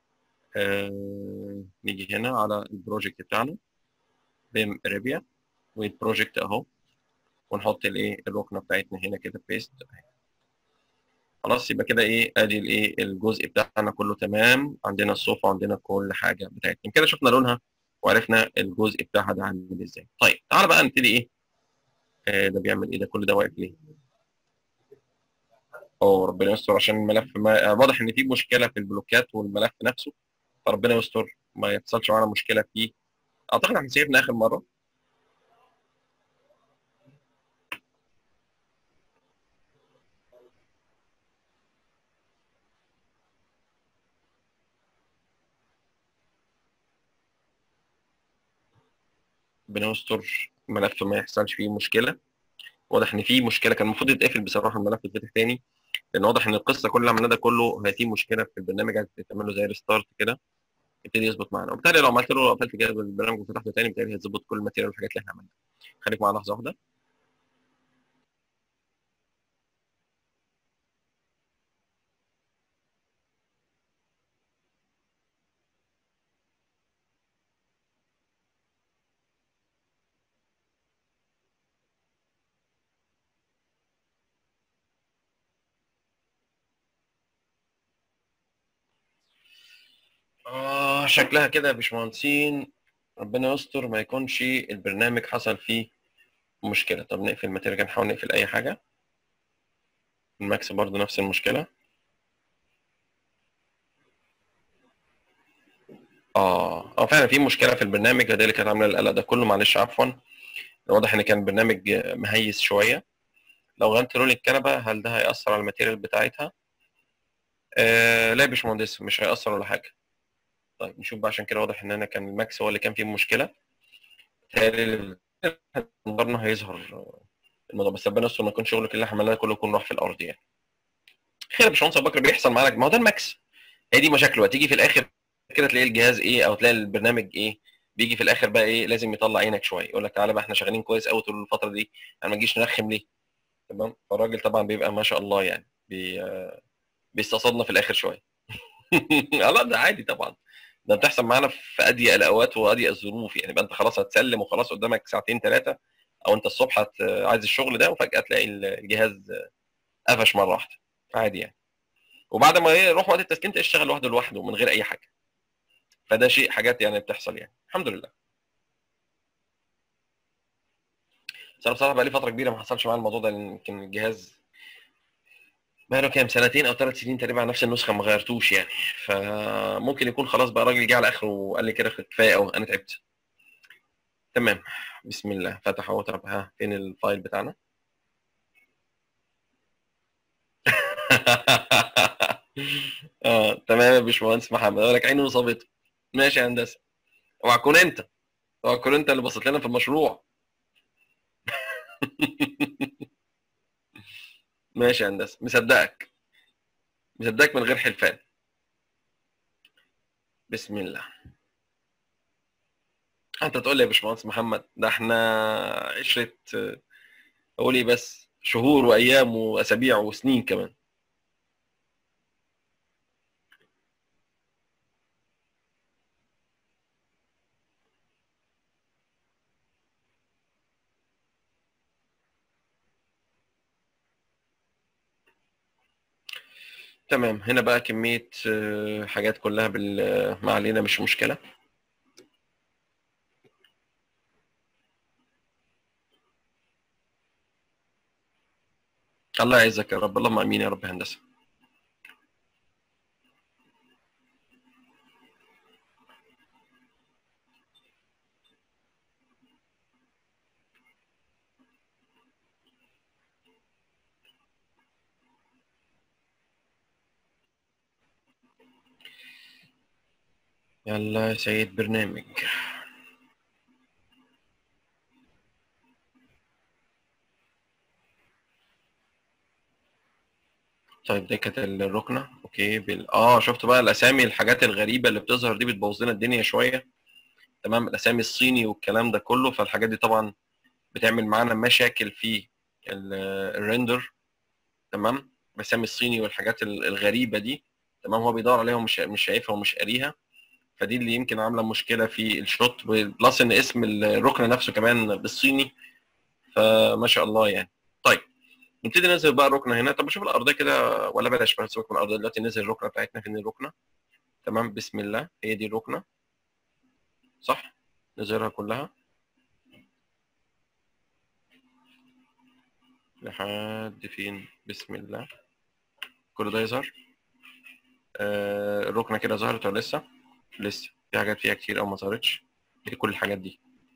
آه نيجي هنا على البروجكت بتاعنا بيم اريبيا والبروجكت اهو ونحط الايه الركنه بتاعتنا هنا كده بيست خلاص يبقى كده ايه ادي الايه الجزء بتاعنا كله تمام عندنا الصوفه وعندنا كل حاجه بتاعتنا كده شفنا لونها وعرفنا الجزء بتاعها ده عامل ازاي طيب تعالى بقى نبتدي ايه آه ده بيعمل ايه ده كل ده واقف ليه اه ربنا يستر عشان الملف ما واضح ان في مشكله في البلوكات والملف نفسه فربنا يستر ما يحصلش معانا مشكله فيه اعتقد احنا سيبنا اخر مره ربنا يستر الملف ما يحصلش فيه مشكله واضح ان في مشكله كان المفروض يتقفل بصراحه الملف يتفتح تاني لان واضح ان القصه كل اللي عملناه ده كله هي في مشكله في البرنامج عايز تعمل له زي ريستارت كده يبتدي يظبط معانا وبالتالي لو عملت له لو قفلت كده البرنامج وفتحته تاني بالتالي هتظبط كل الماتيريال والحاجات اللي احنا عملناها خليك معانا لحظه واحده آه شكلها كده يا باشمهندسين ربنا يستر ما يكونش البرنامج حصل فيه مشكلة طب نقفل الماتيريال نحاول نقفل أي حاجة الماكس برضو نفس المشكلة اه اه فعلا في مشكلة في البرنامج هي اللي كانت عاملة القلق ده كله معلش عفوا واضح ان كان البرنامج مهيس شوية لو غيرت لون الكنبة هل ده هيأثر على الماتيريال بتاعتها؟ آه لا يا باشمهندس مش هيأثر ولا حاجة طيب نشوف بقى عشان كده واضح ان انا كان الماكس هو اللي كان فيه مشكله بالتالي نظرنا هيظهر الموضوع بس ربنا يستر ما يكون شغلك اللي احنا عملناه كله يكون راح في الارض يعني خير يا باشمهندس ابو بكر بيحصل معاك ما هو ده الماكس هي دي مشاكله هتيجي في الاخر كده تلاقي الجهاز ايه او تلاقي البرنامج ايه بيجي في الاخر بقى ايه لازم يطلع عينك شويه يقول لك تعالى بقى احنا شغالين كويس قوي طول الفتره دي انا ما نجيش نرخم ليه تمام فالراجل طبعا بيبقى ما شاء الله يعني بي بيستصدنا في الاخر شويه لا ده عادي طبعا ده بتحصل معانا في اضيق الاوقات واضيق الظروف يعني يبقى انت خلاص هتسلم وخلاص قدامك ساعتين ثلاثه او انت الصبح هت- عايز الشغل ده وفجاه تلاقي الجهاز قفش مره واحده عادي يعني وبعد ما يروح وقت التسكين تشتغل لوحده لوحده من غير اي حاجه فده شيء حاجات يعني بتحصل يعني الحمد لله بس انا بصراحه بقى لي فتره كبيره ما حصلش معايا الموضوع ده لان يمكن الجهاز بقاله كام سنتين او ثلاث سنين تقريبا على نفس النسخه ما غيرتوش يعني فممكن يكون خلاص بقى الراجل جه على اخره وقال لي كده كفايه قوي انا تعبت تمام بسم الله فتح اهو طب ها فين الفايل بتاعنا اه تمام يا باشمهندس محمد اقول لك عيني وصابته ماشي يا هندسه اوعى تكون انت اوعى تكون انت اللي بصيت لنا في المشروع ماشي يا هندسه مصدقك مصدقك من غير حلفان بسم الله انت تقول لي يا باشمهندس محمد ده احنا عشره اقول ايه بس شهور وايام واسابيع وسنين كمان تمام هنا بقى كمية آه، حاجات كلها بال ما علينا مش مشكلة الله يعزك يا رب اللهم امين يا رب يا هندسة يلا يا سيد برنامج طيب دي كانت الركنة اوكي بال... اه شفت بقى الاسامي الحاجات الغريبة اللي بتظهر دي بتبوظ لنا الدنيا شوية تمام الاسامي الصيني والكلام ده كله فالحاجات دي طبعا بتعمل معانا مشاكل في ال- الريندر تمام الاسامي الصيني والحاجات ال- الغريبة دي تمام هو بيدور عليها ومش مش شايفها ومش قاريها فدي اللي يمكن عامله مشكله في الشوت بلس ان اسم الركن نفسه كمان بالصيني فما شاء الله يعني طيب نبتدي ننزل بقى الركنه هنا طب نشوف الارضيه كده ولا بلاش بقى سيبك من الارضيه دلوقتي ننزل الركنه بتاعتنا فين الركنه تمام بسم الله هي دي الركنه صح نزلها كلها لحد فين بسم الله كل ده يظهر آه الركنه كده ظهرت ولا لسه لسه في حاجات فيها كتير او ما ظهرتش دي كل الحاجات دي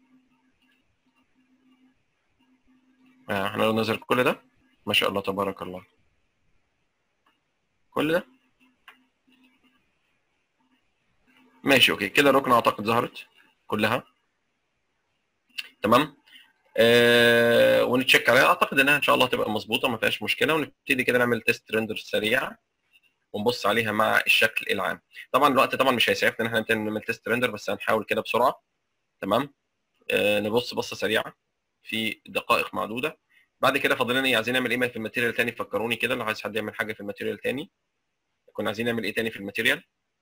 آه احنا لو نزل كل ده ما شاء الله تبارك الله كل ده ماشي اوكي كده الركنه اعتقد ظهرت كلها تمام آه ونتشيك عليها اعتقد انها ان شاء الله تبقى مظبوطه ما فيهاش مشكله ونبتدي كده نعمل تيست ريندر سريع ونبص عليها مع الشكل العام طبعا الوقت طبعا مش هيسعفنا ان احنا نبتدي نعمل تيست ريندر بس هنحاول كده بسرعه تمام آه نبص بصه سريعه في دقائق معدوده بعد كده فاضل لنا ايه عايزين نعمل ايه في الماتيريال تاني فكروني كده لو عايز حد يعمل حاجه في الماتيريال تاني كنا عايزين نعمل ايه تاني في الماتيريال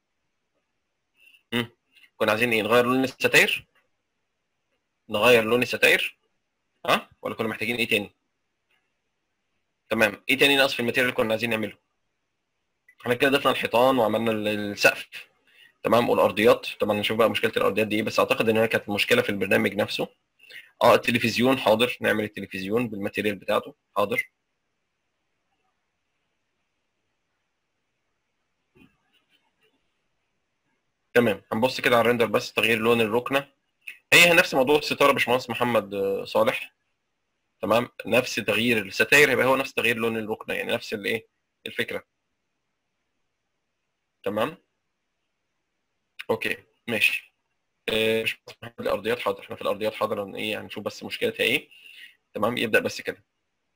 امم كنا عايزين ايه نغير لون الستاير نغير لون الستاير ها ولا كنا محتاجين ايه تاني تمام ايه تاني ناقص في الماتيريال اللي كنا عايزين نعمله احنا كده ضفنا الحيطان وعملنا السقف تمام والارضيات طبعا نشوف بقى مشكله الارضيات دي ايه بس اعتقد ان هي كانت مشكله في البرنامج نفسه اه التلفزيون حاضر نعمل التلفزيون بالماتيريال بتاعته حاضر تمام هنبص كده على الريندر بس تغيير لون الركنه هي نفس موضوع الستاره باشمهندس محمد صالح تمام نفس تغيير الستاير هيبقى هو نفس تغيير لون الركنه يعني نفس الايه الفكره تمام اوكي ماشي آه، الارضيات حاضر احنا في الارضيات حاضر ايه هنشوف بس مشكلتها ايه تمام يبدا بس كده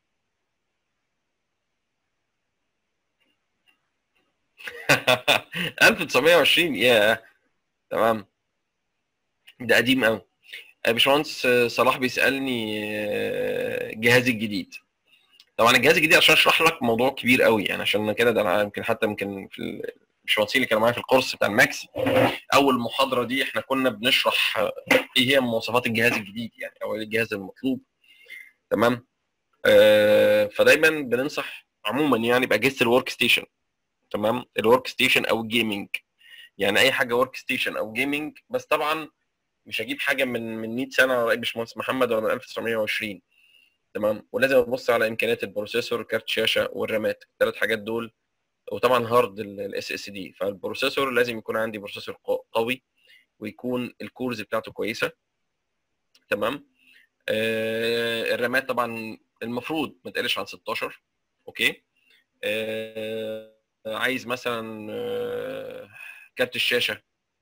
ألف تسعمية وعشرين يا تمام ده قديم قوي باشمهندس صلاح بيسالني جهازي الجديد طبعا الجهاز الجديد عشان اشرح لك موضوع كبير قوي يعني عشان كده ده انا يمكن حتى يمكن في الباشمهندسين اللي كانوا معايا في الكورس بتاع الماكس اول محاضره دي احنا كنا بنشرح ايه هي مواصفات الجهاز الجديد يعني او ايه الجهاز المطلوب تمام آه فدايما بننصح عموما يعني باجهزه الورك ستيشن تمام الورك ستيشن او الجيمنج يعني اي حاجه ورك ستيشن او جيمنج بس طبعا مش هجيب حاجه من من 100 سنه ولا باشمهندس محمد ولا من 1920 تمام ولازم ابص على امكانيات البروسيسور كارت شاشه والرامات الثلاث حاجات دول وطبعا هارد الاس اس دي فالبروسيسور لازم يكون عندي بروسيسور قوي ويكون الكورز بتاعته كويسه تمام آه الرامات طبعا المفروض ما تقلش عن 16 اوكي آه عايز مثلا آه كارت الشاشه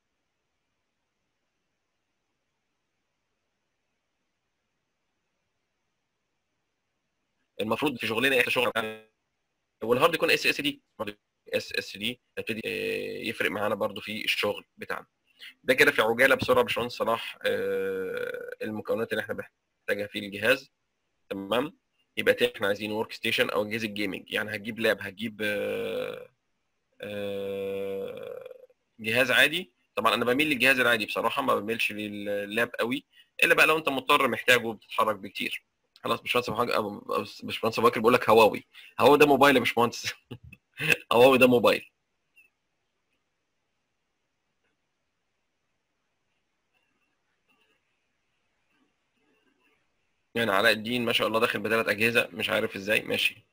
المفروض في شغلنا احنا شغل والهارد يكون اس اس دي اس اس دي يبتدي يفرق معانا برده في الشغل بتاعنا ده كده في عجاله بسرعه باشمهندس صلاح المكونات اللي احنا بنحتاجها في الجهاز تمام يبقى تاني احنا عايزين ورك ستيشن او جهاز الجيمنج يعني هتجيب لاب هتجيب جهاز عادي طبعا انا بميل للجهاز العادي بصراحه ما بميلش لللاب قوي الا بقى لو انت مضطر محتاجه بتتحرك بكتير خلاص باشمهندس حاجه باشمهندس بكر بيقول لك هواوي هواوي ده موبايل يا باشمهندس هواوي ده موبايل يعني علاء الدين ما شاء الله داخل بثلاث اجهزه مش عارف ازاي ماشي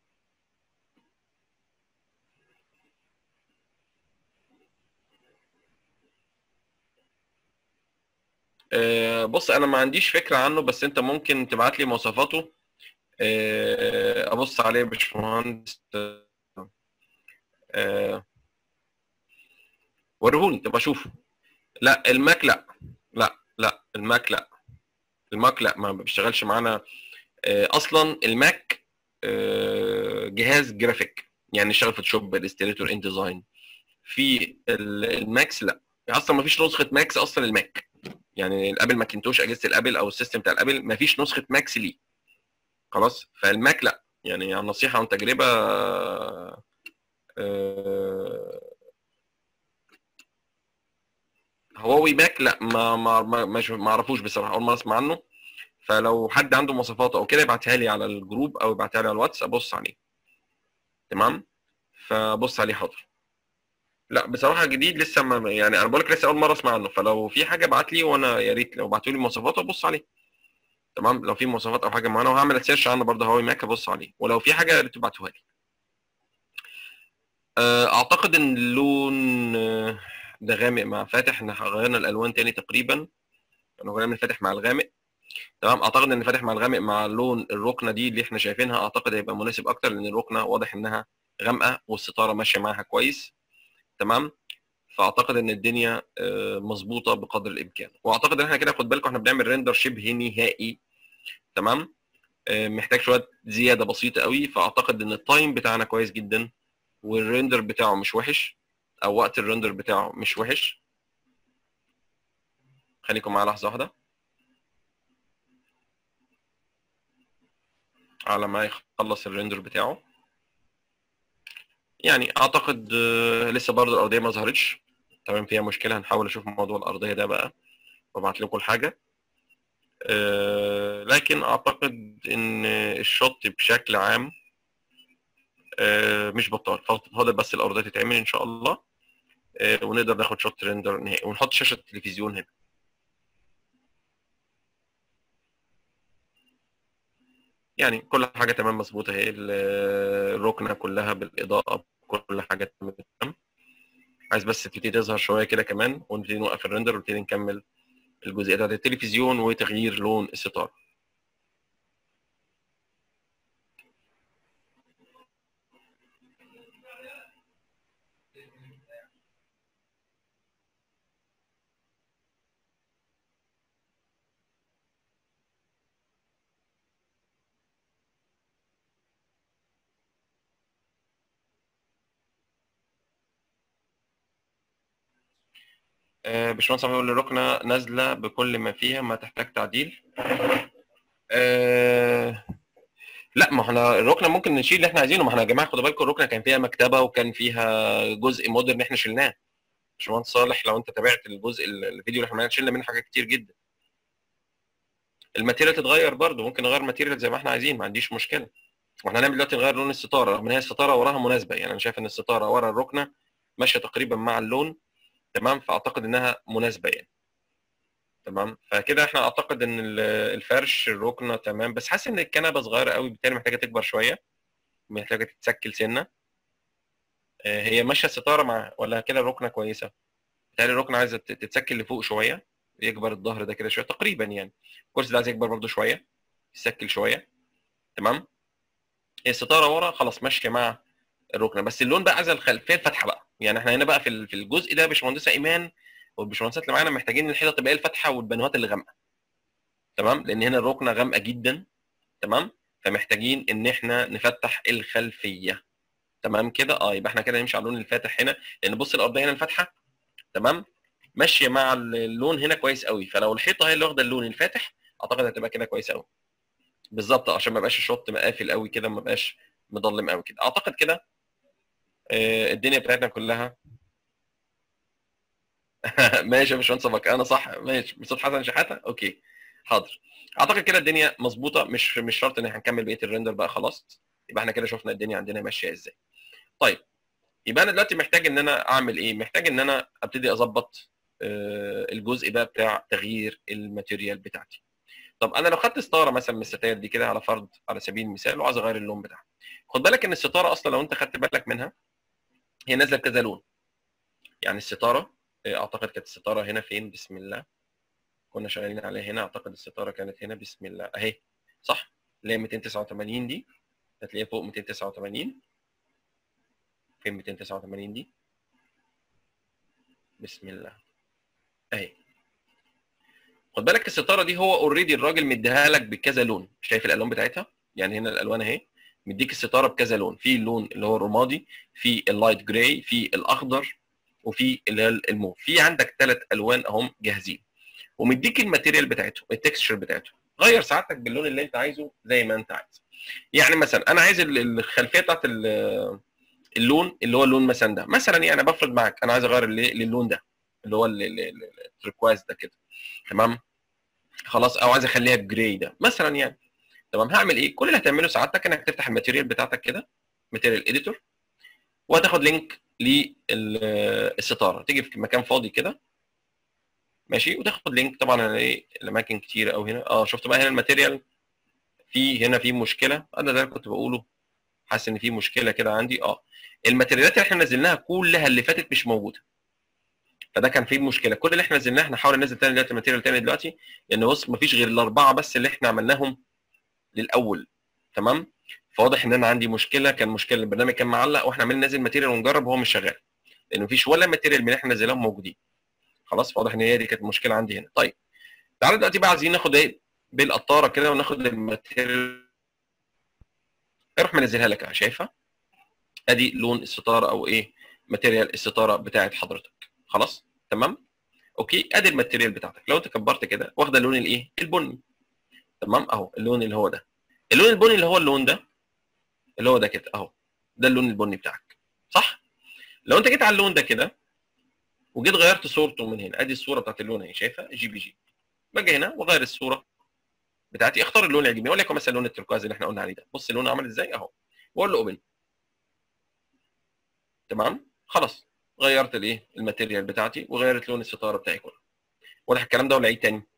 أه بص انا ما عنديش فكره عنه بس انت ممكن تبعت لي مواصفاته أه ابص عليه يا باشمهندس أه وريهولي تبقى اشوفه لا الماك لا لا لا الماك لا الماك لا ما بيشتغلش معانا اصلا الماك جهاز جرافيك يعني يشتغل فوتوشوب الستريتور ان ديزاين في الماكس لا اصلا ما فيش نسخه ماكس اصلا الماك يعني الابل ماكنتوش اجهزه الابل او السيستم بتاع الابل ما فيش نسخه ماكس ليه خلاص فالماك لا يعني عن نصيحه عن تجربه هواوي ماك لا ما ما ما مش- ما اعرفوش بصراحه اول مره اسمع عنه فلو حد عنده مواصفاته او كده يبعتها لي على الجروب او يبعتها لي على الواتس ابص عليه تمام فبص عليه حاضر لا بصراحه جديد لسه ما يعني انا بقول لك لسه اول مره اسمع عنه فلو في حاجه ابعت لي وانا يا ريت لو بعتوا لي مواصفاته ابص عليه تمام لو في مواصفات او حاجه معينه وهعمل سيرش عنه برضه هواوي ماك ابص عليه ولو في حاجه يا ريت تبعتوها لي آه، اعتقد ان اللون آه، ده غامق مع فاتح احنا غيرنا الالوان تاني تقريبا كنا غيرنا من فاتح مع الغامق تمام اعتقد ان فاتح مع الغامق مع لون الركنه دي اللي احنا شايفينها اعتقد هيبقى مناسب اكتر لان الركنه واضح انها غامقه والستاره ماشيه معاها كويس تمام فاعتقد ان الدنيا آه، مظبوطه بقدر الامكان واعتقد ان احنا كده خد بالكم احنا بنعمل ريندر شبه نهائي تمام آه، محتاج شويه زياده بسيطه قوي فاعتقد ان التايم بتاعنا كويس جدا والريندر بتاعه مش وحش او وقت الريندر بتاعه مش وحش خليكم معايا لحظه واحده على ما يخلص الريندر بتاعه يعني اعتقد آه، لسه برضه الارضيه ما ظهرتش تمام فيها مشكله هنحاول اشوف موضوع الارضيه ده بقى وابعت لكم الحاجه آه، لكن اعتقد ان الشوت بشكل عام آه، مش بطال فاضل بس الارضيه تتعمل ان شاء الله آه، ونقدر ناخد شوت ريندر نهائي ونحط شاشه تلفزيون هنا يعني كل حاجه تمام مظبوطه اهي ال- الركنه كلها بالاضاءه كل حاجه تمام عايز بس تبتدي تظهر شويه كده كمان ونبتدي نوقف الريندر ونبتدي نكمل الجزئيه بتاعت التلفزيون وتغيير لون الستاره آه، باشمهندس عم يقول الركنه نازله بكل ما فيها ما تحتاج تعديل آه، لا ما احنا الركنه ممكن نشيل اللي احنا عايزينه ما احنا يا جماعه خدوا بالكم الركنه كان فيها مكتبه وكان فيها جزء مودرن احنا شلناه باشمهندس صالح لو انت تابعت الجزء الفيديو اللي احنا شلنا منه حاجات كتير جدا الماتيريال تتغير برضه ممكن نغير الماتيريال زي ما احنا عايزين ما عنديش مشكله واحنا هنعمل دلوقتي نغير لون الستاره رغم ان هي الستاره وراها مناسبه يعني انا شايف ان الستاره ورا الركنه ماشيه تقريبا مع اللون تمام فاعتقد انها مناسبه يعني تمام فكده احنا اعتقد ان ال- الفرش الركنه تمام بس حاسس ان الكنبه صغيره قوي بالتالي محتاجه تكبر شويه محتاجه تتسكل سنه آه، هي ماشيه الستاره مع ولا كده الركنه كويسه بالتالي الركنه عايزه تت- تتسكل لفوق شويه يكبر الظهر ده كده شويه تقريبا يعني الكرسي ده عايز يكبر برده شويه يتسكل شويه تمام الستاره ورا خلاص ماشيه مع الركنه بس اللون بقى عايز الخلفيه الفاتحه بقى يعني احنا هنا بقى في ال- في الجزء ده باشمهندسه ايمان والباشمهندسات اللي معانا محتاجين الحيطه تبقى هي الفاتحه والبنوات اللي غامقه تمام لان هنا الركنه غامقه جدا تمام فمحتاجين ان احنا نفتح الخلفيه تمام كده اه يبقى احنا كده نمشي على اللون الفاتح هنا لان بص الارضيه هنا الفاتحه تمام ماشيه مع اللون هنا كويس قوي فلو الحيطه هي اللي واخده اللون الفاتح اعتقد هتبقى كده كويس قوي بالظبط عشان ما يبقاش الشوط قافل قوي كده ما يبقاش مظلم قوي كده اعتقد كده آه، الدنيا بتاعتنا كلها ماشي يا باشمهندس صفك انا صح ماشي بصوت حسن شحاته اوكي حاضر اعتقد كده الدنيا مظبوطه مش مش شرط ان احنا هنكمل بقيه الريندر بقى خلاص يبقى احنا كده شفنا الدنيا عندنا ماشيه ازاي طيب يبقى انا دلوقتي محتاج ان انا اعمل ايه محتاج ان انا ابتدي اظبط آه، الجزء بقى بتاع تغيير الماتيريال بتاعتي طب انا لو خدت ستاره مثلا من الستاير دي كده على فرض على سبيل المثال وعايز اغير اللون بتاعها خد بالك ان الستاره اصلا لو انت خدت بالك منها هي نازله بكذا لون يعني الستاره آه، اعتقد كانت الستاره هنا فين بسم الله كنا شغالين عليها هنا اعتقد الستاره كانت هنا بسم الله اهي صح اللي هي 289 دي هتلاقيها فوق 289 فين 289 دي بسم الله اهي خد بالك الستاره دي هو اوريدي الراجل مديها لك بكذا لون شايف الالوان بتاعتها يعني هنا الالوان اهي مديك الستاره بكذا لون في اللون اللي هو الرمادي في اللايت جراي في الاخضر وفي اللي هي الموف في عندك ثلاث الوان اهم جاهزين ومديك الماتيريال بتاعتهم التكستشر بتاعتهم غير ساعتك باللون اللي انت عايزه زي ما انت عايز يعني مثلا انا عايز ال- الخلفيه بتاعت ال- اللون اللي هو اللون مثلا ده مثلا يعني بفرض معاك انا عايز اغير اللي- للون ده اللي هو التركواز ده كده تمام خلاص او عايز اخليها بجراي ده مثلا يعني تمام هعمل ايه كل اللي هتعمله سعادتك انك تفتح الماتيريال بتاعتك كده ماتيريال اديتور وهتاخد لينك للستاره تيجي في مكان فاضي كده ماشي وتاخد لينك طبعا انا ايه الاماكن كتيره او هنا اه شفت بقى هنا الماتيريال في هنا في مشكله انا ده كنت بقوله حاسس ان في مشكله كده عندي اه الماتيريالات اللي احنا نزلناها كلها اللي فاتت مش موجوده فده كان فيه مشكله كل اللي احنا نزلناه هنحاول ننزل تاني دلوقتي ماتيريال تاني دلوقتي لان بص مفيش غير الاربعه بس اللي احنا عملناهم للاول تمام فواضح ان انا عندي مشكله كان مشكله البرنامج كان معلق واحنا عمالين ننزل ماتيريال ونجرب وهو مش شغال لان مفيش ولا ماتيريال من اللي احنا نزلناهم موجودين خلاص فواضح ان هي دي كانت مشكله عندي هنا طيب تعالى دلوقتي بقى عايزين ناخد ايه بالقطاره كده وناخد الماتيريال اروح منزلها لك اهي شايفها ادي لون الستاره او ايه ماتيريال الستاره بتاعت حضرتك خلاص تمام اوكي ادي الماتيريال بتاعتك لو انت كبرت كده واخده اللون الايه البني تمام اهو اللون اللي هو ده اللون البني اللي هو اللون ده اللي هو ده كده اهو ده اللون البني بتاعك صح لو انت جيت على اللون ده كده وجيت غيرت صورته من هنا ادي الصوره بتاعت اللون اهي شايفها جي بي جي باجي هنا واغير الصوره بتاعتي اختار اللون اللي يعجبني وليكن مثلا اللون التركواز اللي احنا قلنا عليه ده بص اللون عامل ازاي اهو واقول له اوبن تمام خلاص غيرت الايه الماتيريال بتاعتي وغيرت لون الستاره بتاعي كله واضح الكلام ده ولا عيد تاني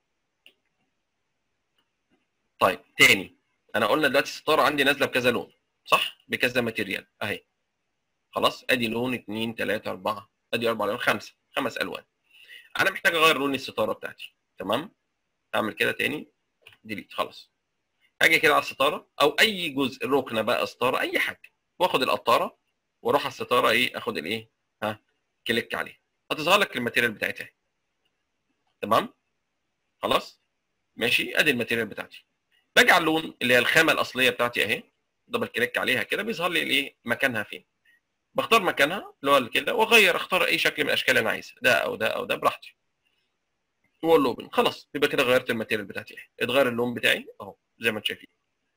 طيب تاني انا قلنا دلوقتي الستاره عندي نازله بكذا لون صح بكذا ماتيريال اهي خلاص ادي لون 2 3 4 ادي اربع لون خمسه خمس الوان انا محتاج اغير لون الستاره بتاعتي تمام اعمل كده تاني ديليت خلاص اجي كده على الستاره او اي جزء ركنه بقى ستاره اي حاجه واخد القطاره واروح على الستاره ايه اخد الايه ها كليك عليه هتظهر لك الماتيريال بتاعتها تمام خلاص ماشي ادي الماتيريال بتاعتي باجي على اللون اللي هي الخامه الاصليه بتاعتي اهي دبل كليك عليها كده بيظهر لي الايه مكانها فين بختار مكانها اللي هو كده واغير اختار اي شكل من الاشكال اللي انا عايزها ده او ده او ده براحتي واقول له اوبن خلاص يبقى كده غيرت الماتيريال بتاعتي اهي اتغير اللون بتاعي اهو زي ما انتم شايفين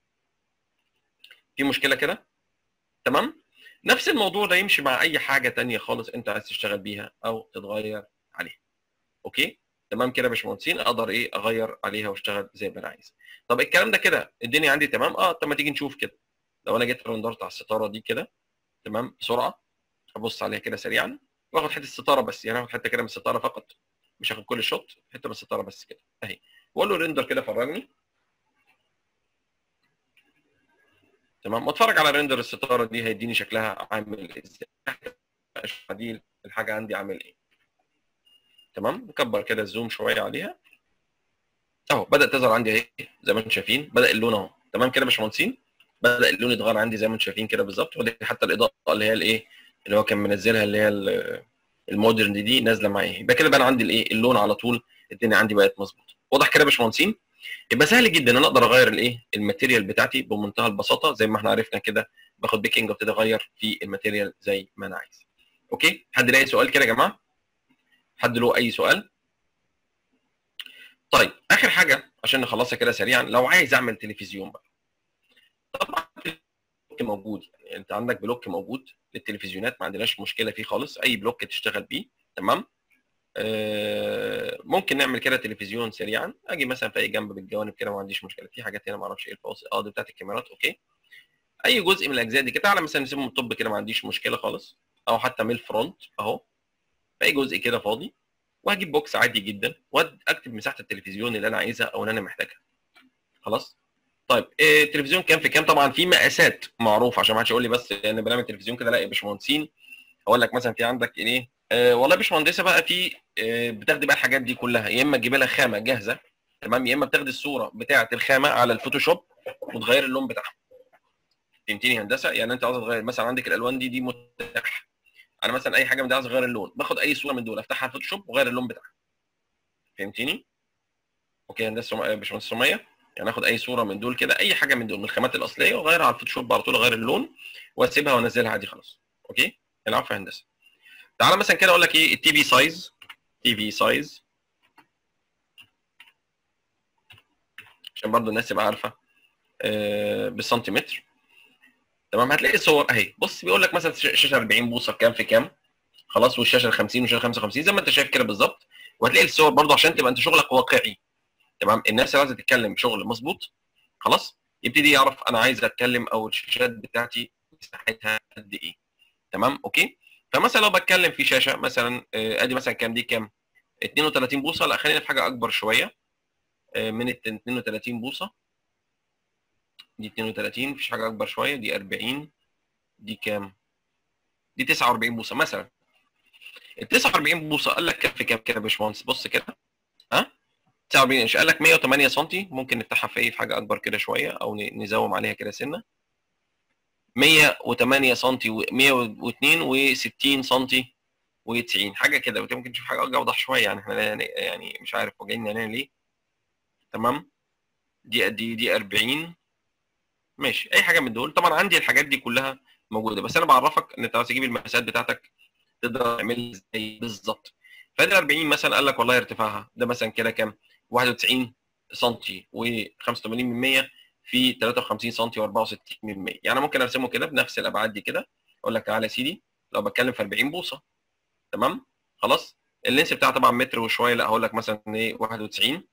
في مشكله كده تمام نفس الموضوع ده يمشي مع اي حاجه تانية خالص انت عايز تشتغل بيها او تتغير عليها اوكي تمام كده يا باشمهندسين اقدر ايه اغير عليها واشتغل زي ما انا عايز طب الكلام ده كده الدنيا عندي تمام اه طب ما تيجي نشوف كده لو انا جيت رندرت على الستاره دي كده تمام بسرعه ابص عليها كده سريعا واخد حته الستاره بس يعني اخد حته كده من الستاره فقط مش هاخد كل الشوت حته من الستاره بس كده اهي واقول له ريندر كده فرجني تمام واتفرج على ريندر الستاره دي هيديني شكلها عامل ازاي دي الحاجه عندي عامل ايه تمام نكبر كده الزوم شويه عليها اهو بدات تظهر عندي اهي زي ما انتم شايفين بدا اللون اهو تمام كده يا باشمهندسين بدا اللون يتغير عندي زي ما انتم شايفين كده بالظبط ودي حتى الاضاءه اللي هي الايه اللي هو كان منزلها اللي هي المودرن دي نازله معايا يبقى كده بقى عندي الايه اللون على طول الدنيا عندي بقت مظبوطه واضح كده يا باشمهندسين يبقى سهل جدا انا اقدر اغير الايه الماتيريال بتاعتي بمنتهى البساطه زي ما احنا عرفنا كده باخد بيكنج وابتدي اغير في الماتيريال زي ما انا عايز اوكي حد لاقي سؤال كده يا جماعه حد له اي سؤال طيب اخر حاجه عشان نخلصها كده سريعا لو عايز اعمل تلفزيون بقى طبعا بلوك موجود يعني انت عندك بلوك موجود للتلفزيونات ما عندناش مشكله فيه خالص اي بلوك تشتغل بيه تمام آه ممكن نعمل كده تلفزيون سريعا اجي مثلا في اي جنب بالجوانب كده ما عنديش مشكله في حاجات هنا ما اعرفش ايه الفاصل اه دي بتاعت الكاميرات اوكي اي جزء من الاجزاء دي كده تعالى مثلا نسيبهم الطب كده ما عنديش مشكله خالص او حتى من الفرونت اهو في اي جزء كده فاضي وهجيب بوكس عادي جدا واكتب مساحه التلفزيون اللي انا عايزها او اللي انا محتاجها خلاص طيب إيه التلفزيون كام في كام طبعا في مقاسات معروفه عشان ما حدش يقول لي بس انا يعني بعمل تلفزيون كده لا يا باشمهندسين اقول لك مثلا في عندك ايه آه والله يا باشمهندسه بقى في آه بتاخدي بقى الحاجات دي كلها يا اما تجيبي لها خامه جاهزه تمام يا اما بتاخدي الصوره بتاعه الخامه على الفوتوشوب وتغير اللون بتاعها فهمتني هندسه يعني انت عاوز تغير مثلا عندك الالوان دي دي متاحه انا مثلا اي حاجه من دي عايز اغير اللون باخد اي صوره من دول افتحها على الفوتوشوب واغير اللون بتاعها فهمتني اوكي هندسه باشمهندس سميه يعني اخد اي صوره من دول كده اي حاجه من دول من الخامات الاصليه واغيرها على الفوتوشوب على طول اغير اللون واسيبها وانزلها عادي خلاص اوكي العفو يا هندسه تعالى مثلا كده اقول لك ايه التي في سايز تي في سايز عشان برضه الناس تبقى عارفه آه بالسنتيمتر تمام هتلاقي صور اهي بص بيقول لك مثلا شاشه 40 بوصه كام في كام خلاص والشاشه ال 50 والشاشه 55 زي ما انت شايف كده بالظبط وهتلاقي الصور برضو عشان تبقى انت شغلك واقعي تمام الناس اللي عايزه تتكلم شغل مظبوط خلاص يبتدي يعرف انا عايز اتكلم او الشاشات بتاعتي مساحتها قد ايه تمام اوكي فمثلا لو بتكلم في شاشه مثلا آه، ادي مثلا كام دي كام 32 بوصه لا خلينا في حاجه اكبر شويه آه، من ال 32 بوصه دي 32 مفيش حاجه اكبر شويه دي 40 دي كام دي 49 بوصه مثلا ال 49 بوصه قال لك كام في كام كده يا باشمهندس بص كده ها 49 انش قال لك 108 سم ممكن نفتحها في ايه في حاجه اكبر كده شويه او ن- نزوم عليها كده سنه 108 سم و102 و60 سم و90 حاجه كده ممكن نشوف حاجه اوضح شويه يعني احنا يعني- يعني مش عارف واجعين عينينا ليه تمام دي قد ايه دي 40 ماشي اي حاجه من دول طبعا عندي الحاجات دي كلها موجوده بس انا بعرفك ان انت عاوز تجيب المقاسات بتاعتك تقدر تعمل ازاي بالظبط فادي 40 مثلا قال لك والله ارتفاعها ده مثلا كده كام 91 سم و85% في 53 سم و64% يعني ممكن ارسمه كده بنفس الابعاد دي كده اقول لك تعالى يا سيدي لو بتكلم في 40 بوصه تمام خلاص اللينس بتاعها طبعا متر وشويه لا هقول لك مثلا ايه 91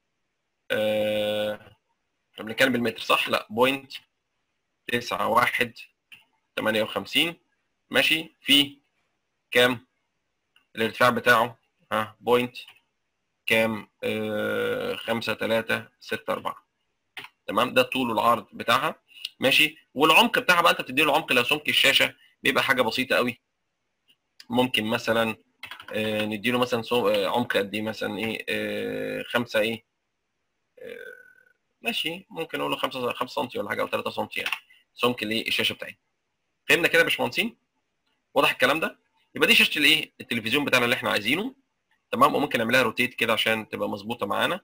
آه احنا بنتكلم بالمتر صح؟ لا بوينت 9 1 58 ماشي في كام؟ الارتفاع بتاعه ها بوينت كام؟ آه 5 3 6 4 تمام ده الطول والعرض بتاعها ماشي والعمق بتاعها بقى انت بتدي له عمق لو سمك الشاشه بيبقى حاجه بسيطه قوي ممكن مثلا آه نديله مثلا سو- آه، عمق قد ايه مثلا ايه آه 5 ايه آه، ماشي ممكن نقول له 5 5 سم ولا حاجه او 3 سم يعني سمك الايه الشاشه بتاعتنا فهمنا كده يا باشمهندسين واضح الكلام ده يبقى دي شاشه الايه التلفزيون بتاعنا اللي احنا عايزينه تمام وممكن نعملها روتيت كده عشان تبقى مظبوطه معانا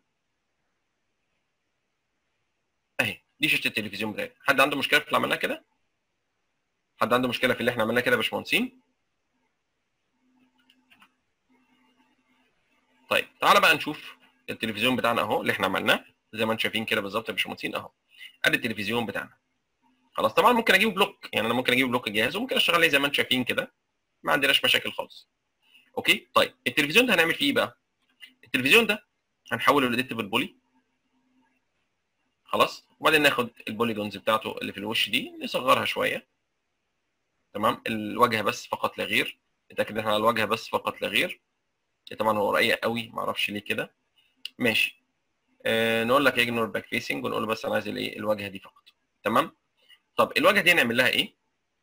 اهي دي شاشه التلفزيون بتاعتنا حد عنده مشكله في اللي عملناه كده حد عنده مشكله في اللي احنا عملناه كده يا باشمهندسين طيب تعالى بقى نشوف التلفزيون بتاعنا اهو اللي احنا عملناه زي ما انتم شايفين كده بالظبط يا باشمهندسين اهو ادي التلفزيون بتاعنا خلاص طبعا ممكن اجيب بلوك يعني انا ممكن اجيب بلوك جاهز وممكن اشتغل عليه زي ما انتم شايفين كده ما عندناش مشاكل خالص اوكي طيب التلفزيون ده هنعمل فيه ايه بقى التلفزيون ده هنحوله لاديتبل بولي خلاص وبعدين ناخد البوليجونز بتاعته اللي في الوش دي نصغرها شويه تمام الواجهه بس فقط لا غير نتاكد ان احنا على الواجهه بس فقط لا غير طبعا هو رقيق قوي معرفش ليه كده ماشي آه نقول لك اجنور باك فيسنج ونقول له بس انا عايز الايه الواجهه دي فقط تمام طب الواجهه دي نعمل لها ايه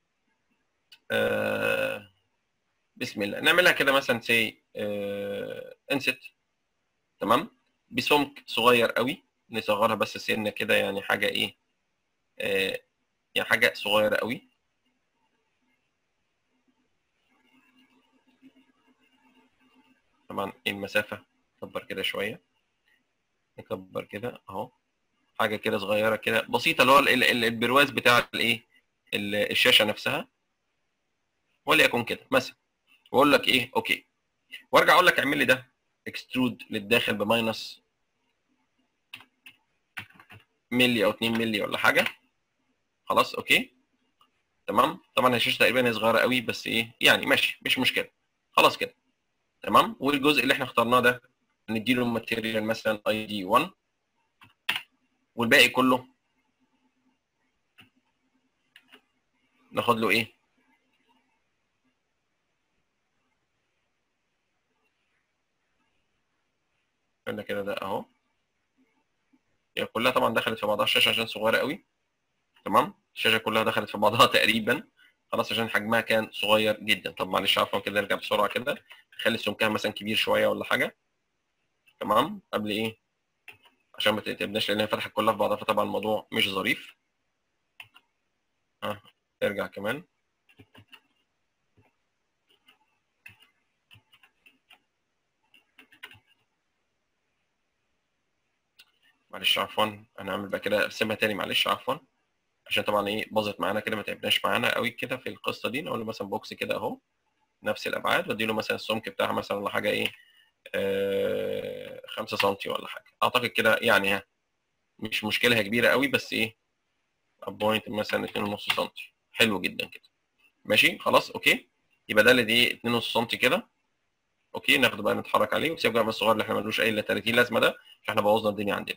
آه بسم الله نعملها كده مثلا سي آه انست تمام بسمك صغير قوي نصغرها بس سنه كده يعني حاجه ايه آه يعني حاجه صغيره قوي طبعا المسافه نكبر كده شويه نكبر كده اهو حاجه كده صغيره كده بسيطه اللي هو ال- ال- البرواز بتاع الايه ال- الشاشه نفسها وليكن كده مثلا واقول لك ايه اوكي وارجع اقول لك اعمل لي ده اكسترود للداخل بماينس ملي او 2 ملي ولا حاجه خلاص اوكي تمام طبعا الشاشه تقريبا هي صغيره قوي بس ايه يعني ماشي مش مشكله خلاص كده تمام والجزء اللي احنا اخترناه ده نديله ماتيريال مثلا اي دي 1 والباقي كله ناخد له ايه قلنا كده ده اهو هي كلها طبعا دخلت في بعضها الشاشه عشان صغيره قوي تمام الشاشه كلها دخلت في بعضها تقريبا خلاص عشان حجمها كان صغير جدا طب معلش عفوا كده نرجع بسرعه كده خلي سمكها مثلا كبير شويه ولا حاجه تمام قبل ايه عشان ما تتبناش لان هي فتحت كلها في بعضها فطبعا الموضوع مش ظريف ها ارجع كمان معلش عفوا هنعمل بقى كده ارسمها تاني معلش عفوا عشان طبعا ايه باظت معانا كده ما تعبناش معانا قوي كده في القصه دي نقول له مثلا بوكس كده اهو نفس الابعاد وادي له مثلا السمك بتاعها مثلا ولا حاجه ايه آه 5 سم ولا حاجه اعتقد كده يعني ها مش مشكله هي كبيره قوي بس ايه بوينت مثلا 2.5 سم حلو جدا كده ماشي خلاص اوكي يبقى ده اللي دي 2 سم كده اوكي ناخده بقى نتحرك عليه وسيب بقى الصغير اللي احنا ملوش اي الا 30 لازمه ده عشان احنا بوظنا الدنيا عندنا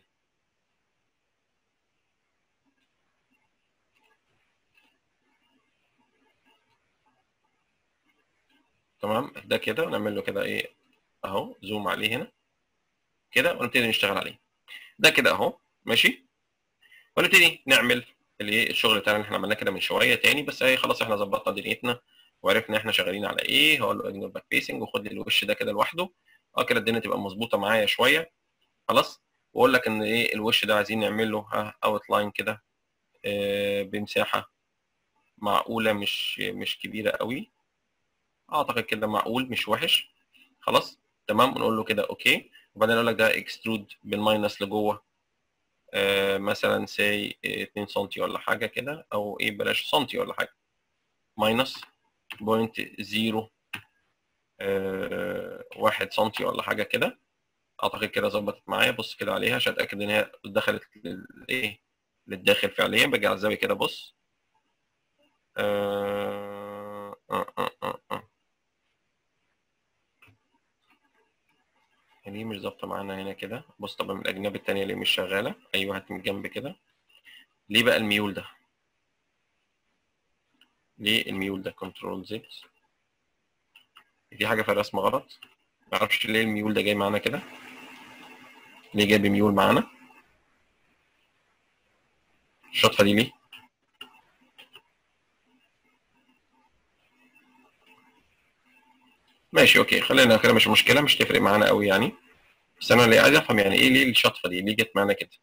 تمام ده كده ونعمل له كده ايه اهو زوم عليه هنا كده ونبتدي نشتغل عليه ده كده اهو ماشي ونبتدي نعمل الايه الشغل بتاعنا اللي احنا عملناه كده من شويه تاني بس ايه خلاص احنا ظبطنا دنيتنا وعرفنا احنا شغالين على ايه هقول له اجنور باك فيسنج وخد لي الوش ده كده لوحده اه كده الدنيا تبقى مظبوطه معايا شويه خلاص واقول لك ان ايه الوش ده عايزين نعمل له ها اوت لاين كده آه بمساحه معقوله مش مش كبيره قوي اعتقد كده معقول مش وحش خلاص تمام ونقول له كده اوكي وبعدين اقول لك ده اكسترود بالماينس لجوه آه مثلا سي 2 سم ولا حاجه كده او ايه بلاش سنتي ولا حاجه ماينس بوينت زيرو آه واحد سنتي ولا حاجه كده اعتقد كده ظبطت معايا بص كده عليها عشان اتاكد ان هي دخلت للايه للداخل فعليا باجي على الزاويه كده بص آه آه آه آه آه. ليه مش ظابطه معانا هنا كده بص طبعا من الاجناب التانية ليه مش شغاله ايوه هات من الجنب كده ليه بقى الميول ده ليه الميول ده كنترول زد في حاجه في الرسم غلط معرفش ليه الميول ده جاي معانا كده ليه جايب ميول معانا الشطفه دي ليه ماشي اوكي خلينا كده مش مشكله مش تفرق معانا قوي يعني بس انا اللي عايز افهم يعني ايه ليه الشطفه دي ليه جت معانا كده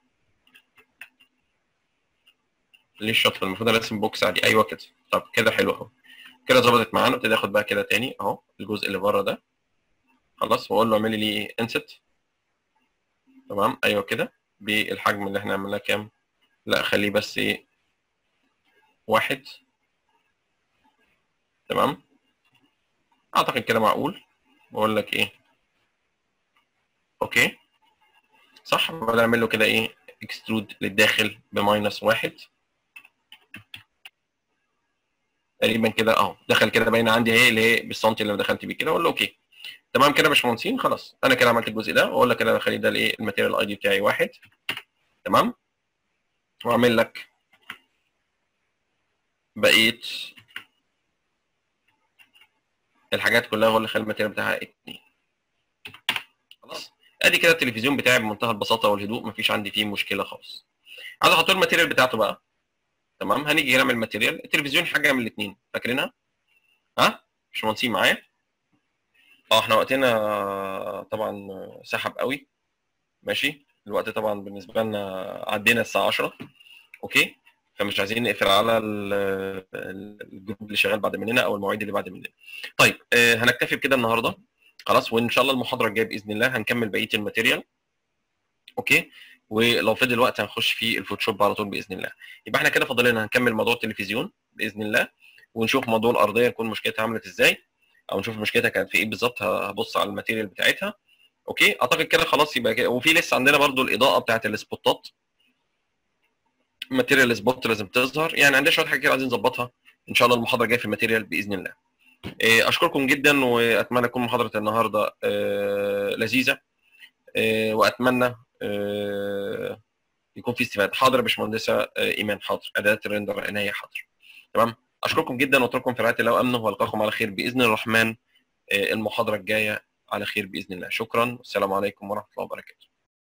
ليه الشطفه المفروض ارسم بوكس عادي ايوه كده طب كده حلو اهو كده ظبطت معانا ابتدي اخد بقى كده تاني اهو الجزء اللي بره ده خلاص واقول له اعمل لي انست تمام ايوه كده بالحجم اللي احنا عملناه كام لا خليه بس ايه واحد تمام اعتقد كده معقول بقول لك ايه اوكي صح بعدين اعمل له كده ايه اكسترود للداخل بماينس واحد تقريبا كده اهو دخل كده باينه عندي اهي اللي هي بالسنتي اللي انا دخلت بيه كده اقول له اوكي تمام كده يا باشمهندسين خلاص انا كده عملت الجزء ده واقول لك كده اخلي ده الايه الماتيريال اي دي بتاعي واحد تمام واعمل لك بقيه الحاجات كلها هو اللي خلي الماتيريال بتاعها اتنين خلاص ادي كده التلفزيون بتاعي بمنتهى البساطه والهدوء مفيش عندي فيه مشكله خالص عايز احط له الماتيريال بتاعته بقى تمام هنيجي هنا من الماتيريال التلفزيون حاجه من الاثنين فاكرينها ها مش مهندسين معايا اه احنا وقتنا طبعا سحب قوي ماشي الوقت طبعا بالنسبه لنا عدينا الساعه 10 اوكي فمش عايزين نقفل على الجروب اللي شغال بعد مننا او المواعيد اللي بعد مننا طيب آه هنكتفي بكده النهارده خلاص وان شاء الله المحاضره الجايه باذن الله هنكمل بقيه الماتيريال اوكي ولو فضل وقت هنخش في الفوتوشوب على طول باذن الله يبقى احنا كده فاضل لنا هنكمل موضوع التلفزيون باذن الله ونشوف موضوع الارضيه يكون مشكلتها عملت ازاي او نشوف مشكلتها كانت في ايه بالظبط هبص على الماتيريال بتاعتها اوكي اعتقد كده خلاص يبقى كده وفي لسه عندنا برضو الاضاءه بتاعت السبوتات ماتيريال سبوت لازم تظهر يعني عندنا شويه حاجات كده عايزين نظبطها ان شاء الله المحاضره الجايه في الماتيريال باذن الله اشكركم جدا واتمنى تكون محاضره النهارده لذيذه واتمنى يكون في استفاده حاضر يا باشمهندسه ايمان حاضر اداه الريندر عنايه حاضر تمام اشكركم جدا واترككم في رعايه الله وامنه والقاكم على خير باذن الرحمن المحاضره الجايه على خير باذن الله شكرا والسلام عليكم ورحمه الله وبركاته